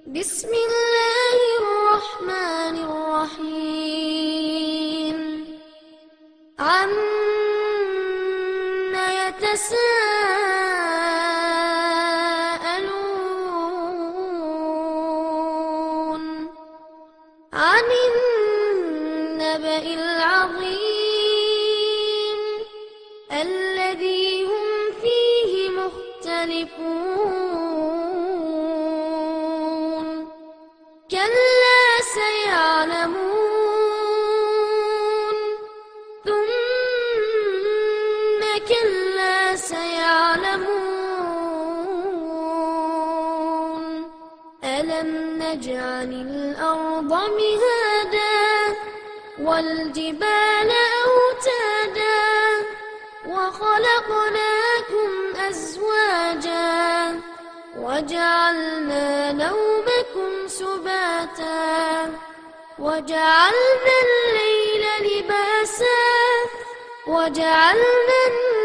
بسم الله الرحمن الرحيم عم يتساءلون عن النبأ العظيم الذي هم فيه مختلفون كلا سيعلمون ثم كلا سيعلمون ألم نجعل الأرض مهادا والجبال أوتادا وخلقناكم أزواجا وجعلنا نومكم سباتا وجعلنا الليل لباسا وجعلنا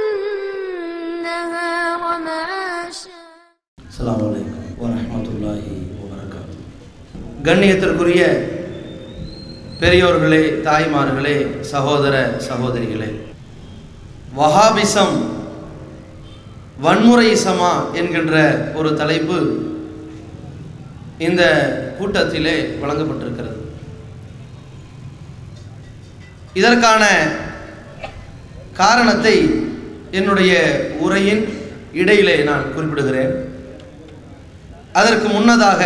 النهار معاشا அஸ்ஸலாமு அலைக்கும் வரஹ்மத்துல்லாஹி வபரகாத்து கண்ணியத்திற்குரிய பெரியோர்களே தாய்மார்களே சகோதர சகோதரிகளே வஹாபிசம் வன்முறை சமா என்கின்ற ஒரு தலைப்பு இந்த கூட்டத்திலே வழங்கப்பட்டிருக்கிறது இதற்கான காரணத்தை என்னுடைய உரையின் இடையிலே நான் குறிப்பிடுகிறேன் அதற்கு முன்னதாக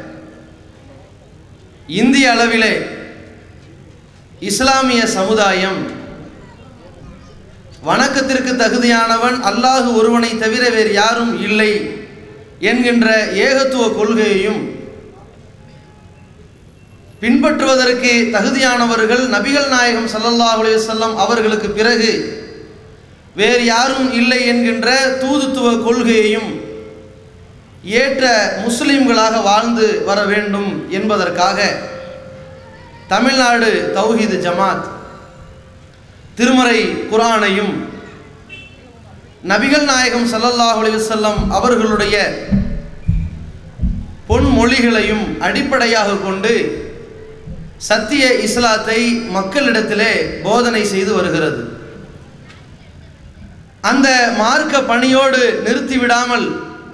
இந்திய அளவிலே இஸ்லாமிய சமுதாயம் வணக்கத்திற்கு தகுதியானவன் அல்லாஹ் ஒருவனை தவிர வேறு யாரும் இல்லை என்கின்ற ஏகத்துவ கொள்கையையும் பின்பற்றுவதற்கு தகுதியானவர்கள் நபிகள் நாயகம் ஸல்லல்லாஹு அலைஹி வஸல்லம் அவர்களுக்கு பிறகு வேறு யாரும் இல்லை என்கின்ற தூதுத்துவ கொள்கையையும் ஏற்ற முஸ்லிம்களாக வாழ்ந்து வர வேண்டும் என்பதற்காக தமிழ்நாடு தௌஹீது ஜமாத் திருமறை குரானையும் நபிகள் நாயகம் ஸல்லல்லாஹு அலைஹி வஸல்லம் அவர்களுடைய பொன்மொழிகளையும் அடிப்படையாக கொண்டு சத்திய இஸ்லாத்தை மக்களிடத்திலே போதனை செய்து வருகிறது அந்த மார்க்க பணியோடு நிறுத்திவிடாமல்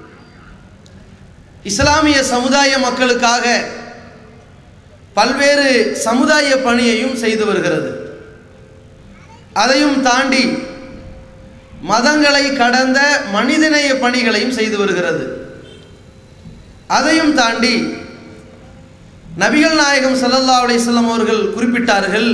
இஸ்லாமிய சமுதாய மக்களுக்காக பல்வேறு சமுதாய பணியையும் செய்து வருகிறது அதையும் தாண்டி மதங்களை கடந்த மனிதநேய பணிகளையும் செய்து வருகிறது அதையும் தாண்டி நபிகள் நாயகம் ஸல்லல்லாஹு அலைஹி வஸல்லம் அவர்கள் குறிப்பிட்டார்கள்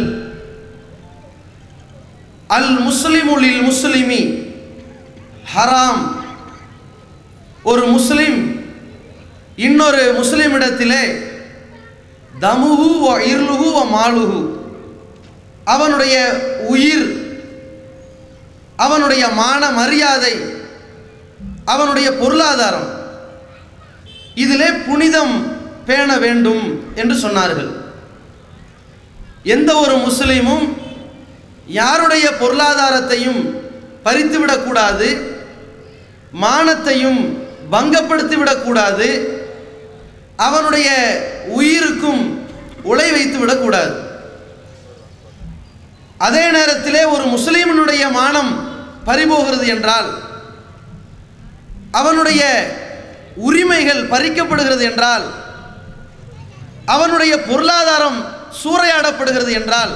அல் முஸ்லிமுலில் முஸ்லிமி ஹராம் ஒரு முஸ்லிம் இன்னொரு முஸ்லிமிடத்திலே தமுஹு வ இர்லுஹு வ மாலுஹு அவனுடைய உயிர் அவனுடைய மான மரியாதை அவனுடைய பொருளாதாரம் இதிலே புனிதம் பேண வேண்டும் என்று சொன்னார்கள் எந்த ஒரு முஸ்லீமும் யாருடைய பொருளாதாரத்தையும் பறித்துவிடக்கூடாது மானத்தையும் பங்கப்படுத்திவிடக்கூடாது அவனுடைய உயிருக்கும் உலை வைத்து விடக்கூடாது அதே நேரத்திலே ஒரு முஸ்லீமனுடைய மானம் பறிபோகிறது என்றால் அவனுடைய உரிமைகள் பறிக்கப்படுகிறது என்றால் அவனுடைய பொருளாதாரம் சூறையாடப்படுகிறது என்றால்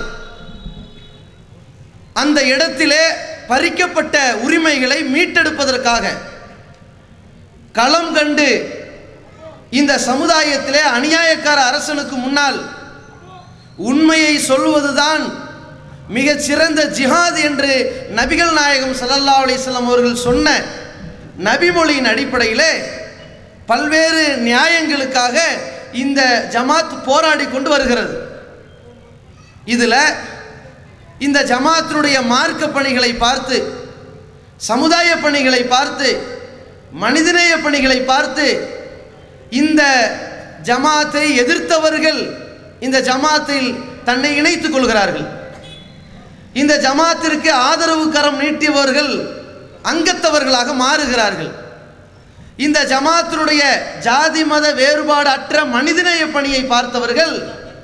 அந்த இடத்திலே பறிக்கப்பட்ட உரிமைகளை மீட்டெடுப்பதற்காக களம் கண்டு இந்த சமுதாயத்திலே அநியாயக்கார அரசனுக்கு முன்னால் உண்மையை சொல்வதுதான் மிகச் சிறந்த ஜிஹாத் என்று நபிகள் நாயகம் ஸல்லல்லாஹு அலைஹி வஸல்லம் அவர்கள் சொன்ன நபிமொழியின் அடிப்படையிலே பல்வேறு நியாயங்களுக்காக இந்த ஜமாத் போராடி கொண்டு வருகிறது இதில் இந்த ஜமாத்தினுடைய மார்க்க பணிகளை பார்த்து சமுதாய பணிகளை பார்த்து மனிதநேய பணிகளை பார்த்து இந்த ஜமாத்தை எதிர்த்தவர்கள் இந்த ஜமாத்தில் தன்னை இணைத்துக் கொள்கிறார்கள் இந்த ஜமாத்திற்கு ஆதரவு கரம் நீட்டியவர்கள் அங்கத்தவர்களாக மாறுகிறார்கள் இந்த ஜமாத்தினுடைய ஜாதி மத வேறுபாடு அற்ற மனிதநேய பணியை பார்த்தவர்கள்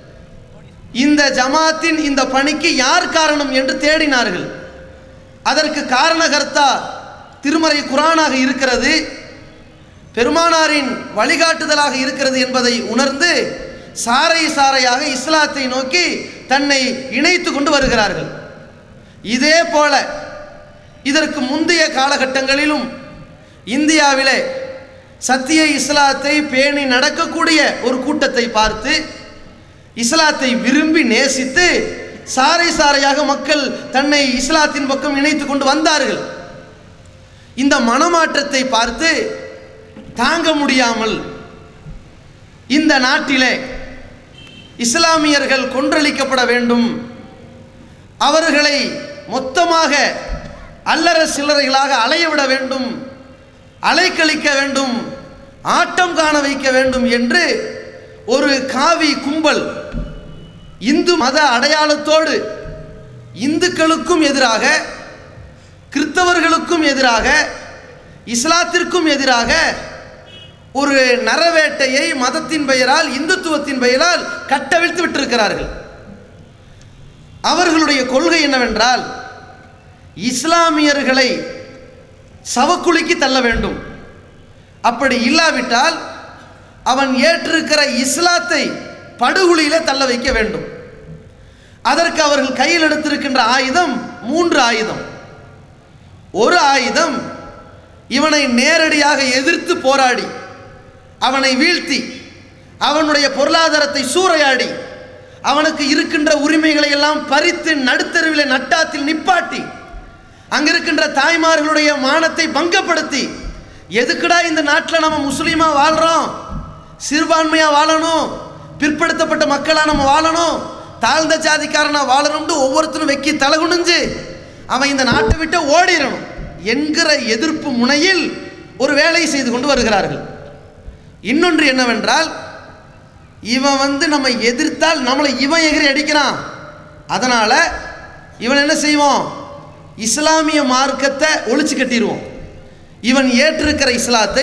இந்த ஜமாத்தின் இந்த பணிக்கு யார் காரணம் என்று தேடினார்கள் அதற்கு காரணகர்த்தா திருமறை குரானாக இருக்கிறது பெருமானாரின் வழிகாட்டுதலாக இருக்கிறது என்பதை உணர்ந்து சாறை சாறையாக இஸ்லாத்தை நோக்கி தன்னை இணைத்து கொண்டு வருகிறார்கள் இதே போல இதற்கு முந்தைய காலகட்டங்களிலும் இந்தியாவிலே சத்திய இஸ்லாத்தை பேணி நடக்கக்கூடிய ஒரு கூட்டத்தை பார்த்து இஸ்லாத்தை விரும்பி நேசித்து சாறை சாறையாக மக்கள் தன்னை இஸ்லாத்தின் பக்கம் இணைத்து கொண்டு வந்தார்கள் இந்த மனமாற்றத்தை பார்த்து தாங்க முடியாமல் இந்த நாட்டிலே இஸ்லாமியர்கள் கொன்றளிக்கப்பட வேண்டும் அவர்களை மொத்தமாக அல்லற சில்லறைகளாக அலையவிட வேண்டும் அலைக்கழிக்க வேண்டும் ஆட்டம் காண வைக்க வேண்டும் என்று ஒரு காவி கும்பல் இந்து மத அடையாளத்தோடு இந்துக்களுக்கும் எதிராக கிறிஸ்தவர்களுக்கும் எதிராக இஸ்லாத்திற்கும் எதிராக ஒரு நரவேட்டையை மதத்தின் பெயரால் இந்துத்துவத்தின் பெயரால் கட்டவிழ்த்து விட்டிருக்கிறார்கள் அவர்களுடைய கொள்கை என்னவென்றால் இஸ்லாமியர்களை சவக்குழிக்கு தள்ள வேண்டும் அப்படி இல்லாவிட்டால் அவன் ஏற்றிருக்கிற இஸ்லாத்தை படுகுழியில தள்ள வைக்க வேண்டும் அதற்கு அவர்கள் கையில் எடுத்திருக்கின்ற ஆயுதம் மூன்று ஆயுதம் ஒரு ஆயுதம் இவனை நேரடியாக எதிர்த்து போராடி அவனை வீழ்த்தி அவனுடைய பொருளாதாரத்தை சூறையாடி அவனுக்கு இருக்கின்ற உரிமைகளை எல்லாம் பறித்து நடுத்தருவில் நட்டாத்தில் நிப்பாட்டி அங்க இருக்கின்ற தாய்மார்களுடைய மானத்தை பங்கப்படுத்தி எதுக்குடா இந்த நாட்டில் நம்ம முஸ்லீமா வாழ்றோம் சிறுபான்மையா வாழணும் பிற்படுத்தப்பட்ட மக்களா நம்ம வாழணும் தாழ்ந்த ஜாதிக்காரனா வாழணும்னு ஒவ்வொருத்தரும் வெக்கி தலகுனிஞ்சு அவன் இந்த நாட்டை விட்டு ஓடிடணும் என்கிற எதிர்ப்பு முனையில் ஒரு வேலையை செய்து கொண்டு வருகிறார்கள் இன்னொன்று என்னவென்றால் இவன் வந்து நம்ம எதிர்த்தால் நம்மளை இவன் எகிரி அடிக்கிறான் அதனால இவன் என்ன செய்வோம் இஸ்லாமிய மார்க்கத்தை ஒழிச்சு கட்டிடுவோம் இவன் ஏற்றிருக்கிற இஸ்லாத்தை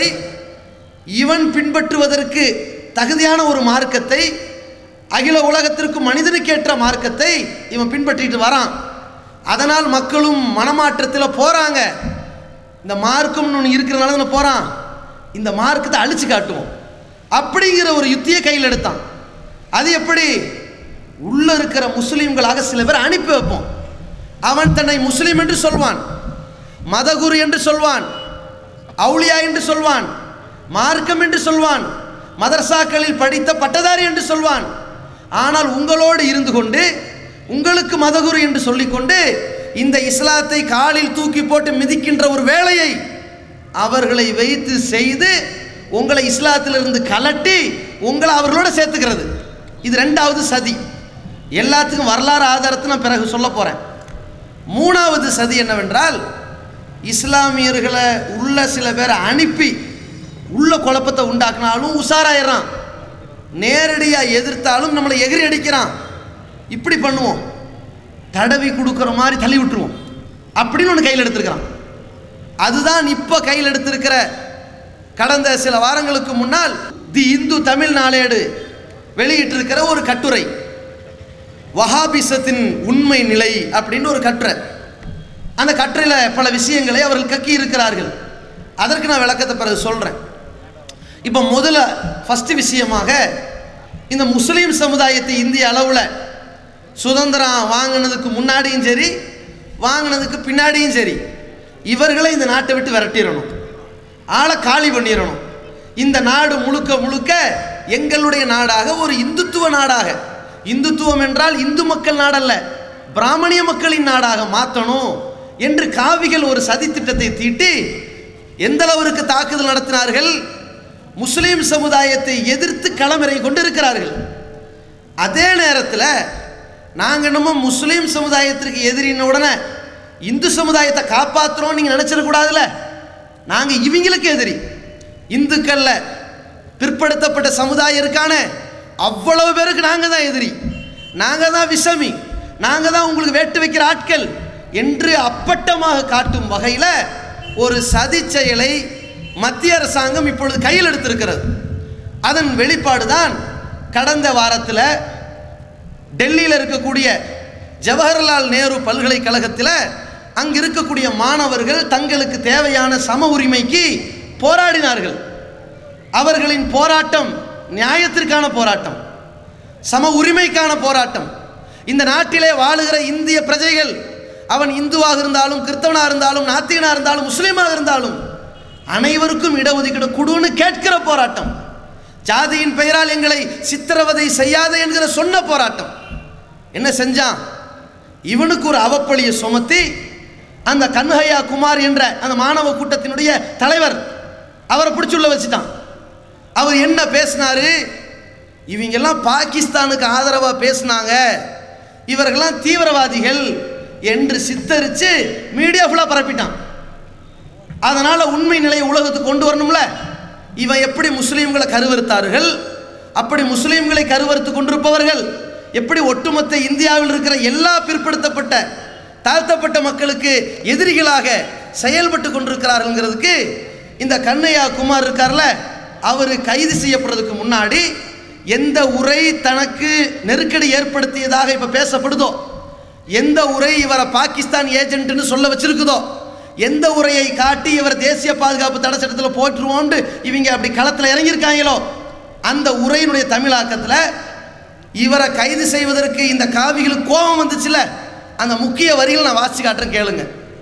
இவன் பின்பற்றுவதற்கு தகுதியான ஒரு மார்க்கத்தை அகில உலகத்திற்கு மனிதனுக்கேற்ற மார்க்கத்தை இவன் பின்பற்றிட்டு வரான் அதனால் மக்களும் மனமாற்றத்தில் போகிறாங்க இந்த மார்க்கம்னு ஒன்று இருக்கிறனால தானே போகிறான் இந்த மார்க்கத்தை அழிச்சு காட்டுவோம் அப்படிங்கிற ஒரு யுத்தியை கையில் எடுத்தான் அது எப்படி உள்ள இருக்கிற முஸ்லீம்களாக சில பேர் அனுப்பி வைப்போம் அவன் தன்னை முஸ்லீம் என்று சொல்வான் மதகுரு என்று சொல்வான் அவுளியா என்று சொல்வான் மார்க்கம் என்று சொல்வான் மதரசாக்களில் படித்த பட்டதாரி என்று சொல்வான் ஆனால் உங்களோடு இருந்து கொண்டு உங்களுக்கு மதகுரு என்று சொல்லிக்கொண்டு இந்த இஸ்லாத்தை காலில் தூக்கி போட்டு மிதிக்கின்ற ஒரு வேலையை அவர்களை வைத்து செய்து உங்களை இஸ்லாத்திலிருந்து கலட்டி உங்களை அவர்களோட சேர்த்துக்கிறது இது ரெண்டாவது சதி எல்லாத்துக்கும் வரலாறு ஆதாரத்தை நான் பிறகு சொல்ல போகிறேன் மூணாவது சதி என்னவென்றால் இஸ்லாமியர்களை உள்ள சில பேரை அனுப்பி உள்ள குழப்பத்தை உண்டாக்குனாலும் உஷாராயிடுறான் நேரடியாக எதிர்த்தாலும் நம்மளை எகிரி அடிக்கிறான் இப்படி பண்ணுவோம் தடவி கொடுக்குற மாதிரி தள்ளி விட்டுருவோம் அப்படின்னு ஒன்று கையில் எடுத்திருக்கிறான் அதுதான் இப்போ கையில் எடுத்திருக்கிற கடந்த சில வாரங்களுக்கு முன்னால் தி இந்து தமிழ் நாளேடு வெளியிட்டிருக்கிற ஒரு கட்டுரை வஹாபிசத்தின் உண்மை நிலை அப்படின்னு ஒரு கட்டுரை அந்த கட்டுரையில் பல விஷயங்களை அவர்கள் கக்கி இருக்கிறார்கள் அதற்கு நான் விளக்கத்தை பிறகு சொல்கிறேன் இப்போ முதல்ல ஃபஸ்ட்டு விஷயமாக இந்த முஸ்லீம் சமுதாயத்தை இந்திய அளவில் சுதந்திரம் வாங்கினதுக்கு முன்னாடியும் சரி வாங்கினதுக்கு பின்னாடியும் சரி இவர்களை இந்த நாட்டை விட்டு விரட்டிடணும் ஆளை காலி பண்ணிடணும் இந்த நாடு முழுக்க முழுக்க எங்களுடைய நாடாக ஒரு இந்துத்துவ நாடாக இந்துத்துவம் என்றால் இந்து மக்கள் நாடல்ல பிராமணிய மக்களின் நாடாக மாற்றணும் என்று காவிகள் ஒரு சதித்திட்டத்தை தீட்டி எந்த அளவிற்கு தாக்குதல் நடத்தினார்கள் முஸ்லீம் சமுதாயத்தை எதிர்த்து களமிறங்கி கொண்டிருக்கிறார்கள் அதே நேரத்தில் நாங்கள் என்னமோ முஸ்லீம் சமுதாயத்திற்கு எதிரின உடனே இந்து சமுதாயத்தை காப்பாற்றுறோம் நீங்கள் நினச்சிடக்கூடாதுல்ல நாங்கள் இவங்களுக்கு எதிரி இந்துக்கள்ல பிற்படுத்தப்பட்ட சமுதாயம் இருக்கானே அவ்வளவு பேருக்கு நாங்கள் தான் எதிரி நாங்கள் தான் விஷமி நாங்கள் தான் உங்களுக்கு வேட்டு வைக்கிற ஆட்கள் என்று அப்பட்டமாக காட்டும் வகையில் ஒரு சதி செயலை மத்திய அரசாங்கம் இப்பொழுது கையில் எடுத்திருக்கிறது அதன் வெளிப்பாடு தான் கடந்த வாரத்தில் டெல்லியில் இருக்கக்கூடிய ஜவஹர்லால் நேரு பல்கலைக்கழகத்தில் அங்கு இருக்கக்கூடிய மாணவர்கள் தங்களுக்கு தேவையான சம உரிமைக்கு போராடினார்கள் அவர்களின் போராட்டம் நியாயத்திற்கான போராட்டம் சம உரிமைக்கான போராட்டம் இந்த நாட்டிலே வாழுகிற இந்திய பிரஜைகள் அவன் இந்துவாக இருந்தாலும் கிறிஸ்தவனாக இருந்தாலும் நாத்திகனாக இருந்தாலும் முஸ்லீமாக இருந்தாலும் அனைவருக்கும் இடஒதுக்கீடு கொடுன்னு கேட்கிற போராட்டம் ஜாதியின் பெயரால் எங்களை சித்திரவதை செய்யாதே என்கிற சொன்ன போராட்டம் என்ன செஞ்சான் இவனுக்கு ஒரு அவப்பழியை சுமத்தி அந்த கன்ஹையா குமார் என்ற அந்த மாணவ கூட்டத்தினுடைய தலைவர் அவரை பிடிச்சி உள்ள வச்சுட்டான் அவர் என்ன பேசினாரு இவங்கெல்லாம் பாகிஸ்தானுக்கு ஆதரவாக பேசினாங்க இவர்கள்லாம் தீவிரவாதிகள் என்று சித்தரித்து மீடியா ஃபுல்லாக பரப்பிட்டான் அதனால் உண்மை நிலையை உலகத்துக்கு கொண்டு வரணும்ல இவன் எப்படி முஸ்லீம்களை கருவறுத்தார்கள் அப்படி முஸ்லீம்களை கருவறுத்து கொண்டிருப்பவர்கள் எப்படி ஒட்டுமொத்த இந்தியாவில் இருக்கிற எல்லா பிற்படுத்தப்பட்ட தாழ்த்தப்பட்ட மக்களுக்கு எதிரிகளாக செயல்பட்டு கொண்டிருக்கிறார்கள்ங்கிறதுக்கு இந்த கண்ணையா குமார் இருக்கார்ல அவர் கைது செய்யப்படுறதுக்கு முன்னாடி எந்த உரை தனக்கு நெருக்கடி ஏற்படுத்தியதாக இப்போ பேசப்படுதோ எந்த உரை இவரை பாகிஸ்தான் ஏஜென்ட்னு சொல்ல வச்சிருக்குதோ எந்த உரையை காட்டி இவர் தேசிய பாதுகாப்பு தடை சட்டத்தில் போட்டுருவோண்டு இவங்க அப்படி களத்தில் இறங்கியிருக்காங்களோ அந்த உரையினுடைய தமிழாக்கத்தில் இவரை கைது செய்வதற்கு இந்த காவிகளுக்கு கோபம் வந்துச்சுல அந்த முக்கிய வரிகள் நான் வாசி காட்டுறேன் கேளுங்க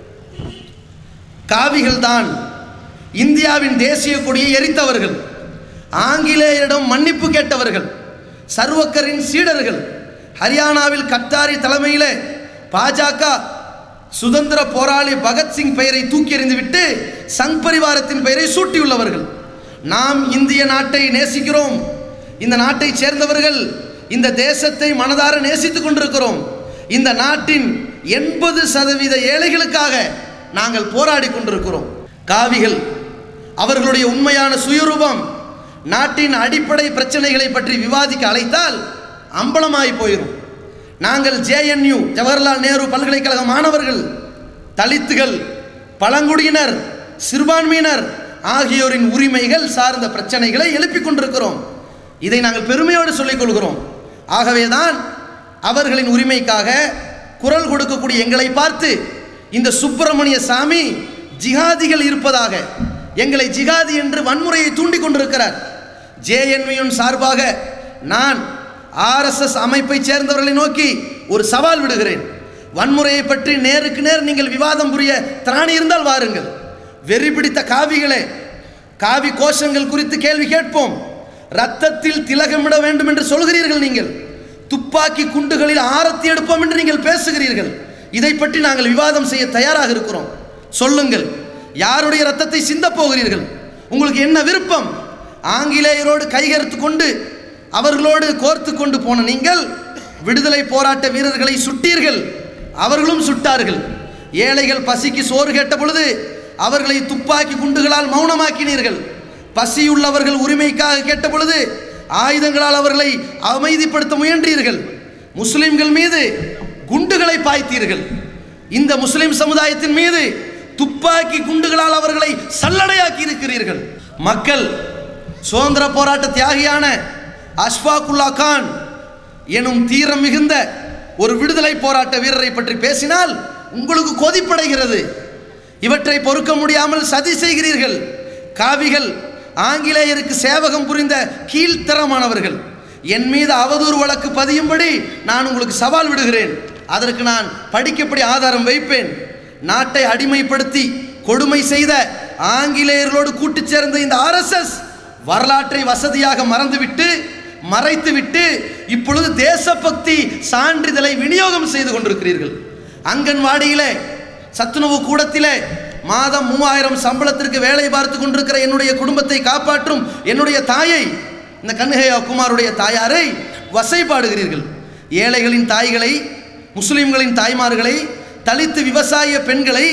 காவிகள் தான் இந்தியாவின் தேசிய கொடியை எரித்தவர்கள் ஆங்கிலேயரிடம் மன்னிப்பு கேட்டவர்கள் சர்வக்கரின் சீடர்கள் ஹரியானாவில் கட்டாரி தலைமையிலே பாஜக சுதந்திர போராளி பகத்சிங் பெயரை தூக்கி எறிந்துவிட்டு சங் பரிவாரத்தின் பெயரை சூட்டியுள்ளவர்கள் நாம் இந்திய நாட்டை நேசிக்கிறோம் இந்த நாட்டை சேர்ந்தவர்கள் இந்த தேசத்தை மனதார நேசித்துக் கொண்டிருக்கிறோம் இந்த நாட்டின் எண்பது சதவீத ஏழைகளுக்காக நாங்கள் போராடி கொண்டிருக்கிறோம் காவிகள் அவர்களுடைய உண்மையான சுயரூபம் நாட்டின் அடிப்படை பிரச்சனைகளை பற்றி விவாதிக்க அழைத்தால் அம்பலமாய் போயிடும் நாங்கள் ஜேஎன்யூ ஜவஹர்லால் நேரு பல்கலைக்கழக மாணவர்கள் தலித்துகள் பழங்குடியினர் சிறுபான்மையினர் ஆகியோரின் உரிமைகள் சார்ந்த பிரச்சனைகளை எழுப்பிக் கொண்டிருக்கிறோம் இதை நாங்கள் பெருமையோடு சொல்லிக் கொள்கிறோம் ஆகவேதான் அவர்களின் உரிமைக்காக குரல் கொடுக்கக்கூடிய எங்களை பார்த்து இந்த சுப்பிரமணிய சாமி ஜிகாதிகள் இருப்பதாக எங்களை ஜிகாதி என்று வன்முறையை தூண்டிக் கொண்டிருக்கிறார் ஜேஎன்வியின் சார்பாக நான் ஆர்எஸ்எஸ் அமைப்பை சேர்ந்தவர்களை நோக்கி ஒரு சவால் விடுகிறேன் வன்முறையை பற்றி நேருக்கு நேர் நீங்கள் விவாதம் புரிய திராணி இருந்தால் வாருங்கள் வெறி பிடித்த காவிகளே காவி கோஷங்கள் குறித்து கேள்வி கேட்போம் ரத்தத்தில் திலகமிட வேண்டும் என்று சொல்கிறீர்கள் நீங்கள் துப்பாக்கி குண்டுகளில் ஆரத்தி எடுப்போம் என்று நீங்கள் பேசுகிறீர்கள் இதை பற்றி நாங்கள் விவாதம் செய்ய தயாராக இருக்கிறோம் சொல்லுங்கள் யாருடைய ரத்தத்தை சிந்தப் போகிறீர்கள் உங்களுக்கு என்ன விருப்பம் ஆங்கிலேயரோடு கைகரித்து கொண்டு அவர்களோடு கோர்த்து கொண்டு போன நீங்கள் விடுதலை போராட்ட வீரர்களை சுட்டீர்கள் அவர்களும் சுட்டார்கள் ஏழைகள் பசிக்கு சோறு கேட்ட பொழுது அவர்களை துப்பாக்கி குண்டுகளால் மௌனமாக்கினீர்கள் பசியுள்ளவர்கள் உரிமைக்காக கேட்ட பொழுது ஆயுதங்களால் அவர்களை அமைதிப்படுத்த முயன்றீர்கள் முஸ்லிம்கள் மீது குண்டுகளை பாய்த்தீர்கள் இந்த முஸ்லிம் சமுதாயத்தின் மீது துப்பாக்கி குண்டுகளால் அவர்களை சல்லடையாக்கி இருக்கிறீர்கள் மக்கள் சுதந்திர போராட்ட தியாகியான அஷ்பாக்குல்லா கான் எனும் தீரம் மிகுந்த ஒரு விடுதலை போராட்ட வீரரை பற்றி பேசினால் உங்களுக்கு கொதிப்படைகிறது இவற்றை பொறுக்க முடியாமல் சதி செய்கிறீர்கள் காவிகள் ஆங்கிலேயருக்கு சேவகம் புரிந்த கீழ்த்தரமானவர்கள் என் மீது அவதூறு வழக்கு பதியும்படி நான் உங்களுக்கு சவால் விடுகிறேன் அதற்கு நான் படிக்கப்படி ஆதாரம் வைப்பேன் நாட்டை அடிமைப்படுத்தி கொடுமை செய்த ஆங்கிலேயர்களோடு கூட்டுச் சேர்ந்த இந்த ஆர்எஸ்எஸ் வரலாற்றை வசதியாக மறந்துவிட்டு மறைத்துவிட்டு இப்பொழுது தேசபக்தி சான்றிதழை விநியோகம் செய்து கொண்டிருக்கிறீர்கள் அங்கன்வாடியிலே சத்துணவு கூடத்திலே மாதம் மூவாயிரம் சம்பளத்திற்கு வேலை பார்த்து கொண்டிருக்கிற என்னுடைய குடும்பத்தை காப்பாற்றும் என்னுடைய தாயை இந்த கன்ஹையா குமாருடைய தாயாரை வசைபாடுகிறீர்கள் ஏழைகளின் தாய்களை முஸ்லிம்களின் தாய்மார்களை தலித்து விவசாய பெண்களை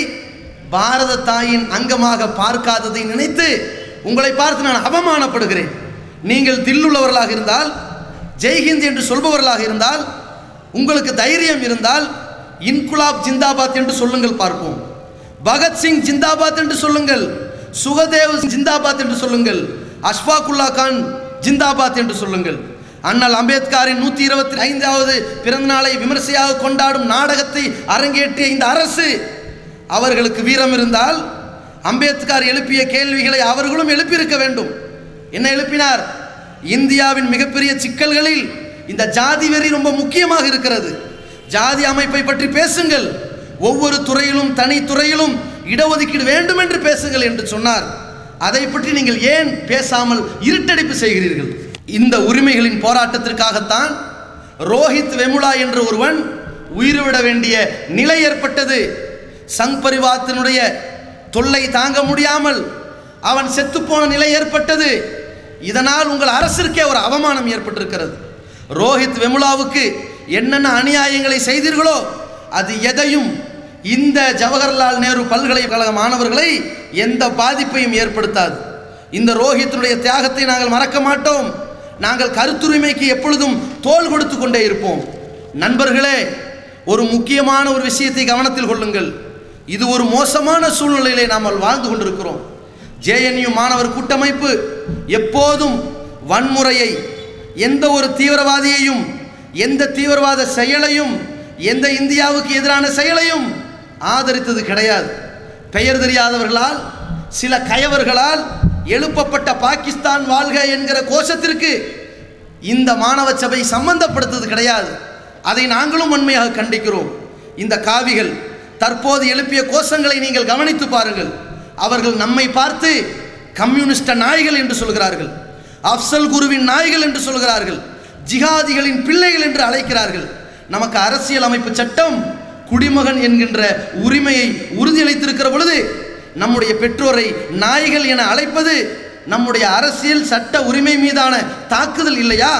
பாரத தாயின் அங்கமாக பார்க்காததை நினைத்து உங்களை பார்த்து நான் அவமானப்படுகிறேன் நீங்கள் தில்லுள்ளவர்களாக இருந்தால் ஜெய்ஹிந்த் என்று சொல்பவர்களாக இருந்தால் உங்களுக்கு தைரியம் இருந்தால் இன்குலாப் ஜிந்தாபாத் என்று சொல்லுங்கள் பார்ப்போம் பகத்சிங் ஜிந்தாபாத் என்று சொல்லுங்கள் சுகதேவ் ஜிந்தாபாத் என்று சொல்லுங்கள் அஷ்ஃபாக்குல்லா கான் ஜிந்தாபாத் என்று சொல்லுங்கள் அண்ணல் அம்பேத்கரின் நூற்றி இருபத்தி ஐந்தாவது பிறந்த நாளை விமர்சையாக கொண்டாடும் நாடகத்தை அரங்கேற்றிய இந்த அரசு அவர்களுக்கு வீரம் இருந்தால் அம்பேத்கர் எழுப்பிய கேள்விகளை அவர்களும் எழுப்பியிருக்க வேண்டும் என்ன எழுப்பினார் இந்தியாவின் மிகப்பெரிய சிக்கல்களில் இந்த ஜாதி வெறி ரொம்ப முக்கியமாக இருக்கிறது ஜாதி அமைப்பை பற்றி பேசுங்கள் ஒவ்வொரு துறையிலும் தனி துறையிலும் இடஒதுக்கீடு வேண்டும் என்று பேசுங்கள் என்று சொன்னார் அதை பற்றி நீங்கள் ஏன் பேசாமல் இருட்டடிப்பு செய்கிறீர்கள் இந்த உரிமைகளின் போராட்டத்திற்காகத்தான் ரோஹித் வெமுலா என்ற ஒருவன் உயிர்விட வேண்டிய நிலை ஏற்பட்டது சங் பரிவாரத்தினுடைய தொல்லை தாங்க முடியாமல் அவன் செத்துப்போன நிலை ஏற்பட்டது இதனால் உங்கள் அரசிற்கே ஒரு அவமானம் ஏற்பட்டிருக்கிறது ரோஹித் வெமுலாவுக்கு என்னென்ன அநியாயங்களை செய்தீர்களோ அது எதையும் இந்த ஜவஹர்லால் நேரு பல்கலைக்கழக மாணவர்களை எந்த பாதிப்பையும் ஏற்படுத்தாது இந்த ரோஹித்தினுடைய தியாகத்தை நாங்கள் மறக்க மாட்டோம் நாங்கள் கருத்துரிமைக்கு எப்பொழுதும் தோள் கொடுத்து கொண்டே இருப்போம் நண்பர்களே ஒரு முக்கியமான ஒரு விஷயத்தை கவனத்தில் கொள்ளுங்கள் இது ஒரு மோசமான சூழ்நிலையிலே நாம் வாழ்ந்து கொண்டிருக்கிறோம் ஜேஎன்யூ மாணவர் கூட்டமைப்பு எப்போதும் வன்முறையை எந்த ஒரு தீவிரவாதியையும் எந்த தீவிரவாத செயலையும் எந்த இந்தியாவுக்கு எதிரான செயலையும் ஆதரித்தது கிடையாது பெயர் தெரியாதவர்களால் சில கயவர்களால் எழுப்பப்பட்ட பாகிஸ்தான் வாழ்க என்கிற கோஷத்திற்கு இந்த மாணவ சபை சம்பந்தப்படுத்தது கிடையாது அதை நாங்களும் உண்மையாக கண்டிக்கிறோம் இந்த காவிகள் தற்போது எழுப்பிய கோஷங்களை நீங்கள் கவனித்து பாருங்கள் அவர்கள் நம்மை பார்த்து கம்யூனிஸ்ட நாய்கள் என்று சொல்கிறார்கள் அப்சல் குருவின் நாய்கள் என்று சொல்கிறார்கள் ஜிகாதிகளின் பிள்ளைகள் என்று அழைக்கிறார்கள் நமக்கு அரசியல் அமைப்பு சட்டம் குடிமகன் என்கின்ற உரிமையை உறுதியளித்திருக்கிற பொழுது நம்முடைய பெற்றோரை நாய்கள் என அழைப்பது நம்முடைய அரசியல் சட்ட உரிமை மீதான தாக்குதல் இல்லையா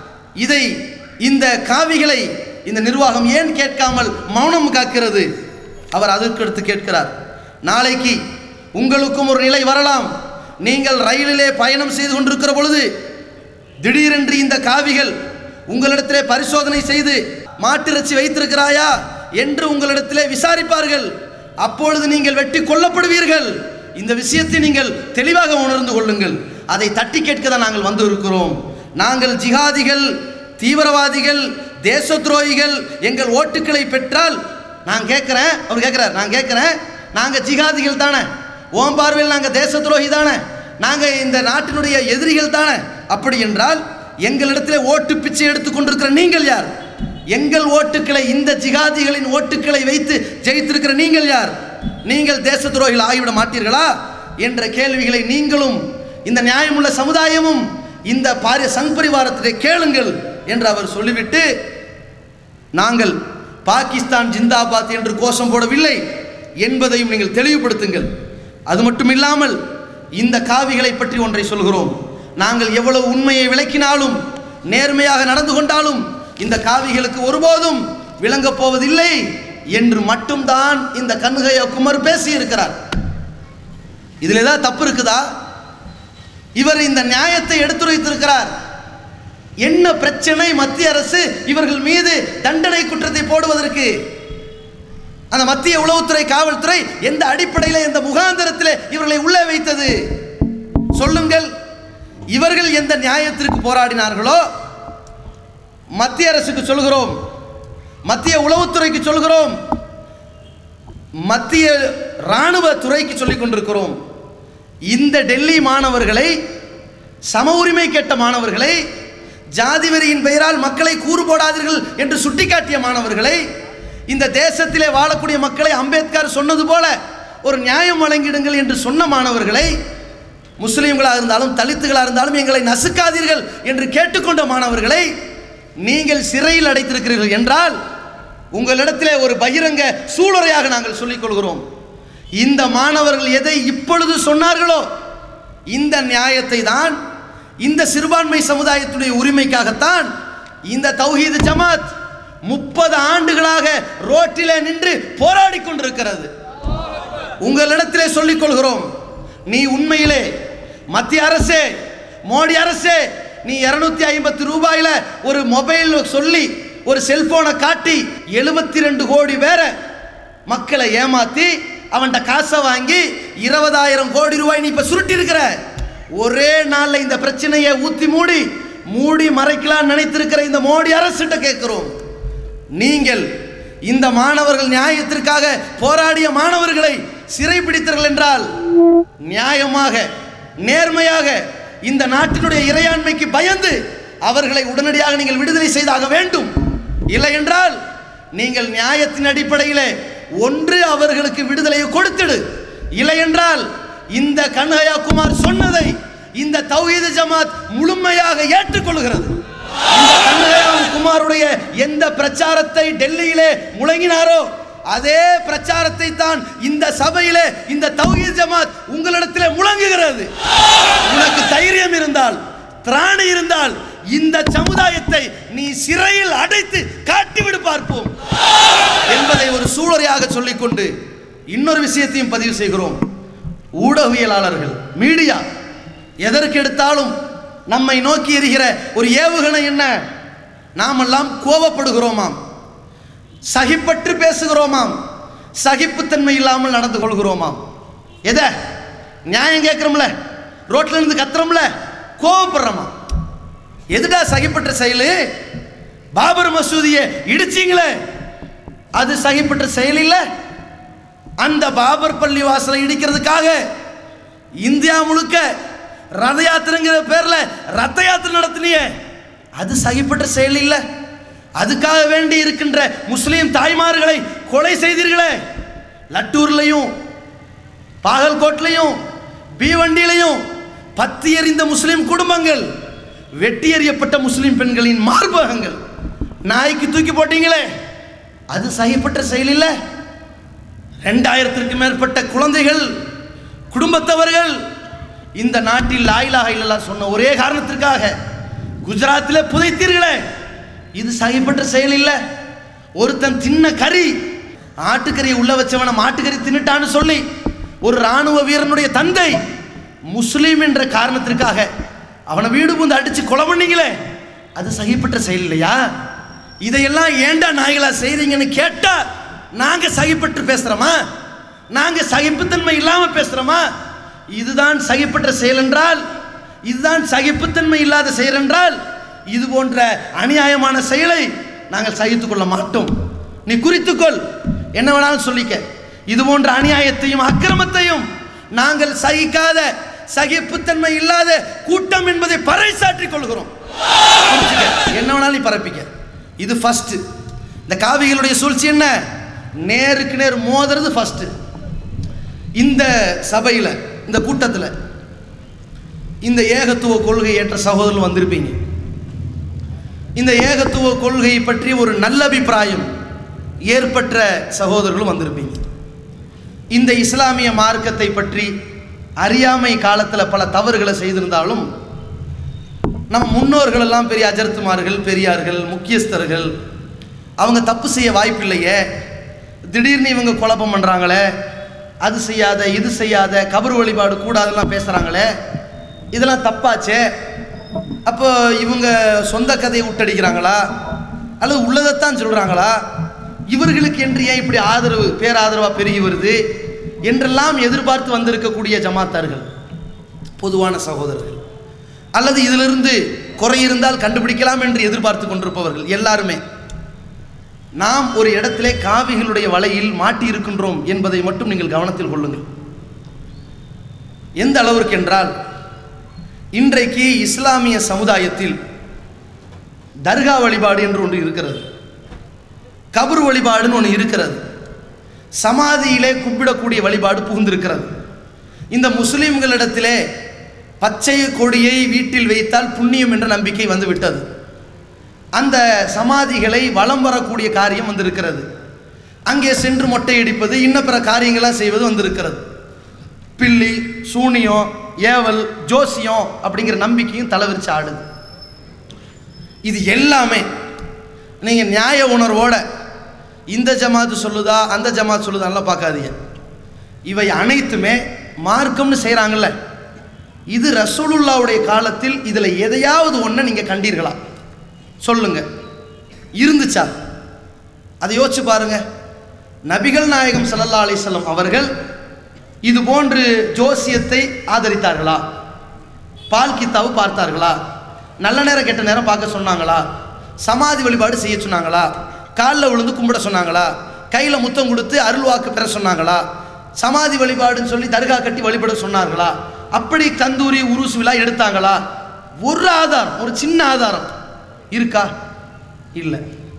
இதை இந்த காவிகளை இந்த நிர்வாகம் ஏன் கேட்காமல் மௌனம் காக்கிறது அவர் அதற்கடுத்து கேட்கிறார் நாளைக்கு உங்களுக்கும் ஒரு நிலை வரலாம் நீங்கள் ரயிலிலே பயணம் செய்து கொண்டிருக்கிற பொழுது திடீரென்று இந்த காவிகள் உங்களிடத்திலே பரிசோதனை செய்து மாட்டிறைச்சி வைத்திருக்கிறாயா என்று உங்களிடத்திலே விசாரிப்பார்கள் அப்பொழுது நீங்கள் வெட்டி கொல்லப்படுவீர்கள் இந்த விஷயத்தை நீங்கள் தெளிவாக உணர்ந்து கொள்ளுங்கள் அதை தட்டி கேட்க தான் நாங்கள் வந்து இருக்கிறோம் நாங்கள் ஜிகாதிகள் தீவிரவாதிகள் தேச துரோகிகள் எங்கள் ஓட்டுக்களை பெற்றால் நான் கேட்குறேன் அவர் கேட்குறார் நான் கேட்குறேன் நாங்கள் ஜிகாதிகள் தானே ஓம் பார்வையில் நாங்கள் தேச துரோகி தானே நாங்கள் இந்த நாட்டினுடைய எதிரிகள் தானே அப்படி என்றால் எங்களிடத்தில் ஓட்டு பிச்சை எடுத்துக் கொண்டிருக்கிற நீங்கள் யார் எங்கள் ஓட்டுக்களை இந்த ஜிகாதிகளின் ஓட்டுக்களை வைத்து ஜெயித்திருக்கிற நீங்கள் யார் நீங்கள் தேச துரோகிகள் ஆகிவிட மாட்டீர்களா என்ற கேள்விகளை நீங்களும் இந்த நியாயமுள்ள சமுதாயமும் இந்த பாரிய சங் பரிவாரத்திலே கேளுங்கள் என்று அவர் சொல்லிவிட்டு நாங்கள் பாகிஸ்தான் ஜிந்தாபாத் என்று கோஷம் போடவில்லை என்பதையும் நீங்கள் தெளிவுபடுத்துங்கள் அது மட்டும் இல்லாமல் இந்த காவிகளை பற்றி ஒன்றை சொல்கிறோம் நாங்கள் எவ்வளவு உண்மையை விளக்கினாலும் நேர்மையாக நடந்து கொண்டாலும் இந்த காவிகளுக்கு ஒருபோதும் விளங்கப் போவதில்லை என்று மட்டும்தான் இந்த கண்கைய குமர் பேசியிருக்கிறார் இதில் ஏதாவது தப்பு இருக்குதா இவர் இந்த நியாயத்தை எடுத்துரைத்திருக்கிறார் என்ன பிரச்சனை மத்திய அரசு இவர்கள் மீது தண்டனை குற்றத்தை போடுவதற்கு அந்த மத்திய உளவுத்துறை காவல்துறை எந்த அடிப்படையில் எந்த முகாந்திரத்தில் இவர்களை உள்ளே வைத்தது சொல்லுங்கள் இவர்கள் எந்த நியாயத்திற்கு போராடினார்களோ மத்திய அரசுக்கு சொல்கிறோம் மத்திய உளவுத்துறைக்கு சொல்கிறோம் மத்திய இராணுவ துறைக்கு சொல்லிக் கொண்டிருக்கிறோம் இந்த டெல்லி மாணவர்களை சம உரிமை கேட்ட மாணவர்களை ஜாதி வெறியின் பெயரால் மக்களை கூறு போடாதீர்கள் என்று சுட்டிக்காட்டிய மாணவர்களை இந்த தேசத்திலே வாழக்கூடிய மக்களை அம்பேத்கர் சொன்னது போல ஒரு நியாயம் வழங்கிடுங்கள் என்று சொன்ன மாணவர்களை முஸ்லீம்களாக இருந்தாலும் தலித்துகளாக இருந்தாலும் எங்களை நசுக்காதீர்கள் என்று கேட்டுக்கொண்ட மாணவர்களை நீங்கள் சிறையில் அடைத்திருக்கிறீர்கள் என்றால் உங்களிடத்திலே ஒரு பகிரங்க சூளுரையாக நாங்கள் சொல்லிக் கொள்கிறோம் இந்த மாணவர்கள் எதை இப்பொழுது சொன்னார்களோ இந்த நியாயத்தை தான் இந்த சிறுபான்மை சமுதாயத்துடைய உரிமைக்காகத்தான் இந்த தௌஹீது ஜமாத் முப்பது ஆண்டுகளாக ரோட்டிலே நின்று போராடி கொண்டிருக்கிறது உங்களிடத்திலே சொல்லிக் கொள்கிறோம் நீ உண்மையிலே மத்திய அரசே மோடி அரசே நீ இருநூத்தி ஐம்பத்து ரூபாயில ஒரு மொபைல் சொல்லி ஒரு செல்போனை காட்டி எழுபத்தி ரெண்டு கோடி பேரை மக்களை ஏமாத்தி அவன்கிட்ட காசை வாங்கி இருபதாயிரம் கோடி ரூபாய் நீ இப்ப சுருட்டி இருக்கிற ஒரே நாள்ல இந்த பிரச்சனையை ஊத்தி மூடி மூடி மறைக்கலாம் நினைத்திருக்கிற இந்த மோடி அரசுகிட்ட கேட்கிறோம் நீங்கள் இந்த மாணவர்கள் நியாயத்திற்காக போராடிய மாணவர்களை சிறைபிடித்தீர்கள் என்றால் நியாயமாக நேர்மையாக இந்த நாட்டினுடைய இறையாண்மைக்கு பயந்து அவர்களை உடனடியாக நீங்கள் விடுதலை செய்தாக வேண்டும் இல்லை என்றால் நீங்கள் நியாயத்தின் அடிப்படையிலே ஒன்று அவர்களுக்கு விடுதலையை கொடுத்திடு இல்லை என்றால் இந்த கன்ஹயா குமார் சொன்னதை இந்த தௌஹீது ஜமாத் முழுமையாக ஏற்றுக்கொள்கிறது இந்த கன்ஹயா குமாருடைய எந்த பிரச்சாரத்தை டெல்லியிலே முழங்கினாரோ அதே பிரச்சாரத்தை தான் இந்த சபையிலே இந்த தௌஹீத் ஜமாத் உங்களிடத்திலே முழங்குகிறது உனக்கு தைரியம் இருந்தால் திராணி இருந்தால் இந்த சமுதாயத்தை நீ சிறையில் அடைத்து காட்டிவிடு பார்ப்போம் என்பதை ஒரு சூழலையாக சொல்லிக்கொண்டு இன்னொரு விஷயத்தையும் பதிவு செய்கிறோம் ஊடகவியலாளர்கள் மீடியா எதற்கு எடுத்தாலும் நம்மை நோக்கி எரிகிற ஒரு ஏவுகணை என்ன நாமெல்லாம் கோபப்படுகிறோமாம் சகிப்பற்று பேசுகிறோமாம் சகிப்புத்தன்மை இல்லாமல் நடந்து கொள்கிறோமாம் எதை நியாயம் கேட்குறோம்ல ரோட்ல இருந்து கத்துறோம்ல கோவப்படுறோமா எதுடா சகிப்பற்ற செயல் பாபர் மசூதியை இடிச்சீங்களே அது சகிப்பற்ற செயல் இல்ல அந்த பாபர் பள்ளி வாசலை இடிக்கிறதுக்காக இந்தியா முழுக்க ரத யாத்திரைங்கிற பேர்ல ரத்த யாத்திரை நடத்தினியே அது சகிப்பற்ற செயல் இல்ல அதுக்காக வேண்டி இருக்கின்ற முஸ்லீம் தாய்மார்களை கொலை செய்தீர்களே லட்டூர்லையும் பாகல்கோட்லையும் பீவண்டியிலையும் பத்தி எறிந்த முஸ்லீம் குடும்பங்கள் வெட்டி எறியப்பட்ட முஸ்லீம் பெண்களின் மார்பகங்கள் நாய்க்கு தூக்கி போட்டீங்களே அது சகிப்பற்ற செயல் இல்லை ரெண்டாயிரத்திற்கு மேற்பட்ட குழந்தைகள் குடும்பத்தவர்கள் இந்த நாட்டில் லாயிலாக இல்லலா சொன்ன ஒரே காரணத்திற்காக குஜராத்தில் புதைத்தீர்களே இது சகிப்பற்ற செயல் இல்லை ஒருத்தன் தின்ன கறி ஆட்டுக்கறியை உள்ள வச்சவனை மாட்டுக்கறி தின்னுட்டான்னு சொல்லி ஒரு ராணுவ வீரனுடைய தந்தை முஸ்லீம் என்ற காரணத்திற்காக அவனை வீடு புந்து அடிச்சு கொலை பண்ணீங்களே அது சகிப்பற்ற செயல் இல்லையா இதையெல்லாம் ஏண்டா நாய்களா செய்றீங்கன்னு கேட்டா நாங்க சகிப்பற்று பேசுறோமா நாங்க சகிப்புத்தன்மை இல்லாம பேசுறோமா இதுதான் சகிப்பற்ற செயல் என்றால் இதுதான் சகிப்புத்தன்மை இல்லாத செயல் என்றால் இது போன்ற அநியாயமான செயலை நாங்கள் சகித்துக் கொள்ள மாட்டோம் நீ குறித்துக்கொள் என்ன வேணாலும் சொல்லிக்க இது போன்ற அநியாயத்தையும் அக்கிரமத்தையும் நாங்கள் சகிக்காத சகிப்புத்தன்மை இல்லாத கூட்டம் என்பதை பறைசாற்றிக் கொள்கிறோம் புரிஞ்சுக்க. என்ன வேணாலும் நீ பரப்பிக்க இது ஃபர்ஸ்ட் இந்த காவிகளுடைய சூழ்ச்சி என்ன நேருக்கு நேர் மோதுறது ஃபர்ஸ்ட் இந்த சபையில் இந்த கூட்டத்தில் இந்த ஏகத்துவ கொள்கை ஏற்ற சகோதரர்கள் வந்திருப்பீங்க இந்த ஏகத்துவ கொள்கையை பற்றி ஒரு நல்ல அபிப்பிராயம் ஏற்பட்ட சகோதரர்களும் வந்திருப்பீங்க இந்த இஸ்லாமிய மார்க்கத்தை பற்றி அறியாமை காலத்தில் பல தவறுகளை செய்திருந்தாலும் நம் முன்னோர்கள் எல்லாம் பெரிய அஜர்த்துமார்கள் பெரியார்கள் முக்கியஸ்தர்கள் அவங்க தப்பு செய்ய வாய்ப்பில்லையே திடீர்னு இவங்க குழப்பம் பண்ணுறாங்களே அது செய்யாத இது செய்யாத கபர் வழிபாடு கூடாதெல்லாம் பேசுகிறாங்களே இதெல்லாம் தப்பாச்சே அப்போ இவங்க சொந்த கதையை விட்டடிக்கிறாங்களா அல்லது உள்ளதைத்தான் சொல்கிறாங்களா இவர்களுக்கு என்று ஏன் இப்படி ஆதரவு பேராதரவாக பெருகி வருது என்றெல்லாம் எதிர்பார்த்து வந்திருக்கக்கூடிய ஜமாத்தார்கள் பொதுவான சகோதரர்கள் அல்லது இதிலிருந்து குறை இருந்தால் கண்டுபிடிக்கலாம் என்று எதிர்பார்த்து கொண்டிருப்பவர்கள் எல்லாருமே நாம் ஒரு இடத்திலே காவிகளுடைய வலையில் மாட்டி இருக்கின்றோம் என்பதை மட்டும் நீங்கள் கவனத்தில் கொள்ளுங்கள் எந்த அளவிற்கு என்றால் இன்றைக்கு இஸ்லாமிய சமுதாயத்தில் தர்கா வழிபாடு என்று ஒன்று இருக்கிறது கபர் வழிபாடுன்னு ஒன்று இருக்கிறது சமாதியிலே கும்பிடக்கூடிய வழிபாடு புகுந்திருக்கிறது இந்த முஸ்லிம்களிடத்திலே பச்சை கொடியை வீட்டில் வைத்தால் புண்ணியம் என்ற நம்பிக்கை வந்து விட்டது அந்த சமாதிகளை வலம் வரக்கூடிய காரியம் வந்திருக்கிறது அங்கே சென்று மொட்டையடிப்பது இன்ன பிற காரியங்களாம் செய்வது வந்திருக்கிறது பில்லி சூனியம் ஏவல் ஜோசியம் அப்படிங்கிற நம்பிக்கையும் தலைவிரிச்சு ஆடுது இது எல்லாமே நீங்கள் நியாய உணர்வோட இந்த ஜமாத்து சொல்லுதா அந்த ஜமாத் சொல்லுதான்லாம் பார்க்காதீங்க இவை அனைத்துமே மார்க்கம்னு செய்கிறாங்கல்ல இது ரசூலுல்லாவுடைய காலத்தில் இதில் எதையாவது ஒன்றை நீங்கள் கண்டீர்களா சொல்லுங்க இருந்துச்சா அதை யோசிச்சு பாருங்க நபிகள் நாயகம் ஸல்லல்லாஹு அலைஹி வஸல்லம் அவர்கள் இது போன்று ஜோசியத்தை ஆதரித்தார்களா பால் கித்தாவு பார்த்தார்களா நல்ல நேரம் கெட்ட நேரம் பார்க்க சொன்னாங்களா சமாதி வழிபாடு செய்ய சொன்னாங்களா காலில் விழுந்து கும்பிட சொன்னாங்களா கையில் முத்தம் கொடுத்து அருள் வாக்கு பெற சொன்னாங்களா சமாதி வழிபாடுன்னு சொல்லி தர்கா கட்டி வழிபட சொன்னார்களா அப்படி தந்தூரி உருசு விழா எடுத்தாங்களா ஒரு ஆதாரம் ஒரு சின்ன ஆதாரம் இருக்கா இல்லை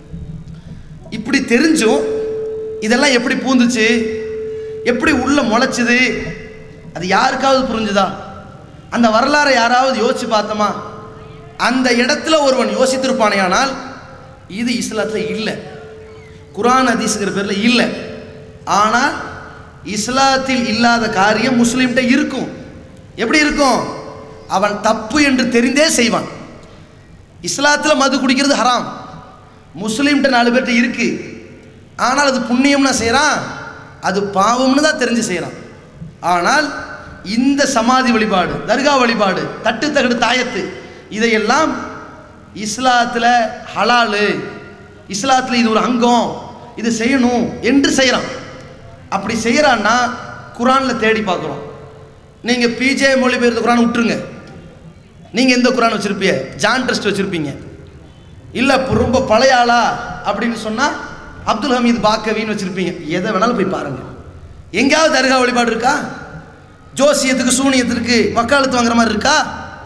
இப்படி தெரிஞ்சும் இதெல்லாம் எப்படி பூந்துச்சு எப்படி உள்ள முளைச்சுது அது யாருக்காவது புரிஞ்சுதா அந்த வரலாறை யாராவது யோசிச்சு பார்த்தோமா அந்த இடத்துல ஒருவன் யோசித்திருப்பானேயானால் இது இஸ்லாத்தில் இல்லை குரான் ஹதீஸுங்கிற பேரில் இல்லை ஆனால் இஸ்லாத்தில் இல்லாத காரியம் முஸ்லீம்கிட்ட இருக்கும் எப்படி இருக்கும் அவன் தப்பு என்று தெரிந்தே செய்வான் இஸ்லாத்தில் மது குடிக்கிறது ஹராம் முஸ்லீம்கிட்ட நாலு பேர்கிட்ட இருக்கு ஆனால் அது புண்ணியம்னா செய்கிறான் அது பாவம்னு தான் தெரிஞ்சு செய்கிறான் ஆனால் இந்த சமாதி வழிபாடு தர்கா வழிபாடு தட்டு தகடு தாயத்து இதையெல்லாம் இஸ்லாத்தில் ஹலாலு இஸ்லாத்தில் இது ஒரு அங்கம் இது செய்யணும் என்று செய்கிறான் அப்படி செய்கிறான்னா குரானில் தேடி பார்க்குறோம் நீங்கள் பிஜே மொழிபெயர்த்த குரான் விட்டுருங்க நீங்கள் எந்த குரான் வச்சுருப்பீங்க ஜான் ட்ரஸ்ட் வச்சுருப்பீங்க இல்லை இப்போ ரொம்ப பழைய ஆளா அப்படின்னு சொன்னால் அப்துல் ஹமீத் பாக்கவின்னு வச்சுருப்பீங்க எதை வேணாலும் போய் பாருங்கள் எங்கேயாவது தர்கா வழிபாடு இருக்கா ஜோசியத்துக்கு சூனியத்திற்கு வக்காலத்து வாங்குற மாதிரி இருக்கா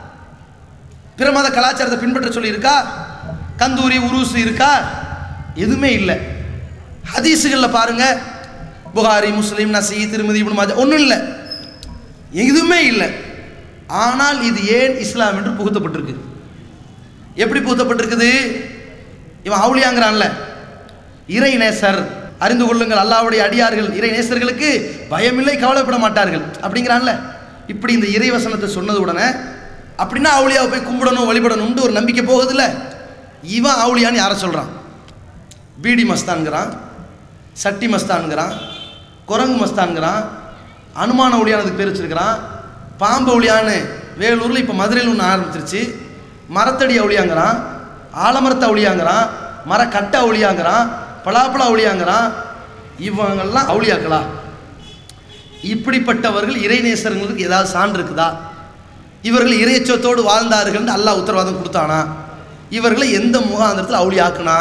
பிற மத கலாச்சாரத்தை பின்பற்ற சொல்லி இருக்கா கந்தூரி உருசு இருக்கா எதுவுமே இல்லை ஹதீஸுகளில் பாருங்க புகாரி முஸ்லீம் நசி திருமதி இப்படி மாஜா ஒன்றும் இல்லை எதுவுமே இல்லை ஆனால் இது ஏன் இஸ்லாம் என்று புகுத்தப்பட்டிருக்கு எப்படி புகுத்தப்பட்டிருக்குது இவன் அவுளியாங்கிறான்ல இறை நேசர் அறிந்து கொள்ளுங்கள் அல்லாவுடைய அடியார்கள் இறை நேசர்களுக்கு பயமில்லை கவலைப்பட மாட்டார்கள் அப்படிங்கிறான்ல இப்படி இந்த இறை வசனத்தை சொன்னது உடனே அப்படின்னா அவுளியாவை போய் கும்பிடணும் வழிபடணும்னு ஒரு நம்பிக்கை போகுதுல்ல இவன் அவுளியான்னு யாரை சொல்கிறான் பீடி மஸ்தான்கிறான் சட்டி மஸ்தான்கிறான் குரங்கு மஸ்தான்கிறான் அனுமான ஒளியானதுக்கு பேர் வச்சிருக்கிறான் பாம்பு ஒளியான்னு வேலூரில் இப்போ மதுரையில் ஒன்று ஆரம்பிச்சிருச்சு மரத்தடி ஒளியாங்கிறான் ஆலமரத்த ஒளியாங்கிறான் மரக்கட்ட ஒளியாங்கிறான் பலாப்பழ ஒளியாங்கிறான் இவங்கெல்லாம் அவுளியாக்களா இப்படிப்பட்டவர்கள் இறைநேசர்களுக்கு ஏதாவது சான்று இருக்குதா இவர்கள் இறையச்சத்தோடு வாழ்ந்தார்கள்னு அல்லாஹ் உத்தரவாதம் கொடுத்தானா இவர்களை எந்த முகாந்திரத்தில் அவுளியாக்குனா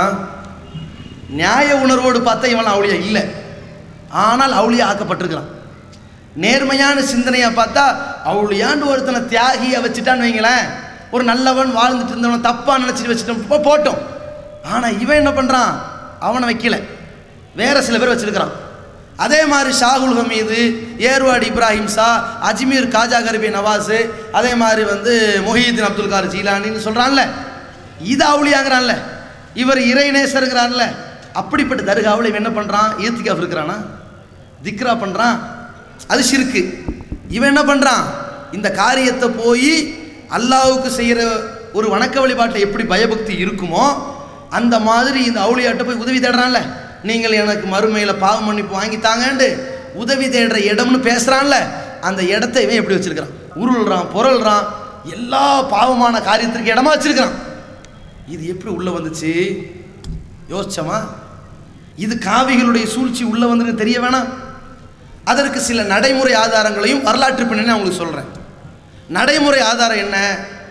நியாய உணர்வோடு பார்த்தா இவன் அவுளியா இல்லை ஆனால் அவுளியா ஆக்கப்பட்டிருக்கிறான் நேர்மையான சிந்தனையை பார்த்தா அவுளியாண்டு ஒருத்தனை தியாகியை வச்சுட்டான்னு வைங்களேன் ஒரு நல்லவன் வாழ்ந்துட்டு இருந்தவன் தப்பாக நினச்சிட்டு வச்சுட்டோம் இப்போ போட்டோம் ஆனால் இவன் என்ன பண்ணுறான் அவனை வைக்கல வேற சில பேர் வச்சிருக்கிறான் அதே மாதிரி ஷாகுல் ஹமீது ஏர்வாடி இப்ராஹிம் ஷா அஜ்மீர் காஜா கரிபி நவாஸ் அதே மாதிரி வந்து மொஹீதீன் அப்துல் கார் ஜீலானின்னு சொல்கிறான்ல இது அவுளியாங்கிறான்ல இவர் இறைநேசருங்கிறான்ல அப்படிப்பட்ட தர்காவில் இவன் என்ன பண்ணுறான் ஈர்த்திகாஃப் இருக்கிறானா திக்ரா பண்ணுறான் அது ஷிருக்கு இவன் என்ன பண்ணுறான் இந்த காரியத்தை போய் அல்லாவுக்கு செய்கிற ஒரு வணக்க வழிபாட்டில் எப்படி பயபக்தி இருக்குமோ அந்த மாதிரி இந்த அவுளியாட்ட போய் உதவி தேடுறான்ல நீங்கள் எனக்கு மறுமையில் பாவ மன்னிப்பு வாங்கித்தாங்கன்ட்டு உதவி தேடுற இடம்னு பேசுகிறான்ல அந்த இடத்த இவன் எப்படி வச்சிருக்கிறான் உருள்றான் புரள்றான் எல்லா பாவமான காரியத்திற்கு இடமா வச்சிருக்கிறான் இது எப்படி உள்ளே வந்துச்சு யோசிச்சோமா இது காவிகளுடைய சூழ்ச்சி உள்ளே வந்துன்னு தெரிய வேணாம் அதற்கு சில நடைமுறை ஆதாரங்களையும் வரலாற்று பின்னணி நான் உங்களுக்கு சொல்கிறேன் நடைமுறை ஆதாரம் என்ன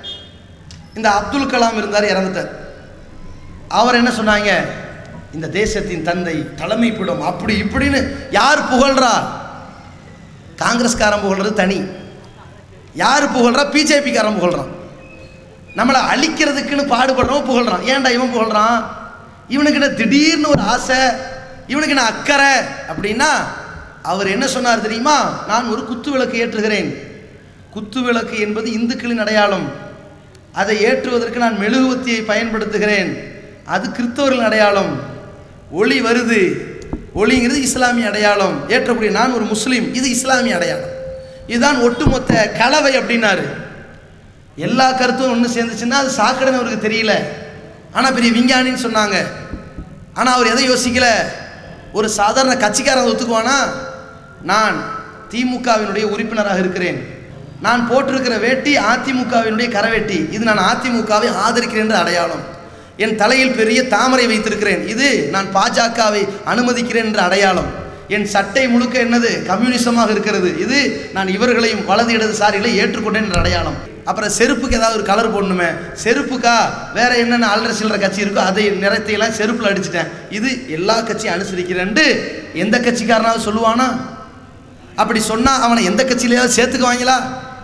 இந்த அப்துல் கலாம் இருந்தார் இறந்துட்டார் அவர் என்ன சொன்னாங்க இந்த தேசத்தின் தந்தை தலைமைப்பிடம் அப்படி இப்படின்னு யார் புகழ்றா காங்கிரஸ்காரன் புகழ்றது தனி யார் புகழ்றா பிஜேபிக்காரன் புகழ்றான் நம்மளை அழிக்கிறதுக்குன்னு பாடுபடுறவன் புகழ்றான் ஏன்டா இவன் புகழ்றான் இவனுக்கு என்ன திடீர்னு ஒரு ஆசை இவனுக்கு என்ன அக்கறை அப்படின்னா அவர் என்ன சொன்னார் தெரியுமா நான் ஒரு குத்து விளக்கு ஏற்றுகிறேன் குத்து விளக்கு என்பது இந்துக்களின் அடையாளம் அதை ஏற்றுவதற்கு நான் மெழுகுவத்தியை பயன்படுத்துகிறேன் அது கிறிஸ்தவர்களின் அடையாளம் ஒளி வருது ஒளிங்கிறது இஸ்லாமிய அடையாளம் ஏற்றக்கூடிய நான் ஒரு முஸ்லீம் இது இஸ்லாமிய அடையாளம் இதுதான் ஒட்டுமொத்த கலவை அப்படின்னாரு எல்லா கருத்தும் ஒன்று சேர்ந்துச்சுன்னா அது சாக்கடைன்னு அவருக்கு தெரியல ஆனால் பெரிய விஞ்ஞானின்னு சொன்னாங்க ஆனால் அவர் எதை யோசிக்கல ஒரு சாதாரண கட்சிக்காரன் ஒத்துக்குவானா நான் திமுகவினுடைய உறுப்பினராக இருக்கிறேன் நான் போட்டிருக்கிற வேட்டி அதிமுகவினுடைய கரவேட்டி இது நான் அதிமுகவை ஆதரிக்கிறேன் என்ற அடையாளம் என் தலையில் பெரிய தாமரை வைத்திருக்கிறேன் இது நான் பாஜகவை அனுமதிக்கிறேன் என்ற அடையாளம் என் சட்டை முழுக்க என்னது கம்யூனிசமாக இருக்கிறது இது நான் இவர்களையும் வலது இடது சாரிகளை ஏற்றுக்கொண்டேன் என்ற அடையாளம் அப்புறம் செருப்புக்கு ஏதாவது ஒரு கலர் போடணுமே செருப்புக்கா வேற என்னென்ன அல்ற சில்லற கட்சி இருக்கோ அதை நிறத்தையெல்லாம் செருப்பில் அடிச்சிட்டேன் இது எல்லா கட்சியும் அனுசரிக்கிறேன்ட்டு எந்த கட்சிக்காரனாவது சொல்லுவானா அப்படி சொன்னால் அவனை எந்த கட்சியிலையாவது சேர்த்துக்குவாங்களா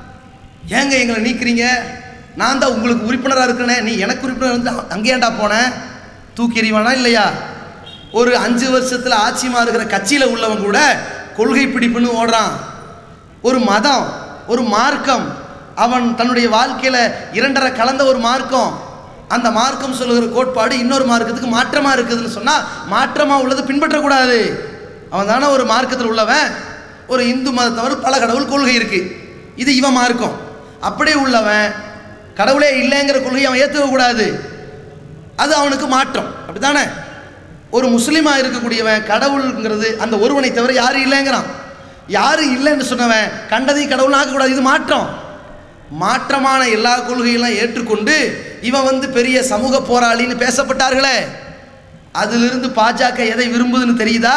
ஏங்க எங்களை நீக்கிறீங்க நான் தான் உங்களுக்கு உறுப்பினராக இருக்கிறேனே நீ எனக்கு உறுப்பினர் வந்து அங்கேயாண்டா போனேன் தூக்கி எறிவானா இல்லையா ஒரு அஞ்சு வருஷத்தில் ஆட்சிமா இருக்கிற கட்சியில் உள்ளவன் கூட கொள்கை பிடிப்புன்னு ஓடுறான் ஒரு மதம் ஒரு மார்க்கம் அவன் தன்னுடைய வாழ்க்கையில் இரண்டரை கலந்த ஒரு மார்க்கம் அந்த மார்க்கம் சொல்லுகிற கோட்பாடு இன்னொரு மார்க்கத்துக்கு மாற்றமாக இருக்குதுன்னு சொன்னால் மாற்றமாக உள்ளது பின்பற்றக்கூடாது அவன் தானே ஒரு மார்க்கத்தில் உள்ளவன் ஒரு இந்து மதத்தவர் பல கடவுள் கொள்கை இருக்குது இது இவன் மார்க்கம் அப்படியே உள்ளவன் கடவுளே இல்லைங்கிற கொள்கையை அவன் ஏற்றுக்கக்கூடாது அது அவனுக்கு மாற்றம் அப்படித்தானே ஒரு முஸ்லீமாக இருக்கக்கூடியவன் கடவுளுங்கிறது அந்த ஒருவனை தவிர யாரும் இல்லைங்கிறான் யாரும் இல்லைன்னு சொன்னவன் கண்டதை கடவுள் ஆக்கக்கூடாது இது மாற்றம் மாற்றமான எல்லா கொள்கையெல்லாம் ஏற்றுக்கொண்டு இவன் வந்து பெரிய சமூக போராளின்னு பேசப்பட்டார்களே அதிலிருந்து பாஜக எதை விரும்புதுன்னு தெரியுதா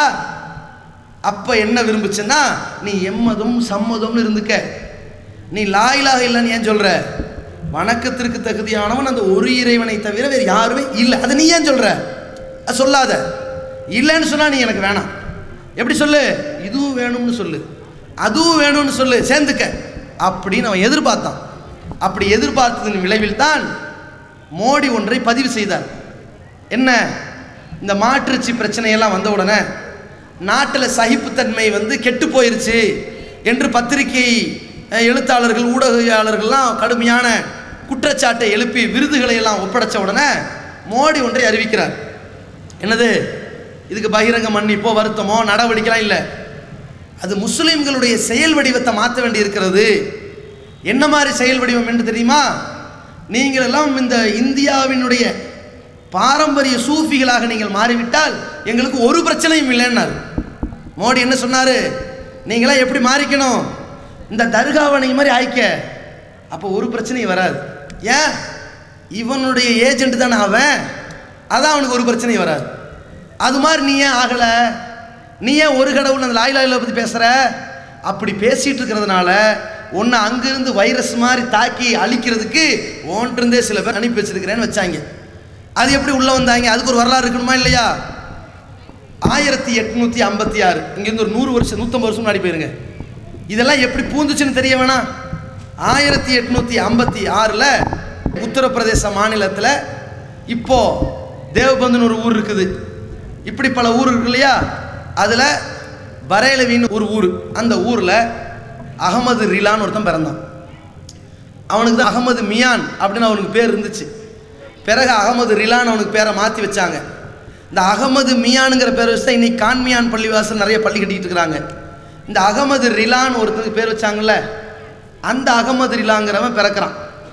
அப்போ என்ன விரும்புச்சுன்னா நீ எம்மதும் சம்மதம்னு இருந்துக்க நீ லாயிலாக இல்லைன்னு ஏன் சொல்ற வணக்கத்திற்கு தகுதியானவன் அந்த ஒரு இறைவனை தவிர வேறு யாருமே இல்லை அதை நீ ஏன் சொல்ற அது சொல்லாத இல்லைன்னு சொன்னா நீ எனக்கு வேணாம் எப்படி சொல்லு இதுவும் வேணும்னு சொல்லு அதுவும் வேணும்னு சொல்லு சேர்ந்துக்க அப்படின்னு அவன் எதிர்பார்த்தான் அப்படி எதிர்பார்த்ததன் விளைவில் தான் மோடி ஒன்றை பதிவு செய்தார் என்ன இந்த மாற்றுச்சி பிரச்சனையெல்லாம் வந்த உடனே நாட்டில் சகிப்புத்தன்மை வந்து கெட்டு போயிருச்சு என்று பத்திரிகை அஹ், எழுத்தாளர்கள் ஊடகவியாளர்கள்லாம் கடுமையான குற்றச்சாட்டை எழுப்பி விருதுகளை எல்லாம் ஒப்படைச்ச உடனே மோடி ஒன்றை அறிவிக்கிறார் என்னது இதுக்கு பகிரங்க மன்னிப்போ வருத்தமோ நடவடிக்கைலாம் இல்லை அது முஸ்லிம்களுடைய செயல் வடிவத்தை மாற்ற வேண்டி இருக்கிறது என்ன மாதிரி செயல் வடிவம் என்று தெரியுமா நீங்கள் எல்லாம் இந்த இந்தியாவினுடைய பாரம்பரிய சூஃபிகளாக நீங்கள் மாறிவிட்டால் எங்களுக்கு ஒரு பிரச்சனையும் இல்லைன்னாரு மோடி என்ன சொன்னார் நீங்களாம் எப்படி மாறிக்கணும் இந்த தர்காவணை மாதிரி ஆய்க்க அப்போ ஒரு பிரச்சனையும் வராது ஏன் இவனுடைய ஏஜென்ட் தானே அவன் அதான் அவனுக்கு ஒரு பிரச்சனையும் வராது அது மாதிரி நீ ஏன் ஆகலை நீ ஏன் ஒரு கடவுள் அந்த லாய் லாயில பற்றி பேசுகிற அப்படி பேசிட்டு இருக்கிறதுனால உன்னை அங்கிருந்து வைரஸ் மாதிரி தாக்கி அழிக்கிறதுக்கு ஓன்றிருந்தே சில பேர் அனுப்பி வச்சிருக்கிறேன்னு வச்சாங்க அது எப்படி உள்ளே வந்தாங்க அதுக்கு ஒரு வரலாறு இருக்கணுமா இல்லையா ஆயிரத்தி எட்நூற்றி ஐம்பத்தி ஆறு இங்கேருந்து ஒரு நூறு வருஷம் நூற்றம்பது வருஷம் முன்னாடி போயிருங்க இதெல்லாம் எப்படி பூந்துச்சுன்னு தெரிய வேணாம் ஆயிரத்தி எட்நூற்றி ஐம்பத்தி ஆறில் உத்தரப்பிரதேச மாநிலத்தில் இப்போ தேவபந்துன்னு ஒரு ஊர் இருக்குது இப்படி பல ஊர் இருக்கு இல்லையா அதில் பரேலவின்னு ஒரு ஊர் அந்த ஊரில் அகமது ரிலான்னு ஒருத்தன் பிறந்தான் அவனுக்கு தான் அகமது மியான் அப்படின்னு அவனுக்கு பேர் இருந்துச்சு பிறகு அகமது ரிலான் அவனுக்கு பேரை மாற்றி வச்சாங்க இந்த அகமது மியானுங்கிற பேர் வச்சு தான் இன்னைக்கு கான்மியான் பள்ளிவாசல் நிறைய பள்ளி கட்டிக்கிட்டு இருக்கிறாங்க இந்த அகமது ரிலான் ஒருத்தனுக்கு பேர் வச்சாங்கல்ல அந்த அகமது ரிலாங்கிறவன் பிறக்கிறான்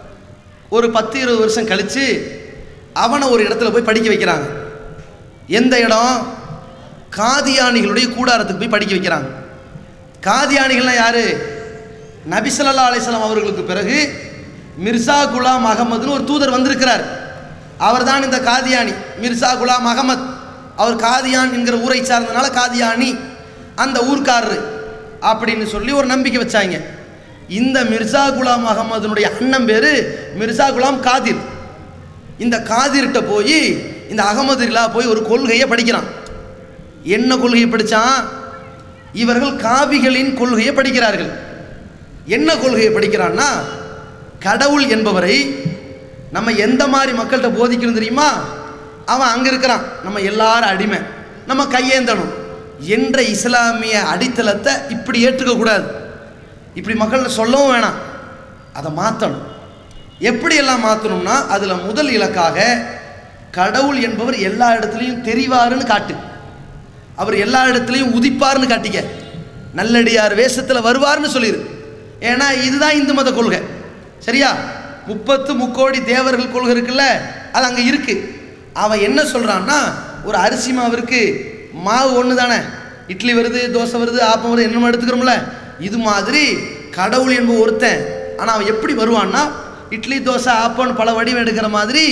ஒரு பத்து இருபது வருஷம் கழித்து அவனை ஒரு இடத்துல போய் படிக்க வைக்கிறாங்க எந்த இடம் காதியானிகளுடைய கூடாரத்துக்கு போய் படிக்க வைக்கிறாங்க காதியானிகள்லாம் யாரு நபி ஸல்லல்லாஹு அலைஹி வஸல்லம் அவர்களுக்கு பிறகு மிர்சா குலாம் அகமதுன்னு ஒரு தூதர் வந்திருக்கிறார் அவர்தான் இந்த காதியானி மிர்சா குலாம் அகமத் அவர் காதியான் என்கிற ஊரை சார்ந்தனால காதியானி அந்த ஊர்க்காரரு அப்படின்னு சொல்லி ஒரு நம்பிக்கை வச்சாங்க இந்த மிர்சா குலாம் அகமதுனுடைய அண்ணன் பேரு மிர்சா குலாம் காதிர் இந்த காதிர்கிட்ட போய் இந்த அகமதுல்லா போய் ஒரு கொள்கையை படிக்கிறான் என்ன கொள்கையை படித்தான் இவர்கள் காவிகளின் கொள்கையை படிக்கிறார்கள் என்ன கொள்கையை படிக்கிறான்னா கடவுள் என்பவரை நம்ம எந்த மாதிரி மக்கள்கிட்ட போதிக்கணும் தெரியுமா அவன் அங்கே இருக்கிறான் நம்ம எல்லாரும் அடிமை நம்ம கையேந்தணும் என்ற இஸ்லாமிய அடித்தளத்தை இப்படி ஏற்றுக்கக்கூடாது இப்படி மக்கள்கிட்ட சொல்லவும் வேணாம் அதை மாற்றணும் எப்படியெல்லாம் மாற்றணும்னா அதில் முதல் இலக்காக கடவுள் என்பவர் எல்லா இடத்துலையும் தெரிவாருன்னு காட்டு அவர் எல்லா இடத்துலையும் உதிப்பார்னு காட்டிக்க நல்லடியார் வேஷத்தில் வருவார்னு சொல்லிடு ஏன்னா இதுதான் இந்து மத கொள்கை சரியா முப்பத்து முக்கோடி தேவர்கள் கொள்கை இருக்குல்ல அது அங்கே இருக்கு அவன் என்ன சொல்கிறான்னா ஒரு அரிசி மாவிற்கு மாவு ஒன்று தானே இட்லி வருது தோசை வருது ஆப்பம் வருது என்னமோ எடுத்துக்கிறோம்ல இது மாதிரி கடவுள் என்ப ஒருத்தன் ஆனால் அவன் எப்படி வருவான்னா இட்லி தோசை ஆப்பம்னு பல வடிவம் எடுக்கிற மாதிரி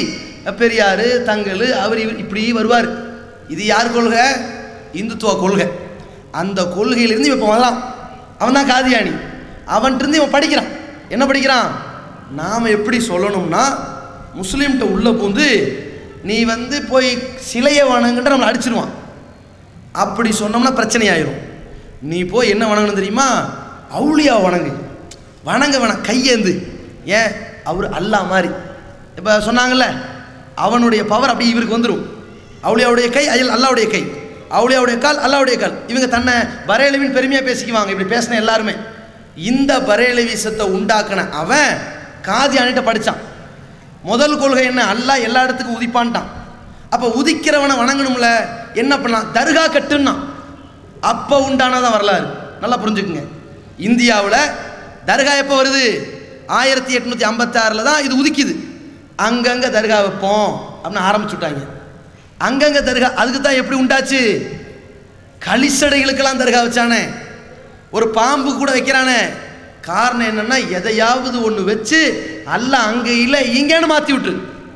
பெரியார் தங்கல் அவர் இவர் இப்படி வருவார் இது யார் கொள்கை இந்துத்துவ கொள்கை அந்த கொள்கையிலிருந்து இவன் இப்போ வரலாம் அவன் தான் காதியானி அவன்கிட்ட இவன் படிக்கிறான் என்ன படிக்கிறான் நாம் எப்படி சொல்லணும்னா முஸ்லீம்கிட்ட உள்ளே பூந்து நீ வந்து போய் சிலையை வணங்குன்ற நம்மளை அடிச்சிருவான் அப்படி சொன்னோம்னா பிரச்சனை ஆயிரும் நீ போய் என்ன வணங்கணும் தெரியுமா அவுளியா வணங்கு வணங்க வேணாம் கையேந்து ஏன் அவர் அல்லாஹ் மாதிரி இப்போ சொன்னாங்கல்ல அவனுடைய பவர் அப்படி இவருக்கு வந்துடும் அவுளியாவுடைய கை அயல் அல்லாவுடைய கை அவுளியாவுடைய கால் அல்லாவுடைய கால் இவங்க தன்னை பரேலவின் பெருமையாக பேசிக்குவாங்க இப்படி பேசின எல்லாருமே இந்த பரேலவிசத்தை உண்டாக்குன அவன் காதியானிட்ட படித்தான் முதல் கொள்கை என்ன அல்லாஹ் எல்லா இடத்துக்கும் உதிப்பான்ட்டான் அப்போ உதிக்கிறவனை வணங்கணும்ல என்ன பண்ணலாம் தர்கா கட்டுன்னா அப்போ உண்டானதான் வரலாறு நல்லா புரிஞ்சுக்குங்க இந்தியாவில் தர்கா எப்போ வருது ஆயிரத்தி எட்நூற்றி ஐம்பத்தாறில் தான் இது உதிக்குது அங்கங்கே தர்கா வைப்போம் அப்படின்னு ஆரம்பிச்சுட்டாங்க அங்கங்கே தர்கா அதுக்கு தான் எப்படி உண்டாச்சு களிசடைகளுக்கெல்லாம் தர்கா வச்சானே ஒரு பாம்பு கூட வைக்கிறானே காரணம் என்னன்னா எதையாவது ஒன்று வச்சு அல்ல அங்கே இல்லை இங்கேன்னு மாற்றி விட்டு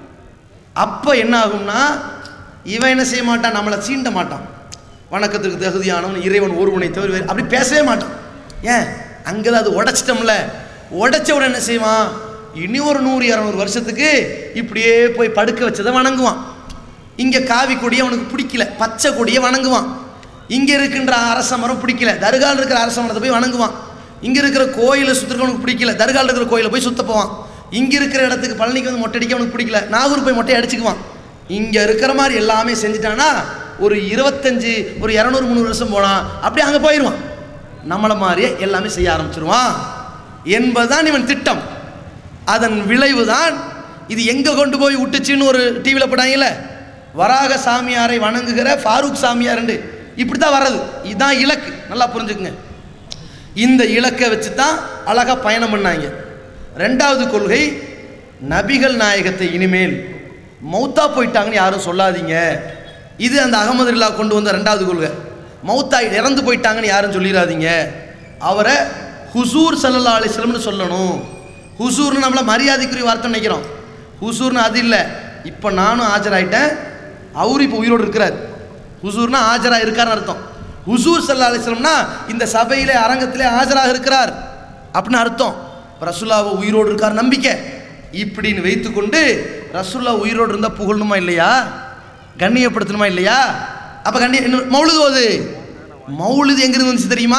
அப்போ என்ன ஆகும்னா இவன் என்ன செய்ய மாட்டான் நம்மளை சீண்ட மாட்டான் வணக்கத்துக்கு தகுதியானவன் இறைவன் ஒருவனை தவிர வேறு அப்படி பேசவே மாட்டான் ஏன் அங்கே தான் அது உடைச்சிட்டோம்ல உடைச்ச உடனே என்ன செய்வான் இனி ஒரு நூறு இரநூறு வருஷத்துக்கு இப்படியே போய் படுக்க வச்சதை வணங்குவான் இங்கே காவி கொடியை அவனுக்கு பிடிக்கல பச்சை கொடியை வணங்குவான் இங்கே இருக்கின்ற அரச மரம் பிடிக்கல தர்கால் இருக்கிற அரச மரத்தை போய் வணங்குவான் இங்கே இருக்கிற கோயிலை சுற்றுறவனுக்கு பிடிக்கல தர்கால் இருக்கிற கோயிலை போய் சுத்த போவான் இங்கே இருக்கிற இடத்துக்கு பழனிக்கு வந்து மொட்டை அடிக்க அவனுக்கு பிடிக்கல நாகூர் போய் மொட்டை அடிச்சுக்குவான் இங்கே இருக்கிற மாதிரி எல்லாமே செஞ்சுட்டானா ஒரு இருபத்தஞ்சு ஒரு இரநூறு முந்நூறு வருஷம் போனால் அப்படியே அங்கே போயிடுவான் நம்மளை மாதிரியே எல்லாமே செய்ய ஆரம்பிச்சிருவான் என்பதுதான் இவன் திட்டம் அதன் விளைவு தான் இது எங்கே கொண்டு போய் விட்டுச்சுன்னு ஒரு டிவியில் போட்டாங்கல்ல வராக சாமியாரை வணங்குகிற ஃபாரூக் சாமியார்ண்டு இப்படி தான் வர்றது இதுதான் இலக்கு நல்லா புரிஞ்சுக்குங்க இந்த இலக்கை வச்சு தான் அழகாக பயணம் பண்ணாங்க ரெண்டாவது கொள்கை நபிகள் நாயகத்தை இனிமேல் மௌத்தா போயிட்டாங்கன்னு யாரும் சொல்லாதீங்க இது அந்த அகமது இல்லா கொண்டு வந்த ரெண்டாவது கொள்கை மௌத்தா இறந்து போயிட்டாங்கன்னு யாரும் சொல்லிடாதீங்க அவரை ஹுசூர் சல்லல்லா அலிஸ்லம்னு சொல்லணும் ஹுசூர்னு நம்மள மரியாதைக்குரிய வார்த்தை நினைக்கிறோம் ஹுசூர்னு அது இல்லை இப்போ நானும் ஆஜராயிட்டேன் அவரு இப்போ உயிரோடு இருக்கிறார் ஹுசூர்னா ஆஜராக இருக்காருன்னு அர்த்தம் ஹுசூர் சல்லா அலிஸ்லம்னா இந்த சபையிலே அரங்கத்திலே ஆஜராக இருக்கிறார் அப்படின்னு அர்த்தம் ரசுல்லாவை உயிரோடு இருக்கார் நம்பிக்கை இப்படின்னு வைத்துக்கொண்டு ரசுல்லா உயிரோடு இருந்தால் புகழணுமா இல்லையா கண்ணியப்படுத்தணுமா இல்லையா அப்போ கண்ணிய இன்னும் மௌலுது ஓது மௌலுது எங்கிருந்து வந்துச்சு தெரியுமா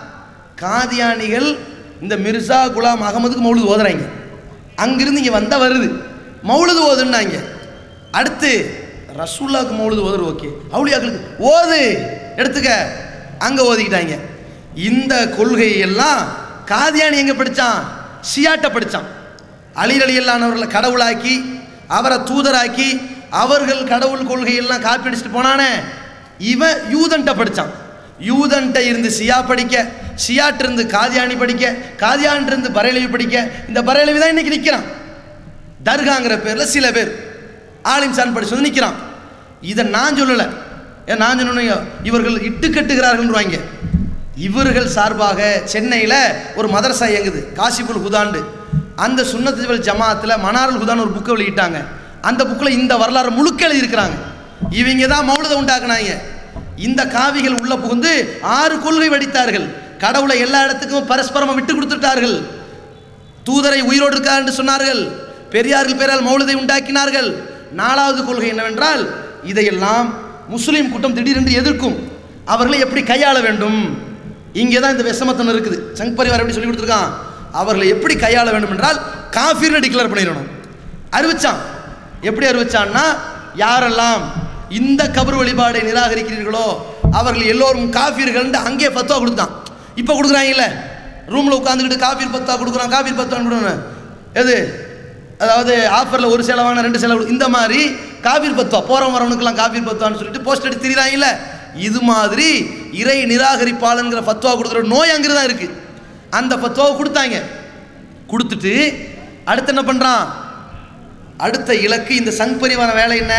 காதியானிகள் இந்த மிர்சா குலாம் அகமதுக்கு மௌலுது ஓதுறாங்க அங்கிருந்து இங்கே வந்தால் வருது மௌலுது ஓதுன்னாங்க அடுத்து ரசூல்லாவுக்கு மௌலுது ஓதுறது ஓகே அவுளியாக்களுக்கு ஓது எடுத்துக்க அங்கே ஓதிக்கிட்டாங்க இந்த கொள்கையெல்லாம் காதியானி எங்கே படித்தான் ஷியாட்ட படித்தான் அலிரலியல்லானவர்களை கடவுளாக்கி அவரை தூதராக்கி அவர்கள் கடவுள் கொள்கையெல்லாம் காப்பி அடிச்சுட்டு போனானே இவன் யூதன்ட்ட படித்தான் யூதன்ட்ட இருந்து சியா படிக்க சியாட்டு இருந்து காதியானி படிக்க காதியான் இருந்து பரேலவி படிக்க இந்த பரேலவி தான் இன்னைக்கு நிற்கிறான் தர்காங்கிற பேரில் சில பேர் ஆலிம்சான் படிச்சு வந்து நிற்கிறான் இதை நான் சொல்லலை ஏன் நான் சொன்ன இவர்கள் இட்டு கட்டுகிறார்கள்ன்றாங்க இவர்கள் சார்பாக சென்னையில் ஒரு மதரசா இயங்குது காசிபுல் ஹுதாண்டு அந்த சுன்னத்துவல் ஜமாத்தில் மனாருல் ஹுதான் ஒரு புக்கை வெளியிட்டாங்க அந்த புக்கில் இந்த வரலாறு முழுக்க எழுதியிருக்கிறாங்க இவங்க தான் மௌலதை உண்டாக்குனாங்க இந்த காவிகள் உள்ள புகுந்து ஆறு கொள்கை வடித்தார்கள் கடவுளை எல்லா இடத்துக்கும் பரஸ்பரமாக விட்டு கொடுத்துட்டார்கள் தூதரை உயிரோடு இருக்கார் என்று சொன்னார்கள் பெரியார்கள் பேரால் மௌலதை உண்டாக்கினார்கள் நாலாவது கொள்கை என்னவென்றால் இதையெல்லாம் முஸ்லீம் கூட்டம் திடீரென்று எதிர்க்கும் அவர்களை எப்படி கையாள வேண்டும் இங்கே தான் இந்த விஷமத்தனம் இருக்குது சங் பரிவார் எப்படி சொல்லி கொடுத்துருக்கான் அவர்களை எப்படி கையாள வேண்டும் என்றால் காஃபீர்னு டிக்ளேர் பண்ணிடணும் அறிவிச்சான் எப்படி அறிவிச்சான்னா யாரெல்லாம் இந்த கபர் வழிபாடை நிராகரிக்கிறீர்களோ அவர்கள் எல்லோரும் காஃபீர்கள் அங்கே ஃபத்துவா கொடுத்தான் இப்போ கொடுக்குறாங்கல்ல ரூமில் உட்காந்துக்கிட்டு காஃபீர் பத்தா கொடுக்குறான் காஃபீர் பத்தான்னு கொடுக்கணும் எது அதாவது ஆஃபரில் ஒரு சேலை வாங்கினா ரெண்டு சேலை கொடு- இந்த மாதிரி காஃபீர் பத்துவா போகிறவன் வரவனுக்கெல்லாம் காஃபீர் பத்துவான்னு சொல்லிட்டு போஸ்ட் அடித்து திரிறாங்கல்ல இது மாதிரி இறை நிராகரிப்பாளங்கிற ஃபத்வா கொடுக்குற நோய் அங்கே தான் இருக்குது அந்த ஃபத்வாவை கொடுத்தாங்க கொடுத்துட்டு அடுத்து என்ன பண்ணுறான் அடுத்த இலக்கு இந்த சங் பரிவார வேலை என்ன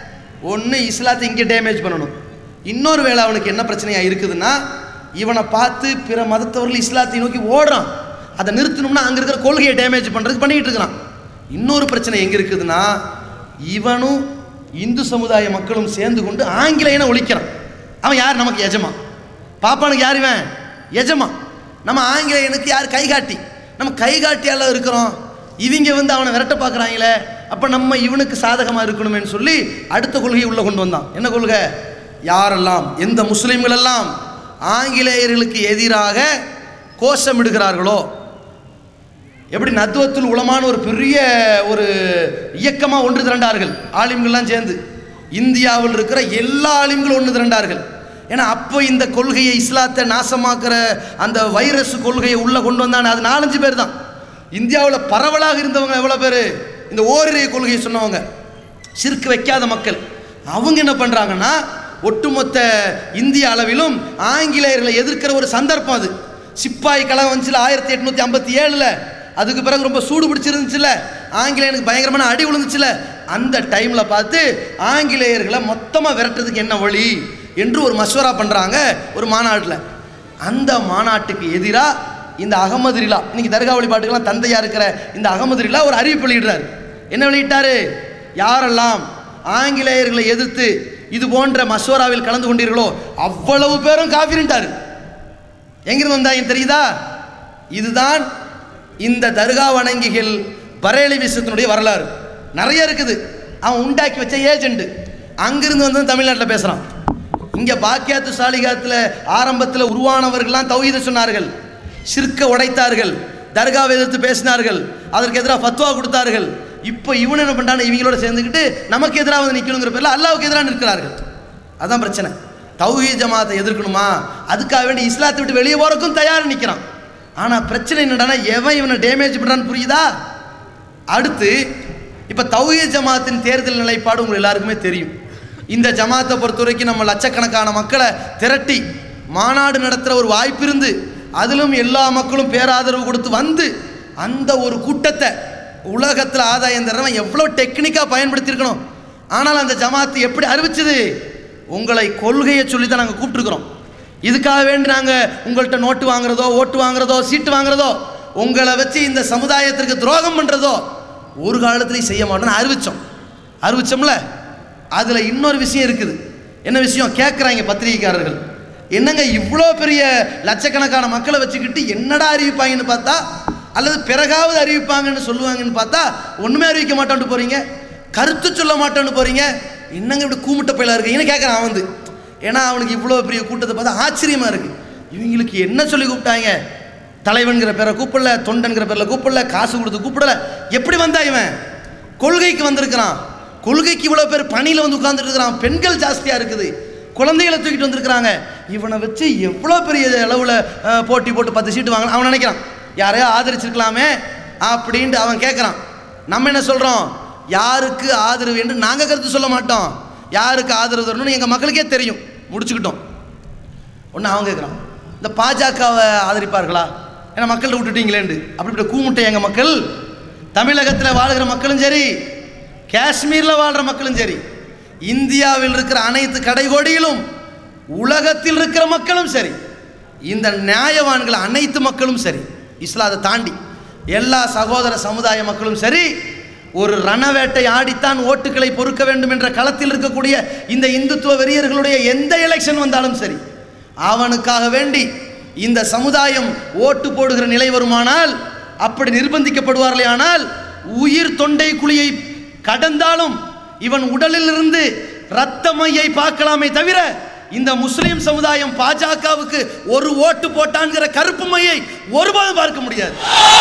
ஒன்று இஸ்லாத்தை இங்கே டேமேஜ் பண்ணணும் இன்னொரு வேலை அவனுக்கு என்ன பிரச்சனையாக இருக்குதுன்னா இவனை பார்த்து பிற மதத்தவர்கள் இஸ்லாத்தை நோக்கி ஓடுறான் அதை நிறுத்தணும்னா அங்கே இருக்கிற கொள்கையை டேமேஜ் பண்ணுறதுக்கு பண்ணிக்கிட்டு இருக்கிறான் இன்னொரு பிரச்சனை எங்கே இருக்குதுன்னா இவனும் இந்து சமுதாய மக்களும் சேர்ந்து கொண்டு ஆங்கிலேயனை ஒழிக்கிறான் அவன் யார் நமக்கு எஜமா பாப்பானுக்கு யார் இவன் எஜமா நம்ம ஆங்கிலேயனுக்கு யார் கைகாட்டி நம்ம கைகாட்டியால இருக்கிறோம் இவங்க வந்து அவனை விரட்ட பார்க்குறாங்களே அப்போ நம்ம இவனுக்கு சாதகமாக இருக்கணுமேன்னு சொல்லி அடுத்த கொள்கையை உள்ளே கொண்டு வந்தான் என்ன கொள்கை யாரெல்லாம் எந்த முஸ்லீம்கள் எல்லாம் ஆங்கிலேயர்களுக்கு எதிராக கோஷமிடுகிறார்களோ எப்படி நத்துவத்துல் உலமான ஒரு பெரிய ஒரு இயக்கமாக ஒன்று திரண்டார்கள் ஆலிம்கள்லாம் சேர்ந்து இந்தியாவில் இருக்கிற எல்லா ஆலிம்களும் ஒன்று திரண்டார்கள் ஏன்னா அப்போ இந்த கொள்கையை இஸ்லாத்தை நாசமாக்குற அந்த வைரஸ் கொள்கையை உள்ளே கொண்டு வந்தானே அது நாலஞ்சு பேர் தான் இந்தியாவில் பரவலாக இருந்தவங்க எவ்வளோ பேர் இந்த ஓரிரை கொள்கையை சொன்னவங்க சிறுக்கு வைக்காத மக்கள் அவங்க என்ன பண்ணுறாங்கன்னா ஒட்டுமொத்த இந்திய அளவிலும் ஆங்கிலேயர்களை எதிர்க்கிற ஒரு சந்தர்ப்பம் அது சிப்பாய் கழகம் வந்துச்சுல ஆயிரத்தி எட்நூற்றி ஐம்பத்தி ஏழில் அதுக்கு பிறகு ரொம்ப சூடு பிடிச்சிருந்துச்சுல ஆங்கிலேயனுக்கு பயங்கரமான அடி விழுந்துச்சுல அந்த டைமில் பார்த்து ஆங்கிலேயர்களை மொத்தமாக விரட்டுறதுக்கு என்ன வழி என்று ஒரு மஸ்வரா பண்ணுறாங்க ஒரு மாநாட்டில் அந்த மாநாட்டுக்கு எதிராக இந்த அகமது ரிலா இன்னைக்கு தர்கா வழிபாட்டுக்கெல்லாம் தந்தையா இருக்கிற இந்த அகமது ரிலா ஒரு அறிவிப்பு வெளியிடுறாரு என்ன வெளியிட்டாரு யாரெல்லாம் ஆங்கிலேயர்களை எதிர்த்து இது போன்ற மசோராவில் கலந்து கொண்டீர்களோ அவ்வளவு பேரும் காஃபிரின்ட்டாரு எங்கிருந்து வந்தாங்க தெரியுதா இதுதான் இந்த தர்கா வணங்கிகள் பரேலி விஷயத்தினுடைய வரலாறு நிறைய இருக்குது அவன் உண்டாக்கி வச்ச ஏஜெண்ட் அங்கிருந்து வந்து தமிழ்நாட்டில் பேசுகிறான் இங்கே பாக்கியாத்து சாலிகாத்தில் ஆரம்பத்தில் உருவானவர்கள்லாம் தௌஹீத சொன்னார்கள் சிற்க உடைத்தார்கள் தர்காவை எதிர்த்து பேசினார்கள் அதற்கு எதிராக ஃபத்வா கொடுத்தார்கள் இப்போ இவன் என்ன பண்ணுறான் இவங்களோட சேர்ந்துக்கிட்டு நமக்கு எதிராக வந்து நிற்கணுங்கிற பேரில் அல்லாவுக்கு எதிராக நிற்கிறார்கள் அதான் பிரச்சனை தௌஹீ ஜமாத்தை எதிர்க்கணுமா அதுக்காக வேண்டி இஸ்லாத்தை விட்டு வெளியே போறதுக்கும் தயார் நிற்கிறான் ஆனால் பிரச்சனை என்னடானா எவன் இவனை டேமேஜ் பண்ணுறான்னு புரியுதா அடுத்து இப்போ தௌஹீ ஜமாத்தின் தேர்தல் நிலைப்பாடு உங்களுக்கு எல்லாருக்குமே தெரியும் இந்த ஜமாத்தை பொறுத்த வரைக்கும் நம்ம லட்சக்கணக்கான மக்களை திரட்டி மாநாடு நடத்துகிற ஒரு வாய்ப்பு இருந்து அதிலும் எல்லா மக்களும் பேராதரவு கொடுத்து வந்து அந்த ஒரு கூட்டத்தை உலகத்தில் ஆதாயம் தர்றவன் எவ்வளோ டெக்னிக்காக பயன்படுத்தியிருக்கணும் ஆனால் அந்த ஜமாத்து எப்படி அறிவிச்சது உங்களை கொள்கையை சொல்லி தான் நாங்கள் கூப்பிட்டுருக்குறோம் இதுக்காக வேண்டி நாங்கள் உங்கள்கிட்ட நோட்டு வாங்குறதோ ஓட்டு வாங்குறதோ சீட்டு வாங்குறதோ உங்களை வச்சு இந்த சமுதாயத்திற்கு துரோகம் பண்ணுறதோ ஒரு காலத்துலையும் செய்ய மாட்டோம்னு அறிவித்தோம் அறிவிச்சோம்ல அதில் இன்னொரு விஷயம் இருக்குது என்ன விஷயம் கேட்குறாங்க பத்திரிகைக்காரர்கள் என்னங்க இவ்வளோ பெரிய லட்சக்கணக்கான மக்களை வச்சுக்கிட்டு என்னடா அறிவிப்பாங்கன்னு பார்த்தா அல்லது பிறகாவது அறிவிப்பாங்கன்னு சொல்லுவாங்கன்னு பார்த்தா ஒன்றுமே அறிவிக்க மாட்டோன்ட்டு போகிறீங்க கருத்து சொல்ல மாட்டோன்னு போகிறீங்க என்னங்க இப்படி கூமுட்ட பயிலாக இருக்கீங்கன்னு கேட்குறான் அவன் வந்து ஏன்னா அவனுக்கு இவ்வளோ பெரிய கூட்டத்தை பார்த்தா ஆச்சரியமாக இருக்குது இவங்களுக்கு என்ன சொல்லி கூப்பிட்டாங்க தலைவன்கிற பேரை கூப்பிடல தொண்டன்கிற பேரில் கூப்பிடல காசு கொடுத்து கூப்பிடல எப்படி வந்தா இவன் கொள்கைக்கு வந்திருக்கிறான் கொள்கைக்கு இவ்வளோ பேர் பணியில் வந்து உட்கார்ந்துட்டு இருக்கிறான் பெண்கள் ஜாஸ்தியாக இருக்குது குழந்தைகளை தூக்கிட்டு வந்திருக்கிறாங்க இவனை வச்சு எவ்வளோ பெரிய அளவில் அஹ், போட்டி போட்டு பத்து சீட்டு வாங்கலாம் அவன் நினைக்கிறான் யாரையோ ஆதரிச்சிருக்கலாமே அப்படின்ட்டு அவன் கேட்குறான் நம்ம என்ன சொல்கிறோம் யாருக்கு ஆதரவு என்று நாங்கள் கருத்து சொல்ல மாட்டோம் யாருக்கு ஆதரவு தரணும்னு எங்கள் மக்களுக்கே தெரியும் முடிச்சுக்கிட்டோம் ஒன்று அவன் கேட்குறான் இந்த பாஜகவை ஆதரிப்பார்களா ஏன்னா மக்கள்கிட்ட விட்டுட்டீங்களேண்டு அப்படி இப்படி கூமுட்டை எங்கள் மக்கள் தமிழகத்தில் வாழ்கிற மக்களும் சரி காஷ்மீரில் வாழ்கிற மக்களும் சரி இந்தியாவில் இருக்கிற அனைத்து கடைகோடியிலும் உலகத்தில் இருக்கிற மக்களும் சரி இந்த நியாயவான்கள் அனைத்து மக்களும் சரி இஸ்லாத்தை தாண்டி எல்லா சகோதர சமுதாய மக்களும் சரி ஒரு ரணவேட்டை ஆடித்தான் ஓட்டுகளை பொறுக்க வேண்டும் என்ற களத்தில் இருக்கக்கூடிய இந்த இந்துத்துவ வெறியர்களுடைய எந்த எலெக்ஷன் வந்தாலும் சரி அவனுக்காக வேண்டி இந்த சமுதாயம் ஓட்டு போடுகிற நிலை வருமானால் அப்படி நிர்பந்திக்கப்படுவார்களே ஆனால் உயிர் தொண்டை குழியை கடந்தாலும் இவன் உடலில் இருந்து ரத்தமையை பார்க்கலாமே தவிர இந்த முஸ்லிம் சமுதாயம் பாஜகவுக்கு ஒரு ஓட்டு போட்டான்கிற கருப்பு மையை ஒருபோதும் பார்க்க முடியாது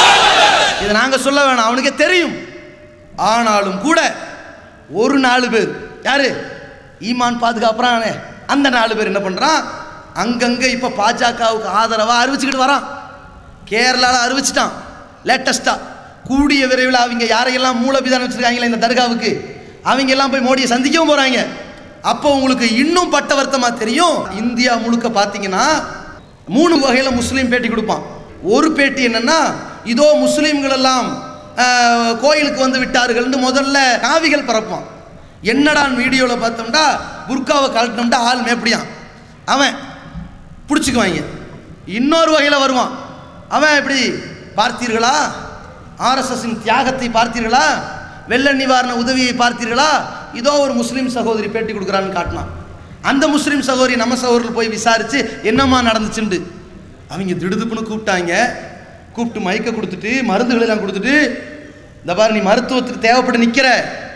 இதை நாங்க சொல்ல வேணாம் அவனுக்கே தெரியும் ஆனாலும் கூட ஒரு நாலு பேர் யாரு ஈமான் பாதுகாப்புறானே அந்த நாலு பேர் என்ன பண்றான் அங்கங்க இப்ப பாஜகவுக்கு ஆதரவா அறிவிச்சுக்கிட்டு வரான் கேரளால அறிவிச்சிட்டான் லேட்டஸ்டா கூடிய விரைவில் அவங்க யாரையெல்லாம் மூலபிதானம் வச்சிருக்காங்களே இந்த தர்காவுக்கு அவங்க எல்லாம் போய் மோடியை சந்திக்கவும் போறாங்க அப்போ உங்களுக்கு இன்னும் பட்ட வருத்தமா தெரியும் இந்தியா முழுக்க பார்த்தீங்கன்னா மூணு வகையில் முஸ்லீம் பேட்டி கொடுப்பான் ஒரு பேட்டி என்னன்னா இதோ முஸ்லீம்கள் எல்லாம் ஆஹ், கோயிலுக்கு வந்து விட்டார்கள்னு முதல்ல காவிகள் பரப்பான் என்னடான்னு வீடியோவில் பார்த்தோம்னா புர்காவை கழட்டினோம்னா ஆள் மேப்படியான் அவன் பிடிச்சிக்குவாங்க இன்னொரு வகையில் வருவான் அவன் எப்படி பார்த்தீர்களா ஆர்எஸ்எஸ்ஸின் தியாகத்தை பார்த்தீர்களா வெள்ள நிவாரண உதவியை பார்த்தீர்களா இதோ ஒரு முஸ்லீம் சகோதரி பேட்டி கொடுக்குறான்னு காட்டினான் அந்த முஸ்லீம் சகோதரி நம்ம சகோதரில் போய் விசாரித்து என்னம்மா நடந்துச்சுண்டு அவங்க திடுதுப்புன்னு கூப்பிட்டாங்க கூப்பிட்டு மயக்க கொடுத்துட்டு மருந்துகள் எல்லாம் கொடுத்துட்டு இந்த பாரு நீ மருத்துவத்துக்கு தேவைப்பட்டு நிற்கிற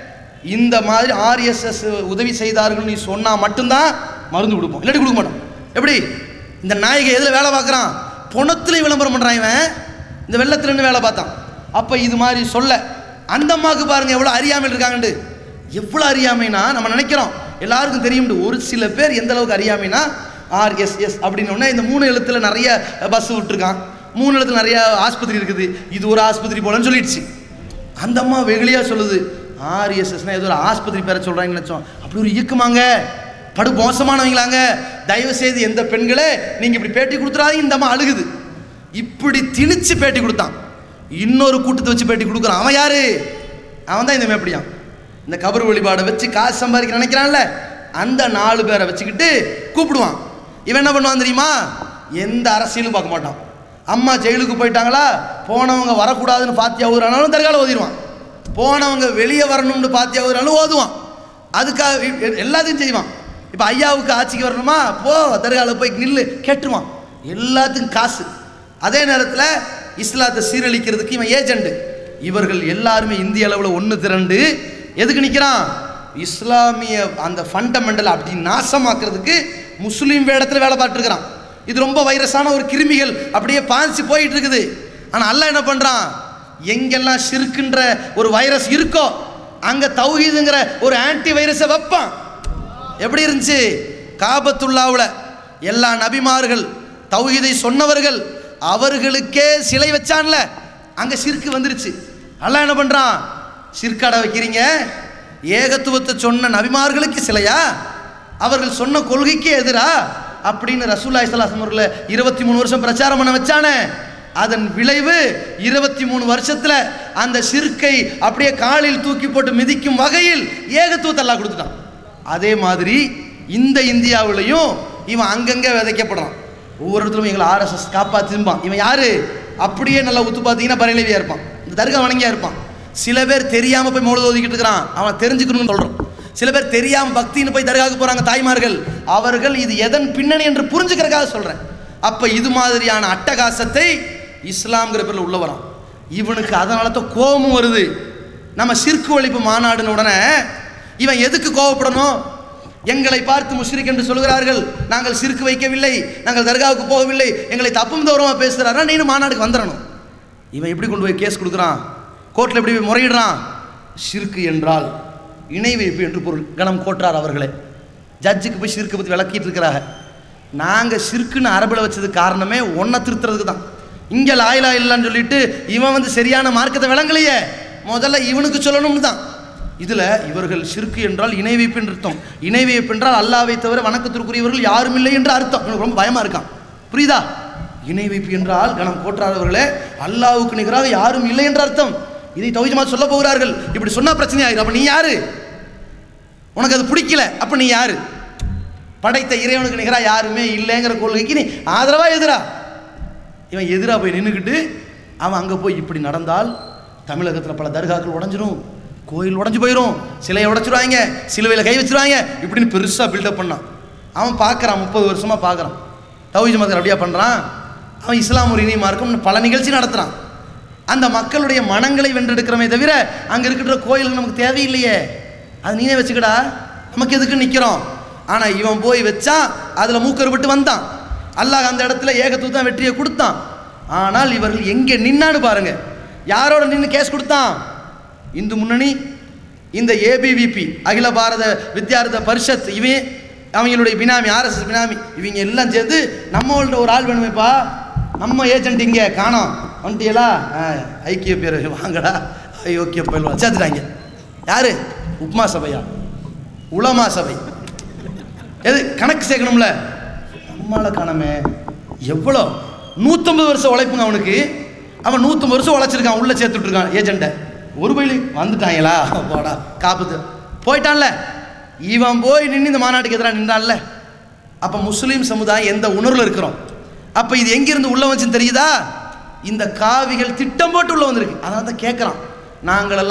இந்த மாதிரி ஆர்எஸ்எஸ் உதவி செய்தார்கள் நீ சொன்னால் மட்டும்தான் மருந்து கொடுப்போம் இல்லாட்டி கொடுக்க மாட்டோம் எப்படி இந்த நாயகை எதில் வேலை பார்க்குறான் பொணத்துல விளம்பரம் பண்ணுறான் இவன் இந்த வெள்ளத்துல நின்னு வேலை பார்த்தான் அப்போ இது மாதிரி சொல்ல அந்த அம்மாவுக்கு பாருங்க எவ்வளோ அறியாமல் இருக்காங்கண்டு எவ்வளோ அறியாமைனா நம்ம நினைக்கிறோம் எல்லாருக்கும் தெரியும் ஒரு சில பேர் எந்த அளவுக்கு அறியாமைனா ஆர்எஸ்எஸ் அப்படின்னு உடனே இந்த மூணு எழுத்துல நிறைய பஸ் விட்டுருக்கான் மூணு எழுத்துல நிறைய ஆஸ்பத்திரி இருக்குது இது ஒரு ஆஸ்பத்திரி போலன்னு சொல்லிடுச்சு அந்த அம்மா வெகுளியாக சொல்லுது ஆர்எஸ்எஸ்னா ஏதோ ஒரு ஆஸ்பத்திரி பேரை சொல்கிறாங்கன்னு நினச்சோம் அப்படி ஒரு இயக்குமாங்க படு மோசமானவங்களாங்க தயவு செய்து எந்த பெண்களே நீங்கள் இப்படி பேட்டி கொடுத்துறாதீங்க இந்த அம்மா அழுகுது இப்படி திணிச்சு பேட்டி கொடுத்தான் இன்னொரு கூட்டத்தை வச்சு பேட்டி கொடுக்குறான் அவன் யாரு அவன் தான் இந்த மேப்படியான் இந்த கபர் வழிபாடை வச்சு காசு சம்பாதிக்க நினைக்கிறான்ல அந்த நாலு பேரை வச்சுக்கிட்டு கூப்பிடுவான் இவன் என்ன பண்ணுவான் தெரியுமா எந்த அரசியலும் பார்க்க மாட்டான் அம்மா ஜெயிலுக்கு போயிட்டாங்களா போனவங்க வரக்கூடாதுன்னு பாத்தியா ஊதுறானாலும் தர்கால ஓதிடுவான் போனவங்க வெளியே வரணும்னு பாத்தியா ஊதுறாலும் ஓதுவான் அதுக்காக எ- எல்லாத்தையும் செய்வான் இப்போ ஐயாவுக்கு ஆட்சிக்கு வரணுமா போ தர்கால போய் நில்லு கேட்டுருவான் எல்லாத்துக்கும் காசு அதே நேரத்தில் இஸ்லாத்தை சீரழிக்கிறதுக்கு இவன் ஏஜெண்ட் இவர்கள் எல்லாருமே இந்திய அளவில் ஒன்று திரண்டு எதுக்கு நிற்கிறான் இஸ்லாமிய அந்த ஃபண்டமெண்டல் அப்படி நாசமாக்குறதுக்கு முஸ்லீம் வேடத்தில் வேலை பார்த்துருக்கிறான் இது ரொம்ப வைரஸான ஒரு கிருமிகள் அப்படியே பாய்ச்சி போயிட்டு இருக்குது ஆனால் அல்லாஹ் என்ன பண்ணுறான் எங்கெல்லாம் ஷிர்க்குன்ற ஒரு வைரஸ் இருக்கோ அங்கே தௌஹீதுங்கிற ஒரு ஆன்டி வைரஸை வைப்பான் எப்படி இருந்துச்சு காபத்துல்லாவில் எல்லா நபிமார்கள் தௌஹீதை சொன்னவர்கள் அவர்களுக்கே சிலை வச்சான்ல அங்கே சிற்கு வந்துருச்சு அல்லாஹ் என்ன பண்ணுறான் சிற்காடை வைக்கிறீங்க ஏகத்துவத்தை சொன்ன நபிமார்களுக்கு சிலையா அவர்கள் சொன்ன கொள்கைக்கு எதிரா அப்படின்னு ரசூல்லா இஸ்லாசம் அவர்களை இருபத்தி மூணு வருஷம் பிரச்சாரம் பண்ண வச்சானே அதன் விளைவு இருபத்தி மூணு வருஷத்துல அந்த சிற்கை அப்படியே காலில் தூக்கி போட்டு மிதிக்கும் வகையில் ஏகத்துவத்தை அல்லாஹ் கொடுத்துட்டான் அதே மாதிரி இந்த இந்தியாவிலையும் இவன் அங்கங்கே விதைக்கப்படுறான் ஒவ்வொரு இடத்துலையும் எங்களை ஆர்எஸ்எஸ் காப்பாத்திருப்பான் இவன் யாரு அப்படியே நல்லா உத்து பார்த்தீங்கன்னா பரலவியா இருப்பான் இந்த தர்கா வணங்கியா இருப்பான் சில பேர் தெரியாம போய் மௌலது ஓதிக்கிட்டு இருக்கிறான் அவன் தெரிஞ்சுக்கணும்னு சொல்றான் சில பேர் தெரியாம பக்தின்னு போய் தர்காவுக்கு போறாங்க தாய்மார்கள் அவர்கள் இது எதன் பின்னணி என்று புரிஞ்சுக்கிறதுக்காக சொல்றேன் அப்ப இது மாதிரியான அட்டகாசத்தை இஸ்லாம்ங்கிற பேர்ல உள்ள வரான் இவனுக்கு அதனால தான் கோபமும் வருது நம்ம சிற்கு ஒழிப்பு மாநாடுன உடனே இவன் எதுக்கு கோவப்படணும் எங்களை பார்த்து முஷ்ரிக் என்று சொல்கிறார்கள் நாங்கள் சிறுக்கு வைக்கவில்லை நாங்கள் தர்காவுக்கு போகவில்லை எங்களை தப்பும் தூரமாக பேசுகிறாரா நீனும் மாநாடுக்கு வந்துடணும் இவன் எப்படி கொண்டு போய் கேஸ் கொடுக்குறான் கோர்ட்டில் எப்படி போய் முறையிடுறான் சிறுக்கு என்றால் இணை வைப்பு என்று பொருள் கணம் கோட்டார் அவர்களே ஜட்ஜுக்கு போய் சிறுக்கு பற்றி விளக்கிட்டு இருக்கிறாங்க நாங்கள் சிறுக்குன்னு அரபில் வச்சது காரணமே ஒன்றை திருத்துறதுக்கு தான் இங்கே லாயிலா இல்லைன்னு சொல்லிட்டு இவன் வந்து சரியான மார்க்கத்தை விளங்கலையே முதல்ல இவனுக்கு சொல்லணும்னு தான் இதில் இவர்கள் ஷிர்கு என்றால் இணை வைப்பு என்று அர்த்தம் இணை வைப்பு என்றால் அல்லாவை தவிர வணக்கத்திற்குரியவர்கள் யாரும் இல்லை என்று அர்த்தம் எனக்கு ரொம்ப பயமாக இருக்கான் புரியுதா இணை வைப்பு என்றால் கணம் போற்றாதவர்களே அல்லாவுக்கு நிகராக யாரும் இல்லை என்று அர்த்தம் இதை தௌஜமா சொல்ல போகிறார்கள் இப்படி சொன்னா பிரச்சனை ஆயிரும் அப்ப நீ யாரு உனக்கு அது பிடிக்கல அப்ப நீ யாரு படைத்த இறைவனுக்கு நிகராக யாருமே இல்லைங்கிற கொள்கைக்கு நீ ஆதரவா எதிரா இவன் எதிராக போய் நின்றுக்கிட்டு அவன் அங்கே போய் இப்படி நடந்தால் தமிழகத்தில் பல தர்காக்கள் உடஞ்சிரும் கோயில் உடஞ்சி போயிடும் சிலையை உடைச்சிருவாங்க சிலுவையில் கை வச்சிருவாங்க இப்படின்னு பெருசாக பில்டப் பண்ணான் அவன் பார்க்குறான் முப்பது வருஷமாக பார்க்குறான் தௌஹீத் மதர் அப்படியா பண்ணுறான் அவன் இஸ்லாம் ஒரு இனிய மார்க்கம் பல நிகழ்ச்சி நடத்துகிறான் அந்த மக்களுடைய மனங்களை வென்றெடுக்கிறமே தவிர அங்கே இருக்கிற கோயில் நமக்கு தேவையில்லையே அது நீனே வச்சுக்கடா நமக்கு எதுக்கு நிற்கிறோம் ஆனால் இவன் போய் வச்சான் அதில் மூக்கறுபட்டு வந்தான் அல்லாஹ் அந்த இடத்துல ஏகத்துவத்தான் வெற்றியை கொடுத்தான் ஆனால் இவர்கள் எங்கே நின்னான்னு பாருங்க யாரோட நின்று கேஸ் கொடுத்தான் இந்து முன்னணி இந்த ஏபிவிபி அகில பாரத வித்யார்த்த பரிஷத் இவன் அவங்களுடைய பினாமி ஆர்எஸ்எஸ் பினாமி இவங்க எல்லாம் சேர்ந்து நம்மள்ட்ட ஒரு ஆள் வேணுமேப்பா நம்ம ஏஜென்ட் இங்கே காணோம் வந்துட்டியலா ஆ, ஐக்கிய பேர் வாங்கடா ஐயோக்கிய பயில்வா சேர்த்துட்டாங்க யாரு உப்மா சபையா உலமா சபை எது கணக்கு சேர்க்கணும்ல நம்மளால காணமே எவ்வளோ நூற்றம்பது வருஷம் உழைப்புங்க அவனுக்கு அவன் நூற்றம்பது வருஷம் உழைச்சிருக்கான் உள்ளே சேர்த்துட்டு இருக்கான் ஏஜெண்ட்டை ஒரு பயிலி வந்துட்டாங்களா போடா காப்புது போயிட்டான்ல இவன் போய் நின்று இந்த மாநாட்டுக்கு எதிராக நின்றான்ல அப்போ முஸ்லீம் சமுதாயம் எந்த உணர்வில் இருக்கிறோம் அப்போ இது எங்கிருந்து உள்ள வந்துச்சுன்னு தெரியுதா இந்த காவிகள் திட்டம் போட்டு உள்ள வந்திருக்கு அதனால தான் கேட்குறான் நாங்களெல்லாம்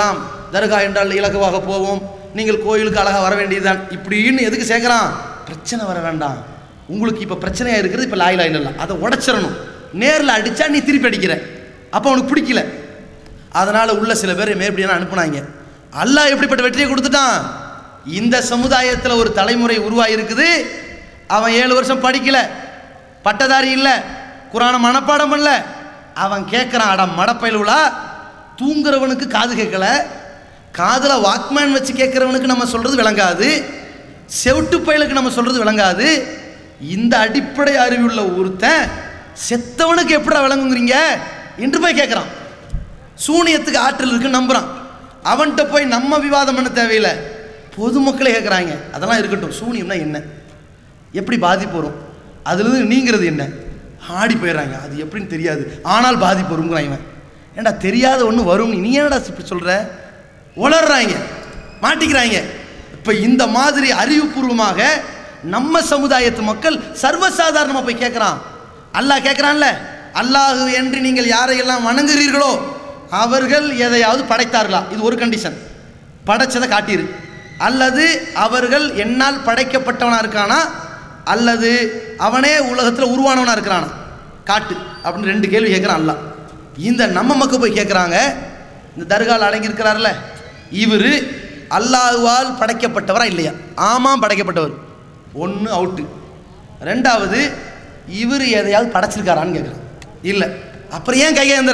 தர்கா என்றால் இலகுவாக போவோம் நீங்கள் கோயிலுக்கு அழகாக வர வேண்டியதுதான் இப்படின்னு எதுக்கு சேர்க்குறான் பிரச்சனை வர வேண்டாம் உங்களுக்கு இப்போ பிரச்சனையாக இருக்கிறது இப்போ லாயிலா இல்லை அதை உடச்சிடணும் நேரில் அடித்தா நீ திருப்பி அடிக்கிற அப்போ அவனுக்கு பிடிக்கல அதனால் உள்ள சில பேர் மேற்படியான அனுப்புனாங்க அல்லாஹ் எப்படிப்பட்ட வெற்றியை கொடுத்துட்டான் இந்த சமுதாயத்தில் ஒரு தலைமுறை உருவாகிருக்குது அவன் ஏழு வருஷம் படிக்கல பட்டதாரி இல்லை குரானை மனப்பாடம் பண்ணல அவன் கேட்குறான் அட மடப்பயிலுலா தூங்குறவனுக்கு காது கேட்கல காதில் வாக்மேன் வச்சு கேட்குறவனுக்கு நம்ம சொல்கிறது விளங்காது செவிட்டு பயலுக்கு நம்ம சொல்கிறது விளங்காது இந்த அடிப்படை அறிவுள்ள ஒருத்தன் செத்தவனுக்கு எப்படிடா விளங்குங்கிறீங்க என்று போய் கேட்குறான் சூனியத்துக்கு ஆற்றல் இருக்குன்னு நம்புகிறான் அவன்கிட்ட போய் நம்ம விவாதம் பண்ண தேவையில்லை பொதுமக்களே கேட்குறாங்க அதெல்லாம் இருக்கட்டும் சூனியம்னா என்ன எப்படி பாதிப்பு வரும் அதுலேருந்து நீங்கிறது என்ன ஆடி போயிடுறாங்க அது எப்படின்னு தெரியாது ஆனால் பாதிப்பு வருங்கிறான் இவன் ஏன்டா தெரியாத ஒன்று வரும் நீ ஏன்டா இப்படி சொல்கிற உளர்றாங்க மாட்டிக்கிறாங்க இப்போ இந்த மாதிரி அறிவுபூர்வமாக நம்ம சமுதாயத்து மக்கள் சர்வசாதாரணமாக போய் கேட்குறான் அல்லாஹ் கேட்குறான்ல அல்லாஹ் என்று நீங்கள் யாரையெல்லாம் வணங்குகிறீர்களோ அவர்கள் எதையாவது படைத்தார்களா இது ஒரு கண்டிஷன் படைச்சதை காட்டிரு அல்லது அவர்கள் என்னால் படைக்கப்பட்டவனா இருக்கானா அல்லது அவனே உலகத்தில் உருவானவனா இருக்கிறானா காட்டு அப்படின்னு ரெண்டு கேள்வி கேட்குறான் அல்லாஹ் இந்த நம்ம மக்கள் போய் கேட்குறாங்க இந்த தர்கால் அடங்கியிருக்கிறார்ல இவர் அல்லாஹுவால் படைக்கப்பட்டவரா இல்லையா ஆமாம் படைக்கப்பட்டவர் ஒன்று அவுட்டு ரெண்டாவது இவர் எதையாவது படைச்சிருக்காரான்னு கேட்குறான் இல்லை அப்புறம் ஏன் கையேந்திர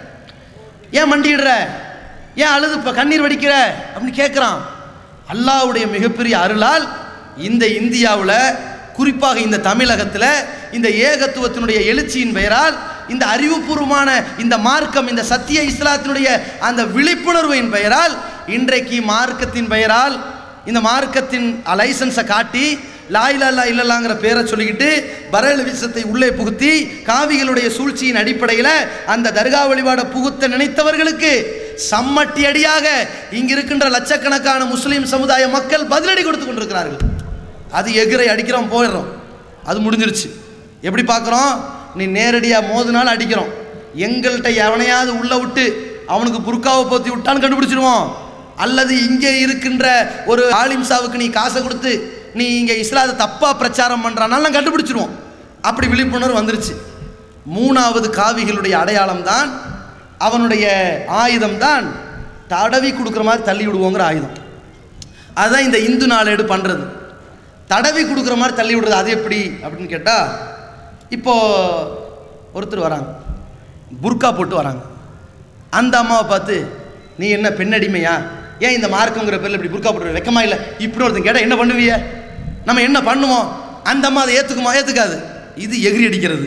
ஏன் மண்டிடுற ஏன் அழுது இப்போ கண்ணீர் வடிக்கிற அப்படின்னு கேட்குறான் அல்லாஹ்வுடைய மிகப்பெரிய அருளால் இந்த இந்தியாவில் குறிப்பாக இந்த தமிழகத்தில் இந்த ஏகத்துவத்தினுடைய எழுச்சியின் பெயரால் இந்த அறிவுபூர்வமான இந்த மார்க்கம் இந்த சத்திய இஸ்லாத்தினுடைய அந்த விழிப்புணர்வின் பெயரால் இன்றைக்கு மார்க்கத்தின் பெயரால் இந்த மார்க்கத்தின் லைசன்ஸை காட்டி லாயிலல்லா இல்லல்லாங்கிற பேரை சொல்லிக்கிட்டு பரல் விஷத்தை உள்ளே புகுத்தி காவிகளுடைய சூழ்ச்சியின் அடிப்படையில் அந்த தர்கா வழிபாட புகுத்த நினைத்தவர்களுக்கு சம்மட்டி அடியாக இங்க இருக்கின்ற லட்சக்கணக்கான முஸ்லீம் சமுதாய மக்கள் பதிலடி கொடுத்து கொண்டிருக்கிறார்கள் அது எகிரை அடிக்கிறோம் போயிடுறோம் அது முடிஞ்சிருச்சு எப்படி பார்க்குறோம் நீ நேரடியாக மோதினாலும் அடிக்கிறோம் எங்கள்கிட்ட எவனையாவது உள்ள விட்டு அவனுக்கு புர்காவை போத்தி விட்டான்னு கண்டுபிடிச்சிருவோம் அல்லது இங்கே இருக்கின்ற ஒரு ஆலிம்சாவுக்கு நீ காசை கொடுத்து நீ இங்கே இஸ்லாத்தை தப்பாக பிரச்சாரம் பண்ணுறானாலும் கண்டுபிடிச்சிருவோம் அப்படி விழிப்புணர்வு வந்துருச்சு மூணாவது காவிகளுடைய அடையாளம் தான் அவனுடைய ஆயுதம் தான் தடவி கொடுக்குற மாதிரி தள்ளி விடுவோங்கிற ஆயுதம் அதுதான் இந்த இந்து நாளேடு பண்ணுறது தடவி கொடுக்குற மாதிரி தள்ளி விடுறது அது எப்படி அப்படின்னு கேட்டால் இப்போது ஒருத்தர் வராங்க புர்கா போட்டு வராங்க அந்த அம்மாவை பார்த்து நீ என்ன பெண்ணடிமையா ஏன் இந்த மார்க்குங்கிற பேரில் இப்படி புர்கா போட்டு வெக்கமா இல்லை இப்படி ஒருத்தன் கேட்டால் என்ன பண்ணுவிய நம்ம என்ன பண்ணுவோம் அந்த அம்மா அதை ஏற்றுக்குமா ஏற்றுக்காது இது எகிரி அடிக்கிறது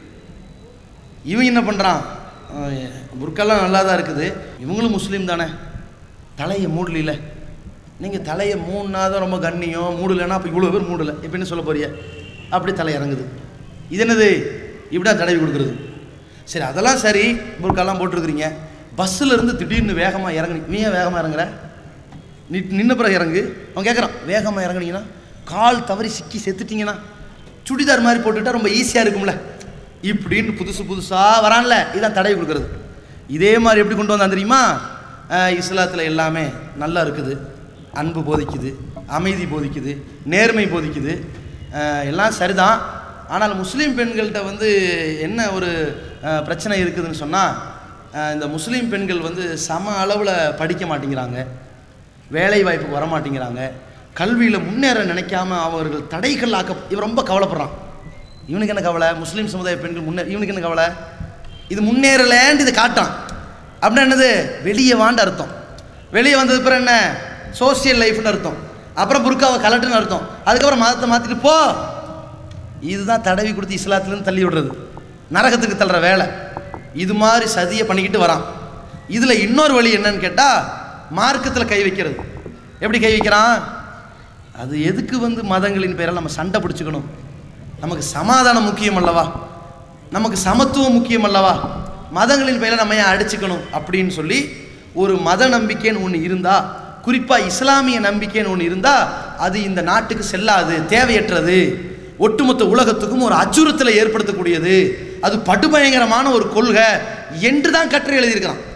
இவன் என்ன பண்ணுறான் புர்க்கெல்லாம் நல்லா தான் இருக்குது இவங்களும் முஸ்லீம் தானே தலையை மூடல நீங்கள் தலையை மூணுனா தான் ரொம்ப கண்ணியம் மூடலைன்னா அப்போ இவ்வளோ பேர் மூடலை இப்போ என்ன சொல்ல போறிய அப்படி தலை இறங்குது இது என்னது இப்படி தான் தடவி கொடுக்குறது சரி அதெல்லாம் சரி புர்க்கெல்லாம் போட்டிருக்கிறீங்க பஸ்ஸில் இருந்து திடீர்னு வேகமாக இறங்குனி நீ ஏன் வேகமாக இறங்குற நீ நின்ன பிறகு இறங்கு அவன் கேட்குறான் வேகமாக இறங்குனீங்கன்னா கால் தவறி சிக்கி செத்துட்டீங்கன்னா சுடிதார் மாதிரி போட்டுட்டா ரொம்ப ஈஸியாக இருக்கும்ல இப்படின்னு புதுசு புதுசாக வரான்ல இதான் தடவி கொடுக்குறது இதே மாதிரி எப்படி கொண்டு வந்தான் தெரியுமா இஸ்லாத்தில் எல்லாமே நல்லா இருக்குது அன்பு போதிக்குது அமைதி போதிக்குது நேர்மை போதிக்குது அஹ் எல்லாம் சரிதான் ஆனால் முஸ்லீம் பெண்கள்கிட்ட வந்து என்ன ஒரு அஹ், பிரச்சனை இருக்குதுன்னு சொன்னால் இந்த முஸ்லீம் பெண்கள் வந்து சம அளவில் படிக்க மாட்டேங்கிறாங்க வேலை வாய்ப்புக்கு வர மாட்டேங்கிறாங்க கல்வியில் முன்னேற நினைக்காம அவர்கள் தடைகள் ஆக்க இவன் ரொம்ப கவலைப்படுறான் இவனுக்கு என்ன கவலை முஸ்லீம் சமுதாய பெண்கள் முன்னே இவனுக்கு என்ன கவலை இது முன்னேறலேன்னு இது காட்டான் அப்படின்னா என்னது வெளியே வாண்டு அர்த்தம் வெளியே வந்தது பிறகு என்ன சோசியல் லைஃப்னு அர்த்தம் அப்புறம் புர்காவை கலட்டுன்னு அர்த்தம் அதுக்கப்புறம் மதத்தை மாற்றிட்டு போ இதுதான் தடவி கொடுத்து இஸ்லாத்துலேருந்து தள்ளி விடுறது நரகத்துக்கு தள்ளுற வேலை இது மாதிரி சதியை பண்ணிக்கிட்டு வரான் இதில் இன்னொரு வழி என்னன்னு கேட்டால் மார்க்கத்தில் கை வைக்கிறது எப்படி கை வைக்கிறான் அது எதுக்கு வந்து மதங்களின் பேரால் நம்ம சண்டை பிடிச்சிக்கணும் நமக்கு சமாதானம் முக்கியம் அல்லவா நமக்கு சமத்துவம் முக்கியம் அல்லவா மதங்களின் பெயரில் நம்ம ஏன் அடிச்சுக்கணும் அப்படின்னு சொல்லி ஒரு மத நம்பிக்கைன்னு ஒன்று இருந்தா குறிப்பாக இஸ்லாமிய நம்பிக்கைன்னு ஒன்று இருந்தா அது இந்த நாட்டுக்கு செல்லாது தேவையற்றது ஒட்டுமொத்த உலகத்துக்கும் ஒரு அச்சுறுத்தலை ஏற்படுத்தக்கூடியது அது படுபயங்கரமான ஒரு கொள்கை என்று தான் கட்டுரை எழுதியிருக்கிறான்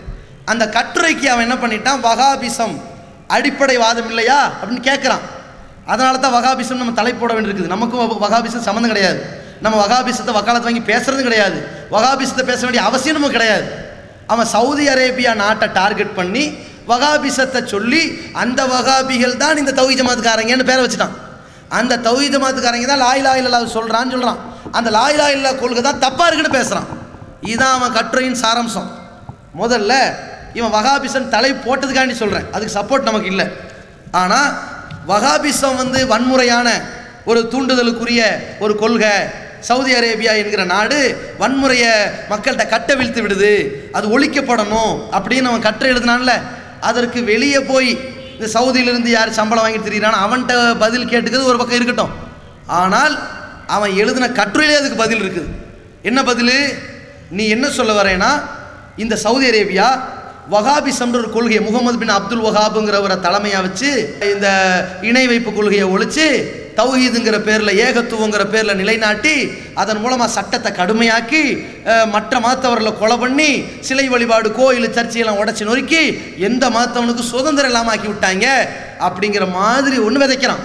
அந்த கட்டுரைக்கு அவன் என்ன பண்ணிட்டான் வகாபிசம் அடிப்படை வாதம் இல்லையா அப்படின்னு கேட்குறான் அதனால தான் வகாபிசம் நம்ம தலை போட வேண்டியிருக்குது நமக்கும் வ- வகாபிசம் சம்மந்தம் கிடையாது நம்ம வகாபிசத்தை வக்காலத்து வாங்கி பேசுறது கிடையாது வகாபிசத்தை பேச வேண்டிய அவசியம் நமக்கு கிடையாது அவன் சவுதி அரேபியா நாட்டை டார்கெட் பண்ணி வகாபிசத்தை சொல்லி அந்த வகாபிகள் தான் இந்த தௌஹி ஜமாத்துக்காரங்கன்னு பேரை வச்சுட்டான் அந்த தௌஹி ஜமாத்துக்காரங்க தான் லாயிலா இல்லா சொல்கிறான்னு சொல்கிறான் அந்த லாயிலா இல்லா கொள்கை தான் தப்பாக இருக்குன்னு பேசுகிறான் இதுதான் அவன் கட்டுரையின் சாராம்சம் முதல்ல இவன் வகாபிசம் தலை போட்டதுக்காண்டி சொல்கிறேன் அதுக்கு சப்போர்ட் நமக்கு இல்லை ஆனால் வகாபிசம் வந்து வன்முறையான ஒரு தூண்டுதலுக்குரிய ஒரு கொள்கை சவுதி அரேபியா என்கிற நாடு வன்முறையை மக்கள்கிட்ட கட்ட வீழ்த்து விடுது அது ஒழிக்கப்படணும் அப்படின்னு அவன் கற்றை எழுதினான்ல அதற்கு வெளியே போய் இந்த சவுதியிலிருந்து யார் சம்பளம் வாங்கிட்டு திரியிறானோ அவன்கிட்ட பதில் கேட்டுக்கிறது ஒரு பக்கம் இருக்கட்டும் ஆனால் அவன் எழுதின கட்டுரையிலே அதுக்கு பதில் இருக்குது என்ன பதில் நீ என்ன சொல்ல வரேன்னா இந்த சவுதி அரேபியா வகாபிசம்ன்ற ஒரு கொள்கையை முகமது பின் அப்துல் வஹாபுங்கிறவரை தலைமையாக வச்சு இந்த இணை வைப்பு கொள்கையை ஒழிச்சு தௌஹீதுங்கிற பேரில் ஏகத்துவங்கிற பேரில் நிலைநாட்டி அதன் மூலமாக சட்டத்தை கடுமையாக்கி அஹ், மற்ற மதத்தவர்களை கொலை பண்ணி சிலை வழிபாடு கோயில் சர்ச்சையெல்லாம் உடச்சி நொறுக்கி எந்த மதத்தவனுக்கு சுதந்திரம் இல்லாமல் ஆக்கி விட்டாங்க அப்படிங்கிற மாதிரி ஒன்று விதைக்கிறான்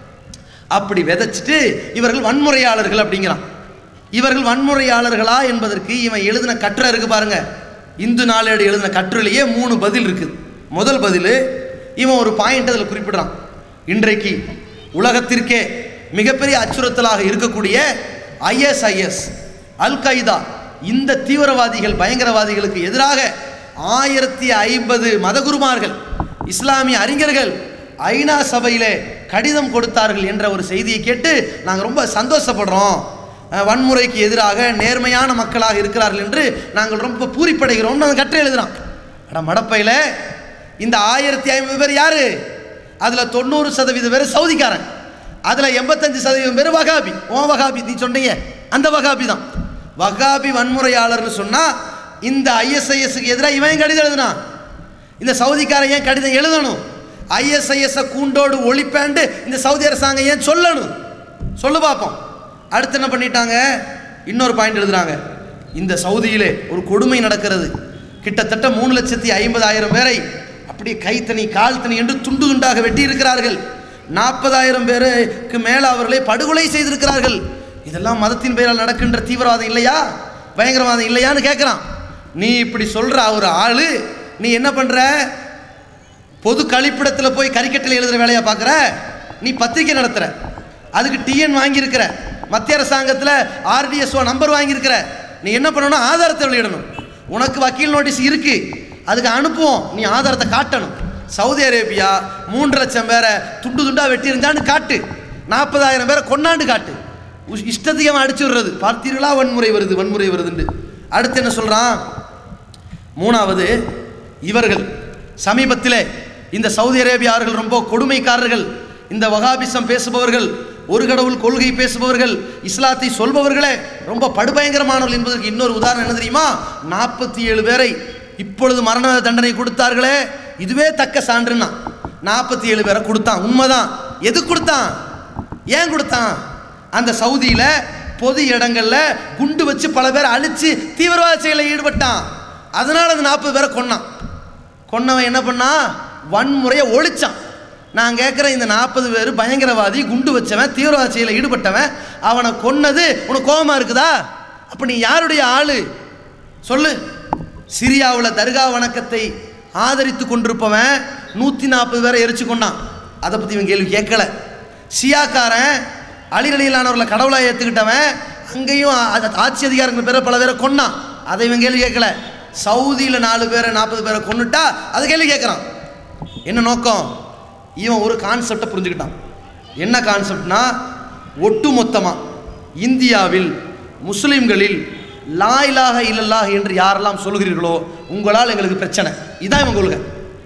அப்படி விதைச்சிட்டு இவர்கள் வன்முறையாளர்கள் அப்படிங்கிறான் இவர்கள் வன்முறையாளர்களா என்பதற்கு இவன் எழுதின கட்டுரை இருக்கு பாருங்க இந்து நாளேடு எழுதின கட்டுரையிலேயே மூணு பதில் இருக்குது முதல் பதில் இவன் ஒரு பாயிண்ட் அதில் குறிப்பிடுறான் இன்றைக்கு உலகத்திற்கே மிகப்பெரிய அச்சுறுத்தலாக இருக்கக்கூடிய ஐஎஸ்ஐஎஸ் அல் qaeda இந்த தீவிரவாதிகள் பயங்கரவாதிகளுக்கு எதிராக ஆயிரத்தி ஐம்பது மதகுருமார்கள் இஸ்லாமிய அறிஞர்கள் ஐநா சபையிலே கடிதம் கொடுத்தார்கள் என்ற ஒரு செய்தியை கேட்டு நாங்கள் ரொம்ப சந்தோஷப்படுறோம் அஹ், வன்முறைக்கு எதிராக நேர்மையான மக்களாக இருக்கிறார்கள் என்று நாங்கள் ரொம்ப பூரிப்படைகிறோம்னு அந்த கட்டுரை எழுதுறான் அட மடப்பையில் இந்த ஆயிரத்தி ஐம்பது பேர் யாரு அதில் தொண்ணூறு சதவீதம் பேர் சவுதிக்காரன் அதில் எண்பத்தஞ்சு சதவீதம் பேர் வகாபி ஓ வகாபி நீ சொன்னீங்க அந்த வகாபி தான் வகாபி வன்முறையாளர்னு சொன்னால் இந்த ஐஎஸ்ஐஎஸ்க்கு எதிராக இவன் ஏன் கடிதம் எழுதுனான் இந்த சவுதிக்காரன் ஏன் கடிதம் எழுதணும் ஐஎஸ்ஐஎஸ் கூண்டோடு ஒழிப்பேண்டு இந்த சவுதி அரசாங்கம் ஏன் சொல்லணும் சொல்லு பார்ப்போம் அடுத்து என்ன பண்ணிட்டாங்க இன்னொரு பாயிண்ட் எழுதுறாங்க இந்த சவுதியிலே ஒரு கொடுமை நடக்கிறது கிட்டத்தட்ட மூணு லட்சத்தி ஐம்பதாயிரம் பேரை அப்படியே கைத்தனி கால் தனி என்று துண்டு துண்டாக வெட்டி இருக்கிறார்கள் நாற்பதாயிரம் பேருக்கு மேலே அவர்களை படுகொலை செய்திருக்கிறார்கள் இதெல்லாம் மதத்தின் பெயரால் நடக்கின்ற தீவிரவாதம் இல்லையா பயங்கரவாதம் இல்லையான்னு கேட்குறான் நீ இப்படி சொல்கிற ஒரு ஆள் நீ என்ன பண்ணுற பொது கழிப்பிடத்தில் போய் கரிக்கட்டில் எழுதுகிற வேலையை பார்க்குற நீ பத்திரிக்கை நடத்துகிற அதுக்கு டிஎன் வாங்கியிருக்கிற மத்திய அரசாங்கத்தில் ஆர்டிஎஸ்ஓ நம்பர் வாங்கியிருக்கிற நீ என்ன பண்ணணும் ஆதாரத்தை வெளியிடணும் உனக்கு வக்கீல் நோட்டீஸ் இருக்கு அதுக்கு அனுப்புவோம் நீ ஆதாரத்தை காட்டணும் சவுதி அரேபியா மூன்று லட்சம் பேரை துண்டு துண்டாக வெட்டியிருந்தான்னு காட்டு நாற்பதாயிரம் பேரை கொண்டாண்டு காட்டு உஸ்- இஷ்டத்துக்கு அவன் அடிச்சு விடுறது பார்த்தீர்களா வன்முறை வருது வன்முறை வருதுன்னு அடுத்து என்ன சொல்கிறான் மூணாவது இவர்கள் சமீபத்திலே இந்த சவுதி அரேபியார்கள் ரொம்ப கொடுமைக்காரர்கள் இந்த வகாபிசம் பேசுபவர்கள் ஒரு கடவுள் கொள்கை பேசுபவர்கள் இஸ்லாத்தை சொல்பவர்களே ரொம்ப படுபயங்கரமானவர்கள் என்பதற்கு இன்னொரு உதாரணம் என்ன தெரியுமா நாற்பத்தி ஏழு பேரை இப்பொழுது மரண தண்டனை கொடுத்தார்களே இதுவே தக்க சான்றுன்னா நாற்பத்தி ஏழு பேரை கொடுத்தான் உண்மைதான் எது கொடுத்தான் ஏன் கொடுத்தான் அந்த சவுதியில் பொது இடங்கள்ல குண்டு வச்சு பல பேர் அழிச்சு தீவிரவாத செயலில் ஈடுபட்டான் அதனால அந்த நாற்பது பேரை கொன்னான் கொன்னவன் என்ன பண்ணான் வன்முறையை ஒழிச்சான் நான் கேட்குறேன் இந்த நாற்பது பேர் பயங்கரவாதி குண்டு வச்சவன் தீவிரவாத செயலில் ஈடுபட்டவன் அவனை கொன்னது உனக்கு கோபமா இருக்குதா அப்போ நீ யாருடைய ஆளு சொல்லு சிரியாவில் தர்கா வணக்கத்தை ஆதரித்து கொண்டிருப்பவன் நூற்றி நாற்பது பேரை எரிச்சு கொண்டான் அதை பற்றி இவன் கேள்வி கேட்கல சியாக்காரன் அலிரலியிலானவர்களை கடவுளாக ஏற்றுக்கிட்டவன் அங்கேயும் ஆ- ஆ- ஆட்சி அதிகாரங்கள் பேரை பல பேரை கொன்னான் அதை இவன் கேள்வி கேட்கல சவுதியில் நாலு பேரை நாற்பது பேரை கொன்னுட்டா அதை கேள்வி கேட்குறான் என்ன நோக்கம் இவன் ஒரு கான்செப்டை புரிஞ்சுக்கிட்டான் என்ன கான்செப்ட்னா ஒட்டுமொத்தமாக இந்தியாவில் முஸ்லிம்களில் லா இலாஹ இல்லல்லாஹ் என்று யாரெல்லாம் சொல்கிறீர்களோ உங்களால் எங்களுக்கு பிரச்சனை இதான் இவன் கொள்கை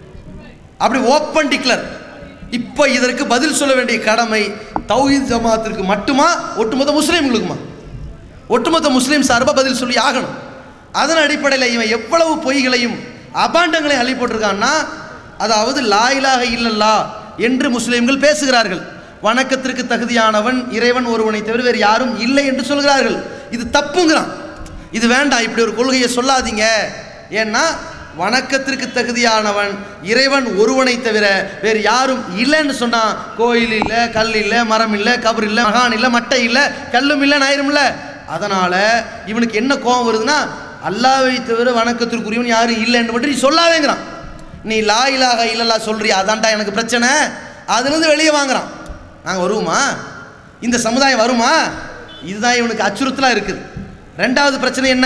அப்படி ஓப்பன் டிக்ளர் இப்போ இதற்கு பதில் சொல்ல வேண்டிய கடமை தௌஹீத் ஜமாத்திற்கு மட்டுமா ஒட்டுமொத்த முஸ்லீம்களுக்குமா ஒட்டுமொத்த முஸ்லீம் சார்பாக பதில் சொல்லி ஆகணும் அதன் அடிப்படையில் இவன் எவ்வளவு பொய்களையும் அபாண்டங்களையும் அள்ளி போட்டிருக்கான்னா அதாவது லாயிலாக இல்லல்லா என்று முஸ்லீம்கள் பேசுகிறார்கள் வணக்கத்திற்கு தகுதியானவன் இறைவன் ஒருவனை தவிர வேறு யாரும் இல்லை என்று சொல்கிறார்கள் இது தப்புங்கிறான் இது வேண்டாம் இப்படி ஒரு கொள்கையை சொல்லாதீங்க ஏன்னா வணக்கத்திற்கு தகுதியானவன் இறைவன் ஒருவனை தவிர வேறு யாரும் இல்லைன்னு சொன்னான் கோயில் இல்லை கல் இல்லை மரம் இல்லை கபர் இல்லை மகான் இல்லை மட்டை இல்லை கல்லும் இல்லை ஞாயிறும் இல்லை அதனால இவனுக்கு என்ன கோபம் வருதுன்னா அல்லாவை தவிர வணக்கத்திற்குரியவன் யாரும் இல்லைன்னு மட்டும் நீ சொல்லாதேங்கிறான் நீ லா இலாக இல்லல்லா சொல்றியா அதான்டா எனக்கு பிரச்சனை அதுலேருந்து வெளியே வாங்குறான் நாங்கள் வருவோமா இந்த சமுதாயம் வருமா இதுதான் இவனுக்கு அச்சுறுத்தலாக இருக்குது ரெண்டாவது பிரச்சனை என்ன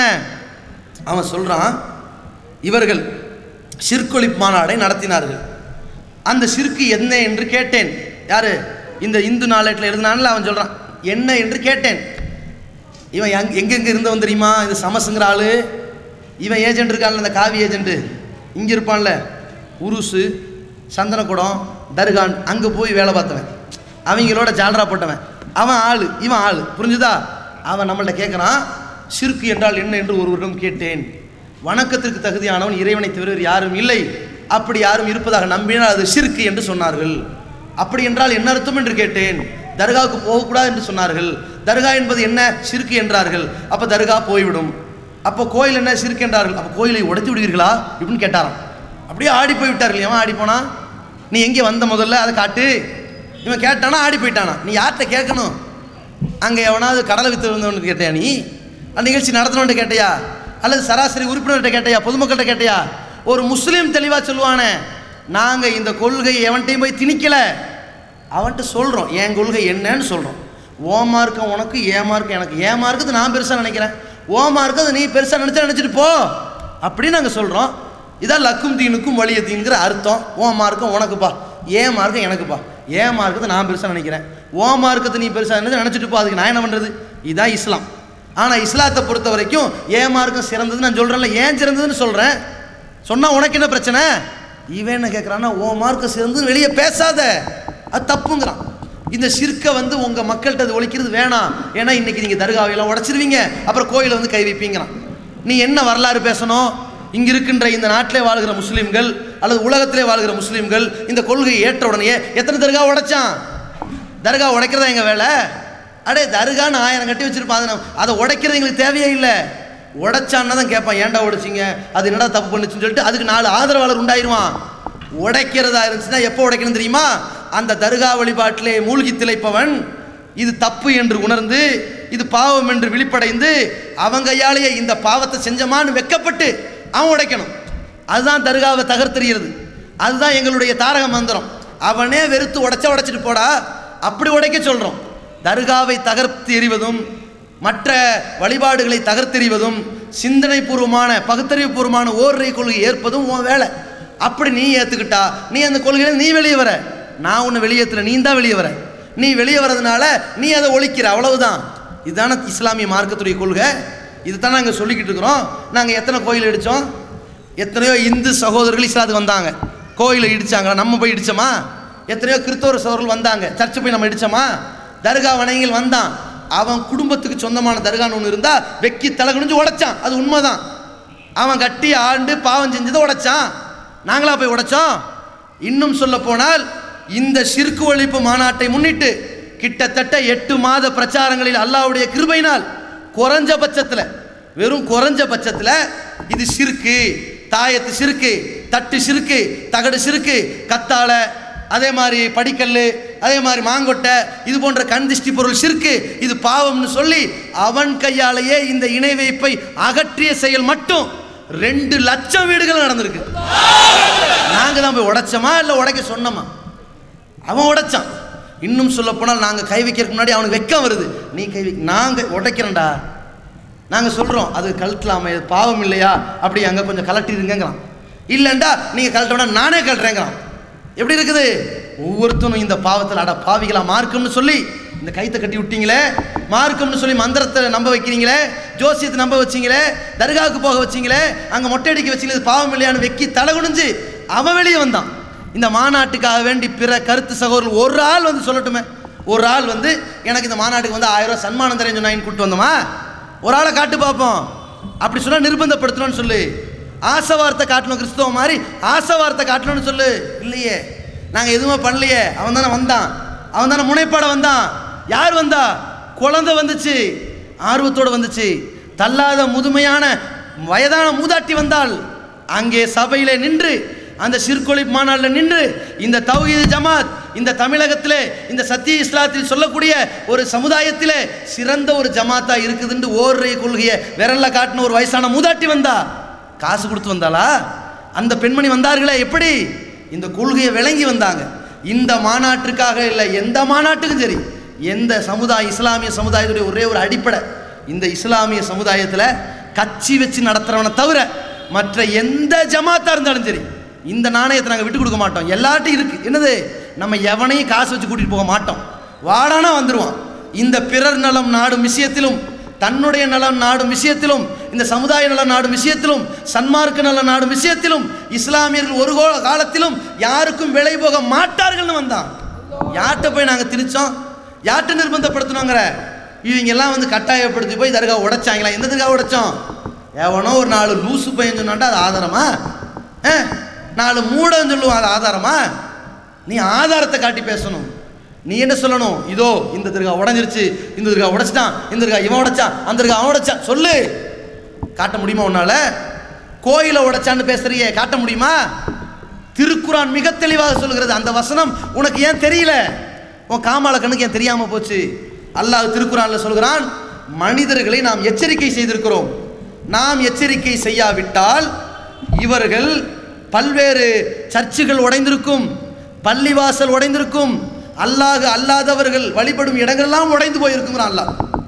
அவன் சொல்கிறான் இவர்கள் சிற்கொழிப்பு மாநாடை நடத்தினார்கள் அந்த சிற்கு என்ன என்று கேட்டேன் யாரு இந்த இந்து நாளேட்டில் எழுதினான்ல அவன் சொல்கிறான் என்ன என்று கேட்டேன் இவன் எங் எங்கெங்கே இருந்தவன் தெரியுமா இது சமசுங்கிற ஆளு இவன் ஏஜென்ட் இருக்கான்ல இந்த காவி ஏஜென்ட்டு இங்கே இருப்பான்ல உருசு சந்தனக்குடம் தர்கான் அங்கே போய் வேலை பார்த்தவன் அவங்களோட ஜால்ரா போட்டவன் அவன் ஆள் இவன் ஆள் புரிஞ்சுதா அவன் நம்மள்ட்ட கேட்குறான் சிற்கு என்றால் என்ன என்று ஒருவரிடம் கேட்டேன் வணக்கத்திற்கு தகுதியானவன் இறைவனை தவிர வேறு யாரும் இல்லை அப்படி யாரும் இருப்பதாக நம்பினால் அது சிற்கு என்று சொன்னார்கள் அப்படி என்றால் என்ன அர்த்தம் என்று கேட்டேன் தர்காவுக்கு போகக்கூடாது என்று சொன்னார்கள் தர்கா என்பது என்ன சிறுக்கு என்றார்கள் அப்போ தர்கா போய்விடும் அப்போ கோயில் என்ன சிறுக்கு என்றார்கள் அப்போ கோயிலை உடைத்து விடுவீர்களா இப்படின்னு கேட்டாராம் அப்படியே ஆடி போய் விட்டார்கள் எவன் ஆடி போனா நீ எங்கே வந்த முதல்ல அதை காட்டு இவன் கேட்டானா ஆடி போயிட்டானா நீ யார்கிட்ட கேட்கணும் அங்கே எவனாவது கடலை வித்து வந்தவனுக்கு கேட்டியா நீ அந்த நிகழ்ச்சி நடத்தணுன்ட்டு கேட்டியா அல்லது சராசரி உறுப்பினர்கிட்ட கேட்டியா பொதுமக்கள்கிட்ட கேட்டியா ஒரு முஸ்லீம் தெளிவாக சொல்லுவானே நாங்கள் இந்த கொள்கையை எவன்கிட்டையும் போய் திணிக்கல அவன்கிட்ட சொல்கிறோம் என் கொள்கை என்னன்னு சொல்கிறோம் ஓ மார்க்கம் உனக்கு ஏ மார்க்கம் எனக்கு ஏ மார்க்கது நான் பெருசாக நினைக்கிறேன் ஓ மார்க்கது நீ பெருசாக நினச்சா நினச்சிட்டு போ அப்படின்னு நாங்கள் சொல்கிறோம் இதான் லக்கும் தீனுக்கும் வலிய தீனுங்கிற அர்த்தம் ஓ மார்க்கம் உனக்குப்பா ஏன் மார்க்கம் எனக்குப்பா ஏன் மார்க்கத்தை நான் பெருசாக நினைக்கிறேன் ஓ மார்க்கத்தை நீ பெருசாக நினைச்சு நினச்சிட்டு போ அதுக்கு நான் என்ன பண்ணுறது இதுதான் இஸ்லாம் ஆனால் இஸ்லாத்தை பொறுத்த வரைக்கும் ஏன் மார்க்கம் சிறந்ததுன்னு நான் சொல்கிறேன்ல ஏன் சிறந்ததுன்னு சொல்கிறேன் சொன்னால் உனக்கு என்ன பிரச்சனை இவன் என்ன கேட்குறான்னா ஓ மார்க்கம் சிறந்து வெளியே பேசாத அது தப்புங்கிறான் இந்த சிற்கை வந்து உங்கள் மக்கள்கிட்ட அது ஒழிக்கிறது வேணாம் ஏன்னா இன்னைக்கு நீங்கள் தர்காவையெல்லாம் உடச்சிருவீங்க அப்புறம் கோயிலை வந்து கை வைப்பீங்கிறான் நீ என்ன வரலாறு பேசணும் இங்க இருக்கின்ற இந்த நாட்டிலே வாழ்கிற முஸ்லீம்கள் அல்லது உலகத்திலே வாழ்கிற முஸ்லீம்கள் இந்த கொள்கையை ஏற்ற உடனே எத்தனை தர்கா உடைச்சான் தர்கா உடைக்கிறதா எங்க வேலை அடே தர்கான்னு ஆயிரம் கட்டி வச்சிருப்பான் அது நம்ம- அதை உடைக்கிறது எங்களுக்கு தேவையே இல்லை உடைச்சான்னா தான் கேட்பான் ஏன்டா உடைச்சிங்க அது என்னடா தப்பு பண்ணுச்சுன்னு சொல்லிட்டு அதுக்கு நாலு ஆதரவாளர் உண்டாயிருவான் உடைக்கிறதா இருந்துச்சுன்னா எப்போ உடைக்கணும் தெரியுமா அந்த தர்கா வழிபாட்டிலே மூழ்கி திளைப்பவன் இது தப்பு என்று உணர்ந்து இது பாவம் என்று விழிப்படைந்து அவன் கையாலேயே இந்த பாவத்தை செஞ்சமான்னு வெக்கப்பட்டு அவன் உடைக்கணும் அதுதான் தர்காவை தகர்த்தெறிகிறது அதுதான் எங்களுடைய தாரக மந்திரம் அவனே வெறுத்து உடைச்சா உடைச்சிட்டு போடா அப்படி உடைக்க சொல்கிறோம் தர்காவை தகர்த்து எறிவதும் மற்ற வழிபாடுகளை தகர்த்தெறிவதும் சிந்தனை பூர்வமான பகுத்தறிவு பூர்வமான ஓர்றை கொள்கை ஏற்பதும் உன் வேலை அப்படி நீ ஏற்றுக்கிட்டா நீ அந்த கொள்கையில நீ வெளியே வர நான் உன்னை வெளியேற்றுல நீ தான் வெளியே வர நீ வெளியே வர்றதுனால நீ அதை ஒழிக்கிற அவ்வளவுதான் இதுதானே இஸ்லாமிய மார்க்கத்துடைய கொள்கை இதுதான் நாங்கள் சொல்லிக்கிட்டு இருக்கிறோம் நாங்கள் எத்தனை கோயில் இடித்தோம் எத்தனையோ இந்து சகோதரர்கள் இஸ்லாத்துக்கு வந்தாங்க கோயிலை இடிச்சாங்களா நம்ம போய் இடிச்சோமா எத்தனையோ கிறிஸ்தவ சகோதரர்கள் வந்தாங்க சர்ச்சை போய் நம்ம இடிச்சோமா தர்கா வணங்கிகள் வந்தான் அவன் குடும்பத்துக்கு சொந்தமான தர்கான்னு ஒன்று இருந்தால் வெக்கி தலை குனிஞ்சு உடைச்சான் அது உண்மைதான் அவன் கட்டி ஆண்டு பாவம் செஞ்சதை உடைச்சான் நாங்களா போய் உடைச்சோம் இன்னும் சொல்ல போனால் இந்த சிற்கு ஒழிப்பு மாநாட்டை முன்னிட்டு கிட்டத்தட்ட எட்டு மாத பிரச்சாரங்களில் அல்லாஹ்வுடைய கிருபையினால் குறைஞ்ச பட்சத்தில் வெறும் குறைஞ்ச பட்சத்தில் இது சிறுக்கு தாயத்து சிறுக்கு தட்டு சிறுக்கு தகடு சிறுக்கு கத்தாழ அதே மாதிரி படிக்கல் அதே மாதிரி மாங்கொட்டை இது போன்ற கண் திஷ்டி பொருள் சிறுக்கு இது பாவம்னு சொல்லி அவன் கையாலேயே இந்த இணை வைப்பை அகற்றிய செயல் மட்டும் ரெண்டு லட்சம் வீடுகள் நடந்திருக்கு நாங்க தான் போய் உடைச்சோமா இல்லை உடைக்க சொன்னோமா அவன் உடைச்சான் இன்னும் சொல்ல போனால் நாங்கள் கை வைக்கிறதுக்கு முன்னாடி அவனுக்கு வெக்கம் வருது நீ கை வை நாங்கள் உடைக்கிறோம்டா நாங்கள் சொல்கிறோம் அது கழட்டலாமே இது பாவம் இல்லையா அப்படி அங்கே கொஞ்சம் கலட்டிருங்கிறான் இல்லைண்டா நீங்கள் கழட்டோம்னா நானே கழட்டுறேங்கிறான் எப்படி இருக்குது ஒவ்வொருத்தனும் இந்த பாவத்தில் அட பாவிகளா மார்க்கம்னு சொல்லி இந்த கைத்தை கட்டி விட்டீங்களே மார்க்கம்னு சொல்லி மந்திரத்தை நம்ப வைக்கிறீங்களே ஜோசியத்தை நம்ப வச்சீங்களே தர்காவுக்கு போக வச்சீங்களே அங்கே மொட்டை அடிக்க வச்சீங்களே இது பாவம் இல்லையான்னு வெக்கி தலை குனிஞ்சு அவன் வெளியே வந்தான் இந்த மாநாட்டுக்காக வேண்டி பிற கருத்து சகோதரர்கள் ஒரு ஆள் வந்து சொல்லட்டுமே ஒரு ஆள் வந்து எனக்கு இந்த மாநாட்டுக்கு வந்து ஆயிரம் ரூபாய் சன்மானம் தரேன் சொன்னாயின்னு கூப்பிட்டு வந்தோமா ஒரு ஆளை காட்டு பார்ப்போம் அப்படி சொன்னால் நிர்பந்தப்படுத்தணும்னு சொல்லு ஆசை வார்த்தை காட்டணும் கிறிஸ்தவ மாதிரி ஆசை வார்த்தை காட்டணும்னு சொல்லு இல்லையே நாங்கள் எதுவுமே பண்ணலையே அவன் தானே வந்தான் அவன் தானே முனைப்பாட வந்தான் யார் வந்தா குழந்தை வந்துச்சு ஆர்வத்தோடு வந்துச்சு தள்ளாத முதுமையான வயதான மூதாட்டி வந்தாள் அங்கே சபையிலே நின்று அந்த சிற்கொலை மாநாட்டில் நின்று இந்த தௌஹீது ஜமாத் இந்த தமிழகத்திலே இந்த சத்திய இஸ்லாத்தில் சொல்லக்கூடிய ஒரு சமுதாயத்திலே சிறந்த ஒரு ஜமாத்தா இருக்குதுன்னு ஓர்றைய கொள்கையை விரல்ல காட்டின ஒரு வயசான மூதாட்டி வந்தா காசு கொடுத்து வந்தாளா அந்த பெண்மணி வந்தார்களே எப்படி இந்த கொள்கையை விளங்கி வந்தாங்க இந்த மாநாட்டிற்காக இல்லை எந்த மாநாட்டுக்கும் சரி எந்த சமுதாய இஸ்லாமிய சமுதாயத்துடைய ஒரே ஒரு அடிப்படை இந்த இஸ்லாமிய சமுதாயத்தில் கட்சி வச்சு நடத்துறவனை தவிர மற்ற எந்த ஜமாத்தா இருந்தாலும் சரி இந்த நாணயத்தை நாங்கள் விட்டு கொடுக்க மாட்டோம் எல்லார்ட்டையும் இருக்கு என்னது நம்ம எவனையும் காசு வச்சு கூட்டிட்டு போக மாட்டோம் வாடானா வந்துடுவான் இந்த பிறர் நலம் நாடும் விஷயத்திலும் தன்னுடைய நலம் நாடும் விஷயத்திலும் இந்த சமுதாய நலம் நாடும் விஷயத்திலும் சன்மார்க்க நலம் நாடும் விஷயத்திலும் இஸ்லாமியர்கள் ஒரு கோ- காலத்திலும் யாருக்கும் விலை போக மாட்டார்கள்னு வந்தான் யார்கிட்ட போய் நாங்கள் திணிச்சோம் யார்கிட்ட நிர்பந்தப்படுத்தணுங்கிற இவங்க எல்லாம் வந்து கட்டாயப்படுத்தி போய் தர்கா உடைச்சாங்களா எந்த தர்கா உடைச்சோம் எவனோ ஒரு நாலு லூசு பையன் சொன்னாட்டா அது ஆதாரமா ஆ? நாலு மூடன் சொல்லுவான் அது ஆதாரமா நீ ஆதாரத்தை காட்டி பேசணும் நீ என்ன சொல்லணும் இதோ இந்த தர்கா உடைஞ்சிருச்சு இந்த தர்கா உடைச்சிட்டான் இந்த தர்கா இவன் உடைச்சான் அந்த தர்கா அவன் உடைச்சான் சொல்லு காட்ட முடியுமா உன்னால கோயிலை உடைச்சான்னு பேசுறியே காட்ட முடியுமா திருக்குரான் மிக தெளிவாக சொல்கிறது அந்த வசனம் உனக்கு ஏன் தெரியல உன் காமால கண்ணுக்கு ஏன் தெரியாம போச்சு அல்லாஹ் திருக்குறான்ல சொல்கிறான் மனிதர்களை நாம் எச்சரிக்கை செய்திருக்கிறோம் நாம் எச்சரிக்கை செய்யாவிட்டால் இவர்கள் பல்வேறு சர்ச்சுகள் உடைந்திருக்கும் பள்ளிவாசல் உடைந்திருக்கும் அல்லாஹ் அல்லாதவர்கள் வழிபடும் இடங்கள்லாம் உடைந்து போயிருக்குங்கிறான் அல்லாஹ்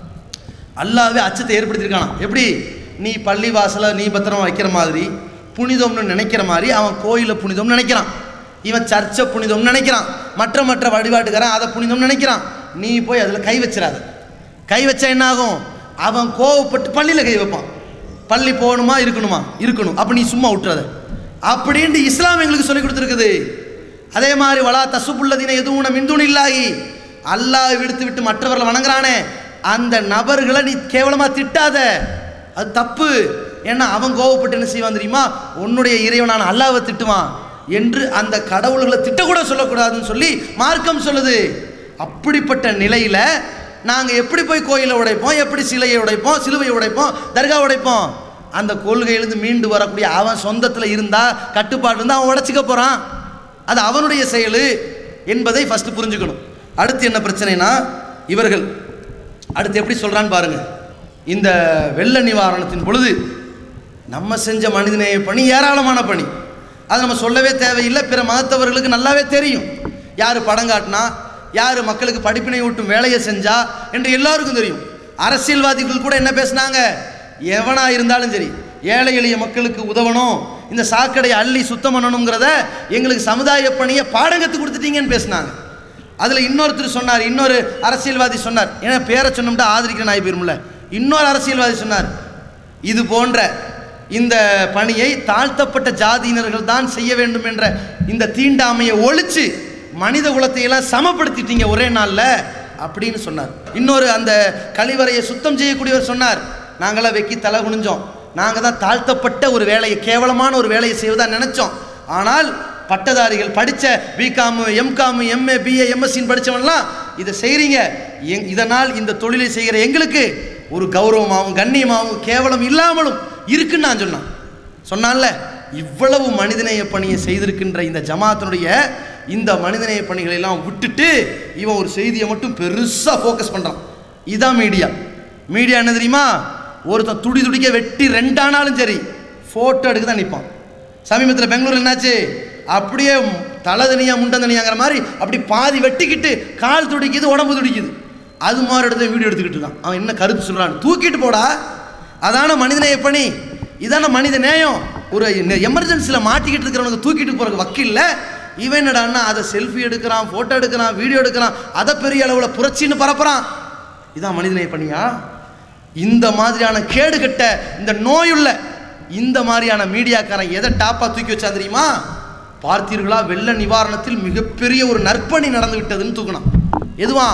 அல்லாவே அச்சத்தை ஏற்படுத்தியிருக்கானாம் எப்படி நீ பள்ளி வாசலை நீ பத்திரமா வைக்கிற மாதிரி புனிதம்னு நினைக்கிற மாதிரி அவன் கோயிலை புனிதம்னு நினைக்கிறான் இவன் சர்ச்சை புனிதம்னு நினைக்கிறான் மற்ற மற்ற வழிபாட்டுக்காரன் அதை புனிதம்னு நினைக்கிறான் நீ போய் அதில் கை வச்சிடாத கை வச்சா என்ன ஆகும் அவன் கோவப்பட்டு பள்ளியில் கை வைப்பான் பள்ளி போகணுமா இருக்கணுமா இருக்கணும் அப்போ நீ சும்மா விட்டுறாத அப்படின்ட்டு இஸ்லாம் எங்களுக்கு சொல்லி கொடுத்துருக்குது அதே மாதிரி வலா தசுப்புள்ளதின எதுவும் மிந்துண் இல்லாகி அல்லாஹ் விடுத்து விட்டு மற்றவர்களை வணங்குறானே அந்த நபர்களை நீ கேவலமாக திட்டாத அது தப்பு ஏன்னா அவன் கோவப்பட்டு என்ன செய்வான் தெரியுமா உன்னுடைய இறைவனான அல்லாவை திட்டுவான் என்று அந்த கடவுள்களை திட்டக்கூட சொல்லக்கூடாதுன்னு சொல்லி மார்க்கம் சொல்லுது அப்படிப்பட்ட நிலையில் நாங்கள் எப்படி போய் கோயிலை உடைப்போம் எப்படி சிலையை உடைப்போம் சிலுவையை உடைப்போம் தர்கா உடைப்போம் அந்த கொள்கையிலிருந்து மீண்டு வரக்கூடிய அவன் சொந்தத்தில் இருந்தால் கட்டுப்பாடு இருந்தால் அவன் உடைச்சிக்க போகிறான் அது அவனுடைய செயல் என்பதை ஃபஸ்ட்டு புரிஞ்சுக்கணும் அடுத்து என்ன பிரச்சனைனா இவர்கள் அடுத்து எப்படி சொல்கிறான்னு பாருங்க இந்த வெள்ள நிவாரணத்தின் பொழுது நம்ம செஞ்ச மனிதநேய பணி ஏராளமான பணி அது நம்ம சொல்லவே தேவையில்லை பிற மதத்தவர்களுக்கு நல்லாவே தெரியும் யார் படம் காட்டினா யார் மக்களுக்கு படிப்பினை ஊட்டும் வேலையை செஞ்சா என்று எல்லாருக்கும் தெரியும் அரசியல்வாதிகள் கூட என்ன பேசுனாங்க எவனா இருந்தாலும் சரி ஏழை எளிய மக்களுக்கு உதவணும் இந்த சாக்கடையை அள்ளி சுத்தம் பண்ணணுங்கிறத எங்களுக்கு சமுதாய பணியை பாடங்கத்து கொடுத்துட்டீங்கன்னு பேசுனாங்க அதில் இன்னொருத்தர் சொன்னார் இன்னொரு அரசியல்வாதி சொன்னார் ஏன்னா பேரை சொன்னோம்னா ஆதரிக்கிற நாய் போயிரும்ல இன்னொரு அரசியல்வாதி சொன்னார் இது போன்ற இந்த பணியை தாழ்த்தப்பட்ட ஜாதியினர்கள் தான் செய்ய வேண்டும் என்ற இந்த தீண்டாமையை ஒழிச்சு மனித குலத்தை எல்லாம் சமப்படுத்திட்டீங்க ஒரே நாளில் அப்படின்னு சொன்னார் இன்னொரு அந்த கழிவறையை சுத்தம் செய்யக்கூடியவர் சொன்னார் நாங்களாம் வெக்கி தலை குனிஞ்சோம் நாங்கள் தான் தாழ்த்தப்பட்ட ஒரு வேலையை கேவலமான ஒரு வேலையை செய்வதா நினைச்சோம் ஆனால் பட்டதாரிகள் படித்த பிகாமு எம்காமு எம்ஏ பிஏ எம்எஸ்சின்னு படித்தவன்லாம் இதை செய்கிறீங்க எங் இதனால் இந்த தொழிலை செய்கிற எங்களுக்கு ஒரு கௌரவமாகவும் கண்ணியமாகவும் கேவலம் இல்லாமலும் இருக்குன்னு நான் சொன்னான் சொன்னான்ல இவ்வளவு மனிதநேய பணியை செய்திருக்கின்ற இந்த ஜமாத்தினுடைய இந்த மனிதநேய பணிகளை எல்லாம் விட்டுட்டு இவன் ஒரு செய்தியை மட்டும் பெருசாக ஃபோக்கஸ் பண்ணுறான் இதான் மீடியா மீடியா என்ன தெரியுமா ஒருத்தன் துடி துடிக்க வெட்டி ரெண்டானாலும் சரி ஃபோட்டோ எடுக்க தான் நிற்பான் சமீபத்தில் பெங்களூர் என்னாச்சு அப்படியே தலை தனியா முண்டம் தனியாங்கிற மாதிரி அப்படி பாதி வெட்டிக்கிட்டு கால் துடிக்குது உடம்பு துடிக்குது அது மாதிரி இடத்துல வீடியோ எடுத்துக்கிட்டு இருக்கான் அவன் என்ன கருத்து சொல்கிறான் தூக்கிட்டு போடா அதான மனிதநேய பணி இதான மனித நேயம் ஒரு எமர்ஜென்சியில் மாட்டிக்கிட்டு இருக்கிறவனுக்கு தூக்கிட்டு போகிறக்கு வக்கில்ல இவன் என்னடான்னா அதை செல்ஃபி எடுக்கிறான் ஃபோட்டோ எடுக்கிறான் வீடியோ எடுக்கிறான் அதை பெரிய அளவில் புரட்சின்னு பரப்புறான் இதான் மனிதநேய பணியா இந்த மாதிரியான கேடு கட்ட இந்த நோயுள்ள இந்த மாதிரியான மீடியாக்காரன் எதை டாப்பாக தூக்கி வச்சா தெரியுமா பார்த்தீர்களா வெள்ள நிவாரணத்தில் மிகப்பெரிய ஒரு நற்பணி நடந்து விட்டதுன்னு தூக்கினான் எதுவா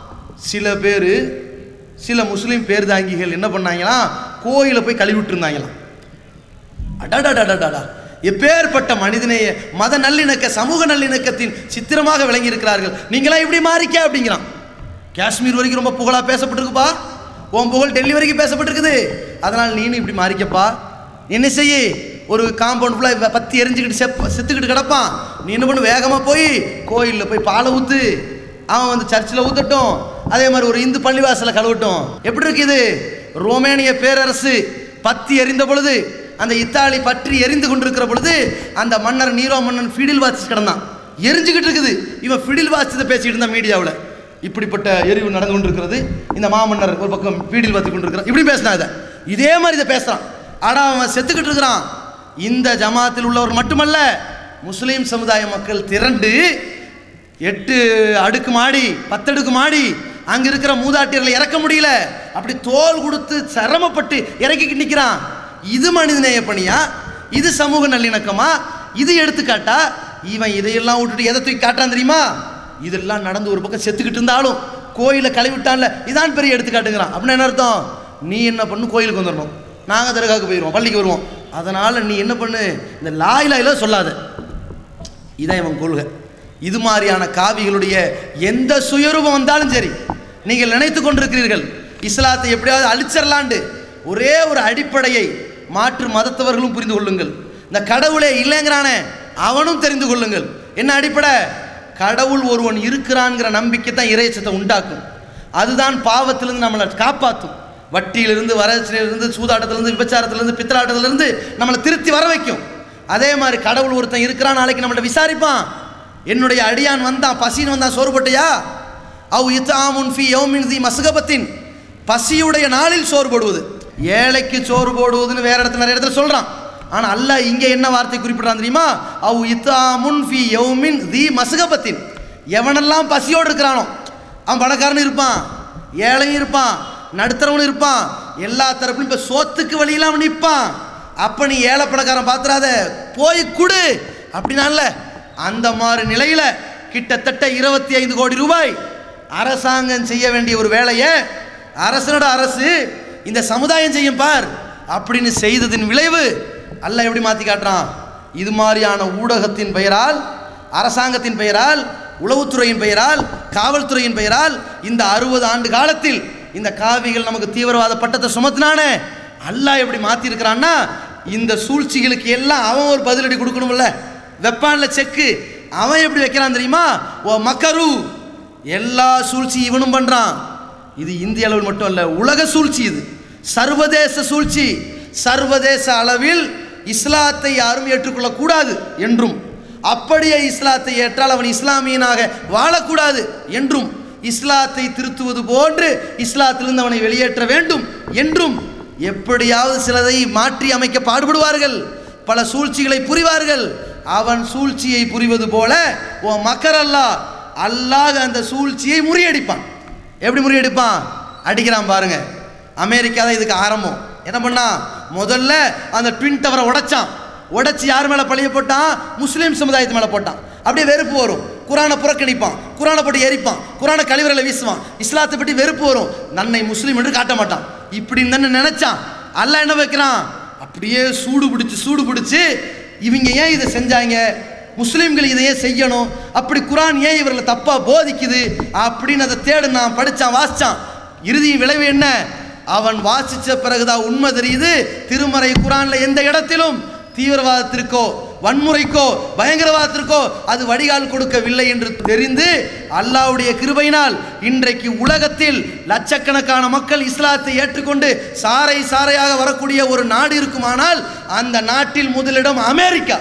சில பேர் சில முஸ்லீம் பேர்தாங்கிகள் என்ன பண்ணாங்களாம் கோயிலை போய் கழுவி விட்டுருந்தாங்களாம் அடடடடடடா எப்பேற்பட்ட மனிதநேய மத நல்லிணக்க சமூக நல்லிணக்கத்தின் சித்திரமாக விளங்கி இருக்கிறார்கள் நீங்களாம் இப்படி மாறிக்க அப்படிங்கிறான் காஷ்மீர் வரைக்கும் ரொம்ப புகழாக பேசப்பட்டிருக்குப்பா உன் புகழ் டெல்லி வரைக்கும் பேசப்பட்டிருக்குது அதனால் நீனும் இப்படி மாறிக்கப்பா என்ன செய்ய ஒரு காம்பவுண்ட் ஃபுல்லாக பத்தி எரிஞ்சுக்கிட்டு செப்ப செத்துக்கிட்டு கிடப்பான் நீ என்ன பண்ணு வேகமாக போய் கோயிலில் போய் பாலை ஊற்று அவன் வந்து சர்ச்சில் ஊற்றட்டும் அதே மாதிரி ஒரு இந்து பள்ளிவாசலை கழுவட்டும் எப்படி இருக்கு இது ரோமேனிய பேரரசு பத்தி எரிந்த பொழுது அந்த இத்தாலி பற்றி எரிந்து கொண்டிருக்கிற பொழுது அந்த மன்னர் நீரோ மன்னன் ஃபிடில் வாட்சி கிடந்தான் எரிஞ்சுக்கிட்டு இருக்குது இவன் ஃபிடில் வாட்சத்தை பேசிக்கிட்டு இருந்தான் மீடியாவில் இப்படிப்பட்ட எரிவு நடந்து கொண்டிருக்கிறது இந்த மாமன்னர் ஒரு பக்கம் வீடில் பார்த்து கொண்டிருக்கிறான் இப்படி பேசினா இதை இதே மாதிரி இதை பேசுறான் ஆனா அவன் செத்துக்கிட்டு இருக்கிறான் இந்த ஜமாத்தில் உள்ளவர் மட்டுமல்ல முஸ்லீம் சமுதாய மக்கள் திரண்டு எட்டு அடுக்கு மாடி பத்தடுக்கு மாடி அங்க இருக்கிற மூதாட்டியர்களை இறக்க முடியல அப்படி தோல் கொடுத்து சிரமப்பட்டு இறக்கிக்கிட்டு நிற்கிறான் இது மனிதநேய பணியா இது சமூக நல்லிணக்கமா இது எடுத்துக்காட்டா இவன் இதையெல்லாம் விட்டுட்டு எதை தூக்கி காட்டான் தெரியுமா இதெல்லாம் நடந்து ஒரு பக்கம் செத்துக்கிட்டு இருந்தாலும் கோயிலை கழுவிட்டான்ல இதான் பெரிய எடுத்துக்காட்டுங்கிறான் அப்படின்னு என்ன அர்த்தம் நீ என்ன பண்ணு கோயிலுக்கு வந்துடணும் நாங்கள் தர்காவுக்கு போயிடுவோம் பள்ளிக்கு வருவோம் அதனால் நீ என்ன பண்ணு இந்த லாயிலாயில சொல்லாத இதான் இவன் கொள்கை இது மாதிரியான காவிகளுடைய எந்த சுயரூபம் வந்தாலும் சரி நீங்கள் நினைத்து கொண்டிருக்கிறீர்கள் இஸ்லாத்தை எப்படியாவது அழிச்சிடலாண்டு ஒரே ஒரு அடிப்படையை மாற்று மதத்தவர்களும் புரிந்து கொள்ளுங்கள் இந்த கடவுளே இல்லைங்கிறானே அவனும் தெரிந்து கொள்ளுங்கள் என்ன அடிப்படை கடவுள் ஒருவன் இருக்கிறான்ங்கிற நம்பிக்கை தான் இறைச்சத்தை உண்டாக்கும் அதுதான் பாவத்திலிருந்து நம்மளை காப்பாற்றும் வட்டியிலிருந்து வரட்சியிலிருந்து சூதாட்டத்திலிருந்து விபச்சாரத்திலிருந்து பித்தலாட்டத்திலிருந்து நம்மளை திருத்தி வர வைக்கும் அதே மாதிரி கடவுள் ஒருத்தன் இருக்கிறான் நாளைக்கு நம்மள்ட்ட விசாரிப்பான் என்னுடைய அடியான் வந்தான் பசின்னு வந்தான் சோறு போட்டியா அவ் இத்தாமுன் ஃபி யௌமின் தி மசுகபத்தின் பசியுடைய நாளில் சோறு போடுவது ஏழைக்கு சோறு போடுவதுன்னு வேற இடத்துல நிறைய இடத்துல சொல்றான் ஆனா அல்லாஹ் இங்க என்ன வார்த்தை குறிப்பிடுறான் தெரியுமா அவ் இத்தாமுன் ஃபி யௌமின் தி மசுகபத்தின் எவனெல்லாம் பசியோடு இருக்கிறானோ அவன் பணக்காரனும் இருப்பான் ஏழையும் இருப்பான் நடுத்தரவனும் இருப்பான் எல்லா தரப்புலையும் இப்போ சோத்துக்கு வழியெல்லாம் அவன் நிற்பான் அப்போ நீ ஏழை பணக்காரன் பார்த்துறாத போய் குடு அப்படின்னால அந்த மாதிரி நிலையில் கிட்டத்தட்ட இருபத்தி ஐந்து கோடி ரூபாய் அரசாங்கம் செய்ய வேண்டிய ஒரு வேலையை அரசனோட அரசு இந்த சமுதாயம் செய்யும் பார் அப்படின்னு செய்ததின் விளைவு அல்லாஹ் எப்படி மாற்றி காட்டுறான் இது மாதிரியான ஊடகத்தின் பெயரால் அரசாங்கத்தின் பெயரால் உளவுத்துறையின் பெயரால் காவல்துறையின் பெயரால் இந்த அறுபது ஆண்டு காலத்தில் இந்த காவிகள் நமக்கு தீவிரவாத பட்டத்தை சுமத்தினானே அல்லாஹ் எப்படி மாற்றிருக்கிறான்னா இந்த சூழ்ச்சிகளுக்கு எல்லாம் அவன் ஒரு பதிலடி கொடுக்கணும்ல வெப்பான்ல செக்கு அவன் எப்படி வைக்கிறான் தெரியுமா ஓ மக்கரு எல்லா சூழ்ச்சி இவனும் பண்ணுறான் இது இந்திய அளவில் மட்டும் அல்ல உலக சூழ்ச்சி இது சர்வதேச சூழ்ச்சி சர்வதேச அளவில் இஸ்லாத்தை யாரும் ஏற்றுக்கொள்ளக்கூடாது என்றும் அப்படியே இஸ்லாத்தை ஏற்றால் அவன் இஸ்லாமியனாக வாழக்கூடாது என்றும் இஸ்லாத்தை திருத்துவது போன்று இஸ்லாத்திலிருந்து அவனை வெளியேற்ற வேண்டும் என்றும் எப்படியாவது சிலதை மாற்றி அமைக்க பாடுபடுவார்கள் பல சூழ்ச்சிகளை புரிவார்கள் அவன் சூழ்ச்சியை புரிவது போல ஓ மக்கர் அல்லாஹ் அல்லாஹ் அந்த சூழ்ச்சியை முறியடிப்பான் எப்படி முறியடிப்பான் அடிக்கிறான் பாருங்க அமெரிக்கா தான் இதுக்கு ஆரம்பம் என்ன பண்ணா முதல்ல அந்த ட்வின் டவரை உடைச்சான் உடைச்சி யார் மேலே பழிய போட்டான் முஸ்லீம் சமுதாயத்து மேலே போட்டான் அப்படியே வெறுப்பு வரும் குரானை புறக்கணிப்பான் குரானை போட்டு எரிப்பான் குரானை கழிவறையில் வீசுவான் இஸ்லாத்தை பற்றி வெறுப்பு வரும் நன்னை முஸ்லீம் என்று காட்ட மாட்டான் இப்படின்னு தானே நினைச்சான் அல்லாஹ் என்ன வைக்கிறான் அப்படியே சூடு பிடிச்சி சூடு பிடிச்சி இவங்க ஏன் இதை செஞ்சாங்க முஸ்லீம்கள் இதை ஏன் செய்யணும் அப்படி குரான் ஏன் இவர்களை தப்பா போதிக்குது அப்படின்னு அதை தேடினான் படிச்சான் வாசிச்சான் இறுதி விளைவு என்ன அவன் வாசிச்ச பிறகுதான் உண்மை தெரியுது திருமறை குரான்ல எந்த இடத்திலும் தீவிரவாதத்திற்கோ வன்முறைக்கோ பயங்கரவாதத்திற்கோ அது வடிகால் கொடுக்கவில்லை என்று தெரிந்து அல்லாஹ்வுடைய கிருபையினால் இன்றைக்கு உலகத்தில் லட்சக்கணக்கான மக்கள் இஸ்லாத்தை ஏற்றுக்கொண்டு சாறை சாறையாக வரக்கூடிய ஒரு நாடு இருக்குமானால் அந்த நாட்டில் முதலிடம் அமெரிக்கா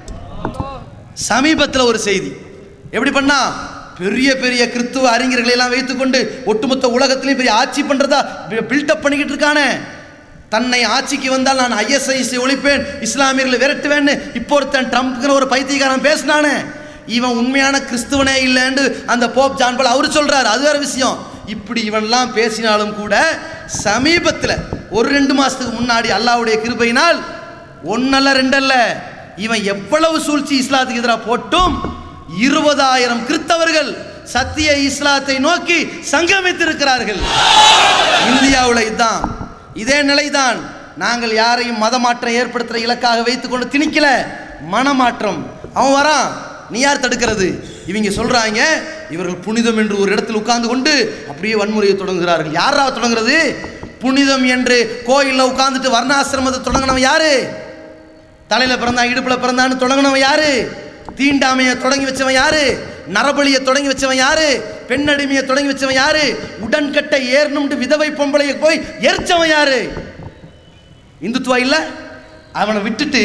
சமீபத்தில் ஒரு செய்தி எப்படி பண்ணா பெரிய பெரிய கிறித்துவ அறிஞர்களை எல்லாம் வைத்துக்கொண்டு ஒட்டுமொத்த உலகத்திலையும் பெரிய ஆட்சி பண்றதா பில்டப் பண்ணிக்கிட்டு இருக்கானே தன்னை ஆட்சிக்கு வந்தால் நான் ஐஎஸ்ஐசி ஒழிப்பேன் இஸ்லாமியர்களை விரட்டுவேன்னு இப்போ ஒருத்தன் ட்ரம்ப்ங்கிற ஒரு பைத்தியக்காரன் பேசினானே இவன் உண்மையான கிறிஸ்துவனே இல்லைன்னு அந்த போப் ஜான்பல் அவர் சொல்றாரு அது வேற விஷயம் இப்படி இவன்லாம் பேசினாலும் கூட சமீபத்தில் ஒரு ரெண்டு மாசத்துக்கு முன்னாடி அல்லாஹ்வுடைய கிருபையினால் ஒன்னல்ல ரெண்டல்ல இவன் எவ்வளவு சூழ்ச்சி இஸ்லாத்துக்கு எதிராக போட்டும் இருபதாயிரம் கிறிஸ்தவர்கள் சத்திய இஸ்லாத்தை நோக்கி சங்கமித்திருக்கிறார்கள் இந்தியாவில் இதுதான் இதே நிலைதான் நாங்கள் யாரையும் மதமாற்றம் ஏற்படுத்துகிற இலக்காக வைத்துக்கொண்டு திணிக்கல மனமாற்றம் அவன் வரான் நீ யார் தடுக்கிறது இவங்க சொல்றாங்க இவர்கள் புனிதம் என்று ஒரு இடத்தில் உட்கார்ந்து கொண்டு அப்படியே வன்முறையை தொடங்குகிறார்கள் யாரா தொடங்குறது புனிதம் என்று கோயிலில் உட்கார்ந்துட்டு வர்ணாசிரமத்தை தொடங்கினவன் யாரு தலையில பிறந்தான் இடுப்புல பிறந்தான்னு தொடங்கினவன் யாரு தீண்டாமையை தொடங்கி வச்சவன் யாரு நரபலியை தொடங்கி வச்சவன் யாரு பெண்ணடிமையை தொடங்கி வச்சவன் யாரு உடன்கட்டை ஏறணும்னு விதவை பொம்பளைய போய் எரிச்சவன் யாரு இந்துத்துவா இல்ல அவனை விட்டுட்டு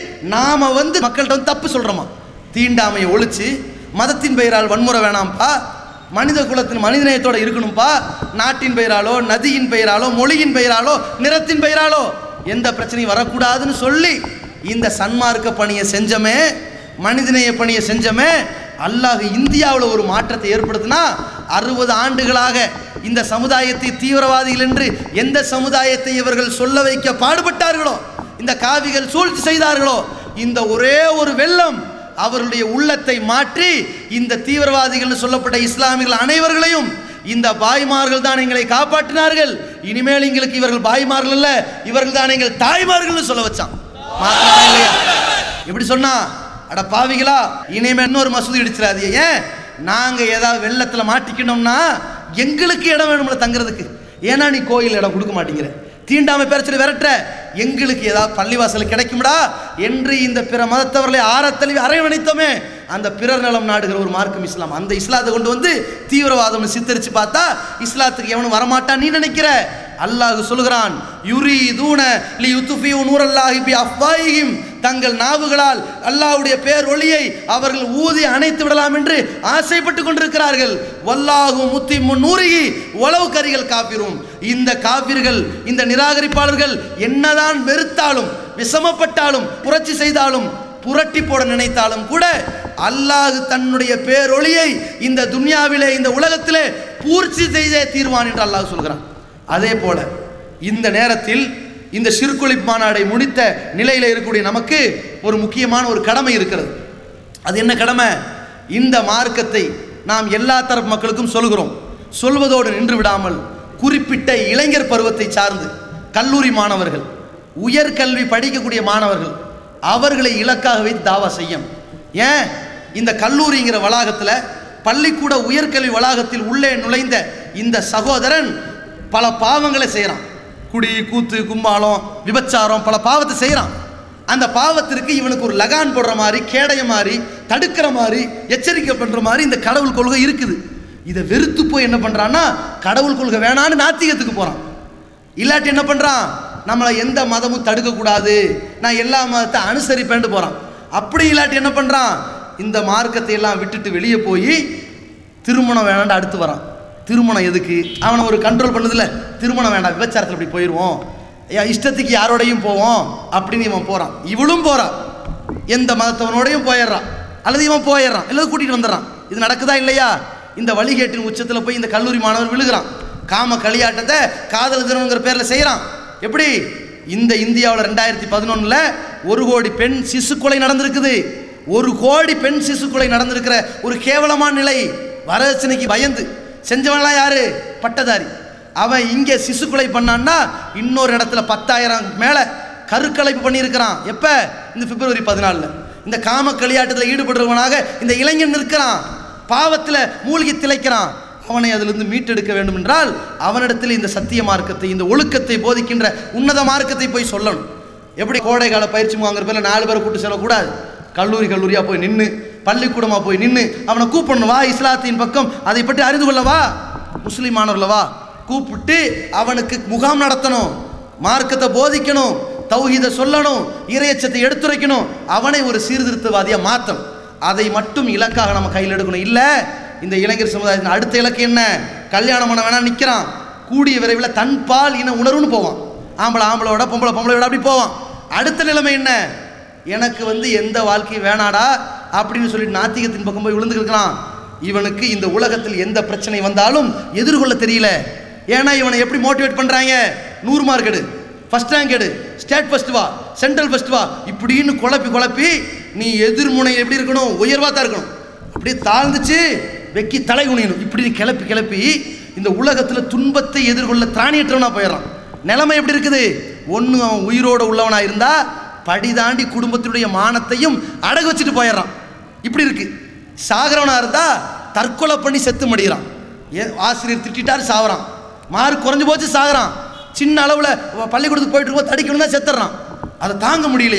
நாம வந்து மக்கள்கிட்ட வந்து தப்பு சொல்றோமா தீண்டாமையை ஒழிச்சு மதத்தின் பெயரால் வன்முறை வேணாம்ப்பா மனித குலத்தின் மனிதநேயத்தோட இருக்கணும்ப்பா நாட்டின் பெயராலோ நதியின் பெயராலோ மொழியின் பெயராலோ நிறத்தின் பெயராலோ எந்த பிரச்சனையும் வரக்கூடாதுன்னு சொல்லி இந்த சன்மார்க்க பணியை செஞ்சமே மனிதநேய பணியை செஞ்சமே அல்லாஹ் இந்தியாவில் ஒரு மாற்றத்தை ஏற்படுத்தினா அறுபது ஆண்டுகளாக இந்த சமுதாயத்தை தீவிரவாதிகள் என்று எந்த சமுதாயத்தை இவர்கள் சொல்ல வைக்க பாடுபட்டார்களோ இந்த காவிகள் சூழ்ச்சி செய்தார்களோ இந்த ஒரே ஒரு வெள்ளம் அவர்களுடைய உள்ளத்தை மாற்றி இந்த தீவிரவாதிகள் சொல்லப்பட்ட இஸ்லாமியர்கள் அனைவர்களையும் இந்த பாய்மார்கள் தான் எங்களை காப்பாற்றினார்கள் இனிமேல் எங்களுக்கு இவர்கள் பாய்மார்கள் அல்ல இவர்கள் தான் எங்கள் தாய்மார்கள்னு சொல்ல வச்சான் மாத்திரமா இல்லையா எப்படி சொன்னா அட பாவிகளா இனிமே இன்னொரு மசூதி இடிச்சிடாதீங்க ஏன் நாங்க ஏதாவது வெள்ளத்துல மாட்டிக்கணும்னா எங்களுக்கு இடம் வேணும்ல தங்குறதுக்கு ஏன்னா நீ கோயில் இடம் கொடுக்க மாட்டேங்கிற தீண்டாமை பிரச்சனை விரட்டுற எங்களுக்கு ஏதாவது பள்ளிவாசல் கிடைக்கும்டா என்று இந்த பிற மதத்தவர்களை ஆரத்தழுவி அரவணைத்தோமே அந்த பிறர் நலம் நாடுகிற ஒரு மார்க்கம் இஸ்லாம் அந்த இஸ்லாத்தை கொண்டு வந்து தீவிரவாதம் சித்தரிச்சு பார்த்தா இஸ்லாத்துக்கு எவனும் வரமாட்டான் நீ நினைக்கிற அல்லாஹ் சொல்கிறான் யுரி தூண லி யுத்துஃபியூ நூரல்லாஹி பி அஃப்வாயிஹிம் தங்கள் நாவுகளால் அல்லாஹ்வுடைய பேர் ஒளியை அவர்கள் ஊதி அணைத்து விடலாம் என்று ஆசைப்பட்டு கொண்டிருக்கிறார்கள் வல்லாஹு முத்தி நூறிகி உளவு கரிகள் காப்பிரும் இந்த காபிர்கள் இந்த நிராகரிப்பாளர்கள் என்னதான் வெறுத்தாலும் விஷமப்பட்டாலும் புரட்சி செய்தாலும் புரட்டி போட நினைத்தாலும் கூட அல்லாஹ் தன்னுடைய பேரொளியை இந்த துன்யாவிலே இந்த உலகத்திலே பூர்த்தி செய்தே தீர்வான் என்று அல்லாஹ் சொல்கிறான் அதே போல இந்த நேரத்தில் இந்த சிறுகுழி மாநாடை முடித்த நிலையில் இருக்கக்கூடிய நமக்கு ஒரு முக்கியமான ஒரு கடமை இருக்கிறது அது என்ன கடமை இந்த மார்க்கத்தை நாம் எல்லா தரப்பு மக்களுக்கும் சொல்கிறோம் சொல்வதோடு நின்று விடாமல் குறிப்பிட்ட இளைஞர் பருவத்தை சார்ந்து கல்லூரி மாணவர்கள் உயர்கல்வி படிக்கக்கூடிய மாணவர்கள் அவர்களை இலக்காக வைத்து தாவா செய்யும் ஏன் இந்த கல்லூரிங்கிற வளாகத்தில் பள்ளிக்கூட உயர்கல்வி வளாகத்தில் உள்ளே நுழைந்த இந்த சகோதரன் பல பாவங்களை செய்கிறான் குடி கூத்து கும்பாலம் விபச்சாரம் பல பாவத்தை செய்கிறான் அந்த பாவத்திற்கு இவனுக்கு ஒரு லகான் போடுற மாதிரி கேடைய மாதிரி தடுக்கிற மாதிரி எச்சரிக்கை பண்ணுற மாதிரி இந்த கடவுள் கொள்கை இருக்குது இதை வெறுத்து போய் என்ன பண்ணுறான்னா கடவுள் கொள்கை வேணான்னு நாத்திகத்துக்கு போகிறான் இல்லாட்டி என்ன பண்ணுறான் நம்மளை எந்த மதமும் தடுக்கக்கூடாது நான் எல்லா மதத்தை அனுசரிப்பேன்ட்டு போகிறான் அப்படி இல்லாட்டி என்ன பண்ணுறான் இந்த மார்க்கத்தை எல்லாம் விட்டுட்டு வெளியே போய் திருமணம் வேணாண்டு அடுத்து வரான் திருமணம் எதுக்கு அவனை ஒரு கண்ட்ரோல் பண்ணுதில்ல திருமணம் வேண்டாம் விபச்சாரத்தில் இப்படி போயிடுவோம் ஏன் இஷ்டத்துக்கு யாரோடையும் போவோம் அப்படின்னு இவன் போகிறான் இவளும் போகிறான் எந்த மதத்தவனோடையும் போயிடுறான் அல்லது இவன் போயிடுறான் அல்லது கூட்டிகிட்டு வந்துடுறான் இது நடக்குதா இல்லையா இந்த வழிகேட்டின் உச்சத்தில் போய் இந்த கல்லூரி மாணவர் விழுகிறான் காம களியாட்டத்தை காதல் தினம்ங்கிற பேரில் செய்கிறான் எப்படி இந்த இந்தியாவில் ரெண்டாயிரத்தி பதினொன்றில் ஒரு கோடி பெண் சிசு கொலை நடந்திருக்குது ஒரு கோடி பெண் சிசு கொலை நடந்திருக்கிற ஒரு கேவலமான நிலை வரதட்சணைக்கு பயந்து செஞ்சவன்லாம் யாரு பட்டதாரி அவன் இங்கே சிசு கொலை பண்ணான்னா இன்னொரு இடத்துல பத்தாயிரம் மேலே கருக்கலைப்பு பண்ணியிருக்கிறான் எப்போ இந்த பிப்ரவரி பதினாலில் இந்த காம களியாட்டத்தில் ஈடுபடுறவனாக இந்த இளைஞன் நிற்கிறான் பாவத்தில் மூழ்கி திளைக்கிறான் அவனை அதிலிருந்து மீட்டெடுக்க வேண்டும் என்றால் அவனிடத்தில் இந்த சத்திய மார்க்கத்தை இந்த ஒழுக்கத்தை போதிக்கின்ற உன்னத மார்க்கத்தை போய் சொல்லணும் எப்படி கோடை கால பயிற்சி முகாங்கிற பேரில் நாலு பேரை கூட்டு செல்லக்கூடாது கல்லூரி கல்லூரியாக போய் நின்று பள்ளிக்கூடமாக போய் நின்று அவனை கூப்பிடணும் வா இஸ்லாத்தின் பக்கம் அதை பற்றி அறிந்து கொள்ள வா முஸ்லீம் மாணவர்கள வா கூப்பிட்டு அவனுக்கு முகாம் நடத்தணும் மார்க்கத்தை போதிக்கணும் தௌஹீதை சொல்லணும் இறையச்சத்தை எடுத்துரைக்கணும் அவனை ஒரு சீர்திருத்தவாதியாக மாற்றணும் அதை மட்டும் இலக்காக நம்ம கையில் எடுக்கணும் இல்லை இந்த இளைஞர் சமுதாயத்தின் அடுத்த இலக்கு என்ன கல்யாணம் பண்ண வேணா நிற்கிறான் கூடிய விரைவில் தன்பால் இன உணர்வுன்னு போவான் ஆம்பளை ஆம்பளோட பொம்பளை பொம்பளையோட அப்படி போவான் அடுத்த நிலைமை என்ன எனக்கு வந்து எந்த வாழ்க்கையும் வேணாடா அப்படின்னு சொல்லி நாத்திகத்தின் பக்கம் போய் விழுந்துருக்கிறான் இவனுக்கு இந்த உலகத்தில் எந்த பிரச்சனை வந்தாலும் எதிர்கொள்ள தெரியல ஏன்னா இவனை எப்படி மோட்டிவேட் பண்ணுறாங்க நூறு மார்க் எடு ஃபஸ்ட் ரேங்க் எடு ஸ்டேட் ஃபர்ஸ்ட் வா சென்ட்ரல் ஃபர்ஸ்ட் வா இப்படின்னு குழப்பி குழப்பி நீ எதிர்முனை எப்படி இருக்கணும் உயர்வாக தான் இருக்கணும் அப்படியே தாழ்ந்துச்சு வெக்கி தலை குனியணும் இப்படி கிளப்பி கிளப்பி இந்த உலகத்தில் துன்பத்தை எதிர்கொள்ள திராணியற்றவனா போயிடறான் நிலைமை எப்படி இருக்குது ஒன்று அவன் உயிரோட உள்ளவனா இருந்தா படி தாண்டி குடும்பத்தினுடைய மானத்தையும் அடகு வச்சுட்டு போயிடுறான் இப்படி இருக்கு சாகிறவனா இருந்தா தற்கொலை பண்ணி செத்து மடிகிறான் ஏ ஆசிரியர் திட்டாரு சாவறான் மார்க் குறைஞ்சு போச்சு சாகுறான் சின்ன அளவில் பள்ளிக்கூடத்துக்கு போயிட்டு இருக்கும்போது தடிக்கணும் தான் செத்துறான் அதை தாங்க முடியலையாம்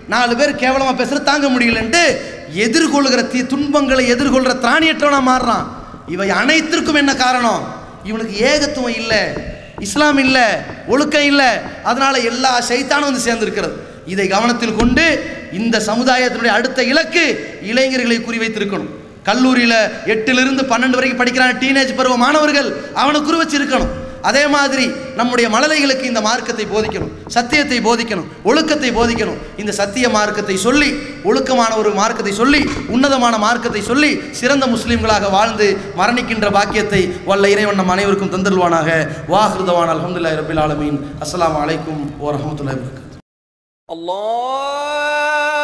நாலு பேர் கேவலமாக பேசுகிற தாங்க முடியலன்ட்டு எதிர்கொள்கிற தீ துன்பங்களை எதிர்கொள்கிற திராணியற்றவனா மாறுறான் இவை அனைத்திற்கும் என்ன காரணம் இவனுக்கு ஏகத்துவம் இல்லை இஸ்லாம் இல்லை ஒழுக்கம் இல்லை அதனால எல்லா சைத்தானும் வந்து சேர்ந்திருக்கிறது இதை கவனத்தில் கொண்டு இந்த சமுதாயத்தினுடைய அடுத்த இலக்கு இளைஞர்களை குறிவைத்திருக்கணும் கல்லூரியில் எட்டிலிருந்து பன்னெண்டு வரைக்கும் படிக்கிறான டீனேஜ் பருவ மாணவர்கள் அவனை குறி வச்சிருக்கணும் அதே மாதிரி நம்முடைய மழலைகளுக்கு இந்த மார்க்கத்தை போதிக்கணும் சத்தியத்தை போதிக்கணும் ஒழுக்கத்தை போதிக்கணும் இந்த சத்திய மார்க்கத்தை சொல்லி ஒழுக்கமான ஒரு மார்க்கத்தை சொல்லி உன்னதமான மார்க்கத்தை சொல்லி சிறந்த முஸ்லீம்களாக வாழ்ந்து மரணிக்கின்ற பாக்கியத்தை வல்ல இறைவன் நம் அனைவருக்கும் தந்தருவானாக வாஹிருதவான் அலமதுல்லாஹி ரபில் ஆலமீன் அஸ்ஸலாமு அலைக்கும் வரஹ்மத்துல்லாஹி வபரகாத்துஹு الله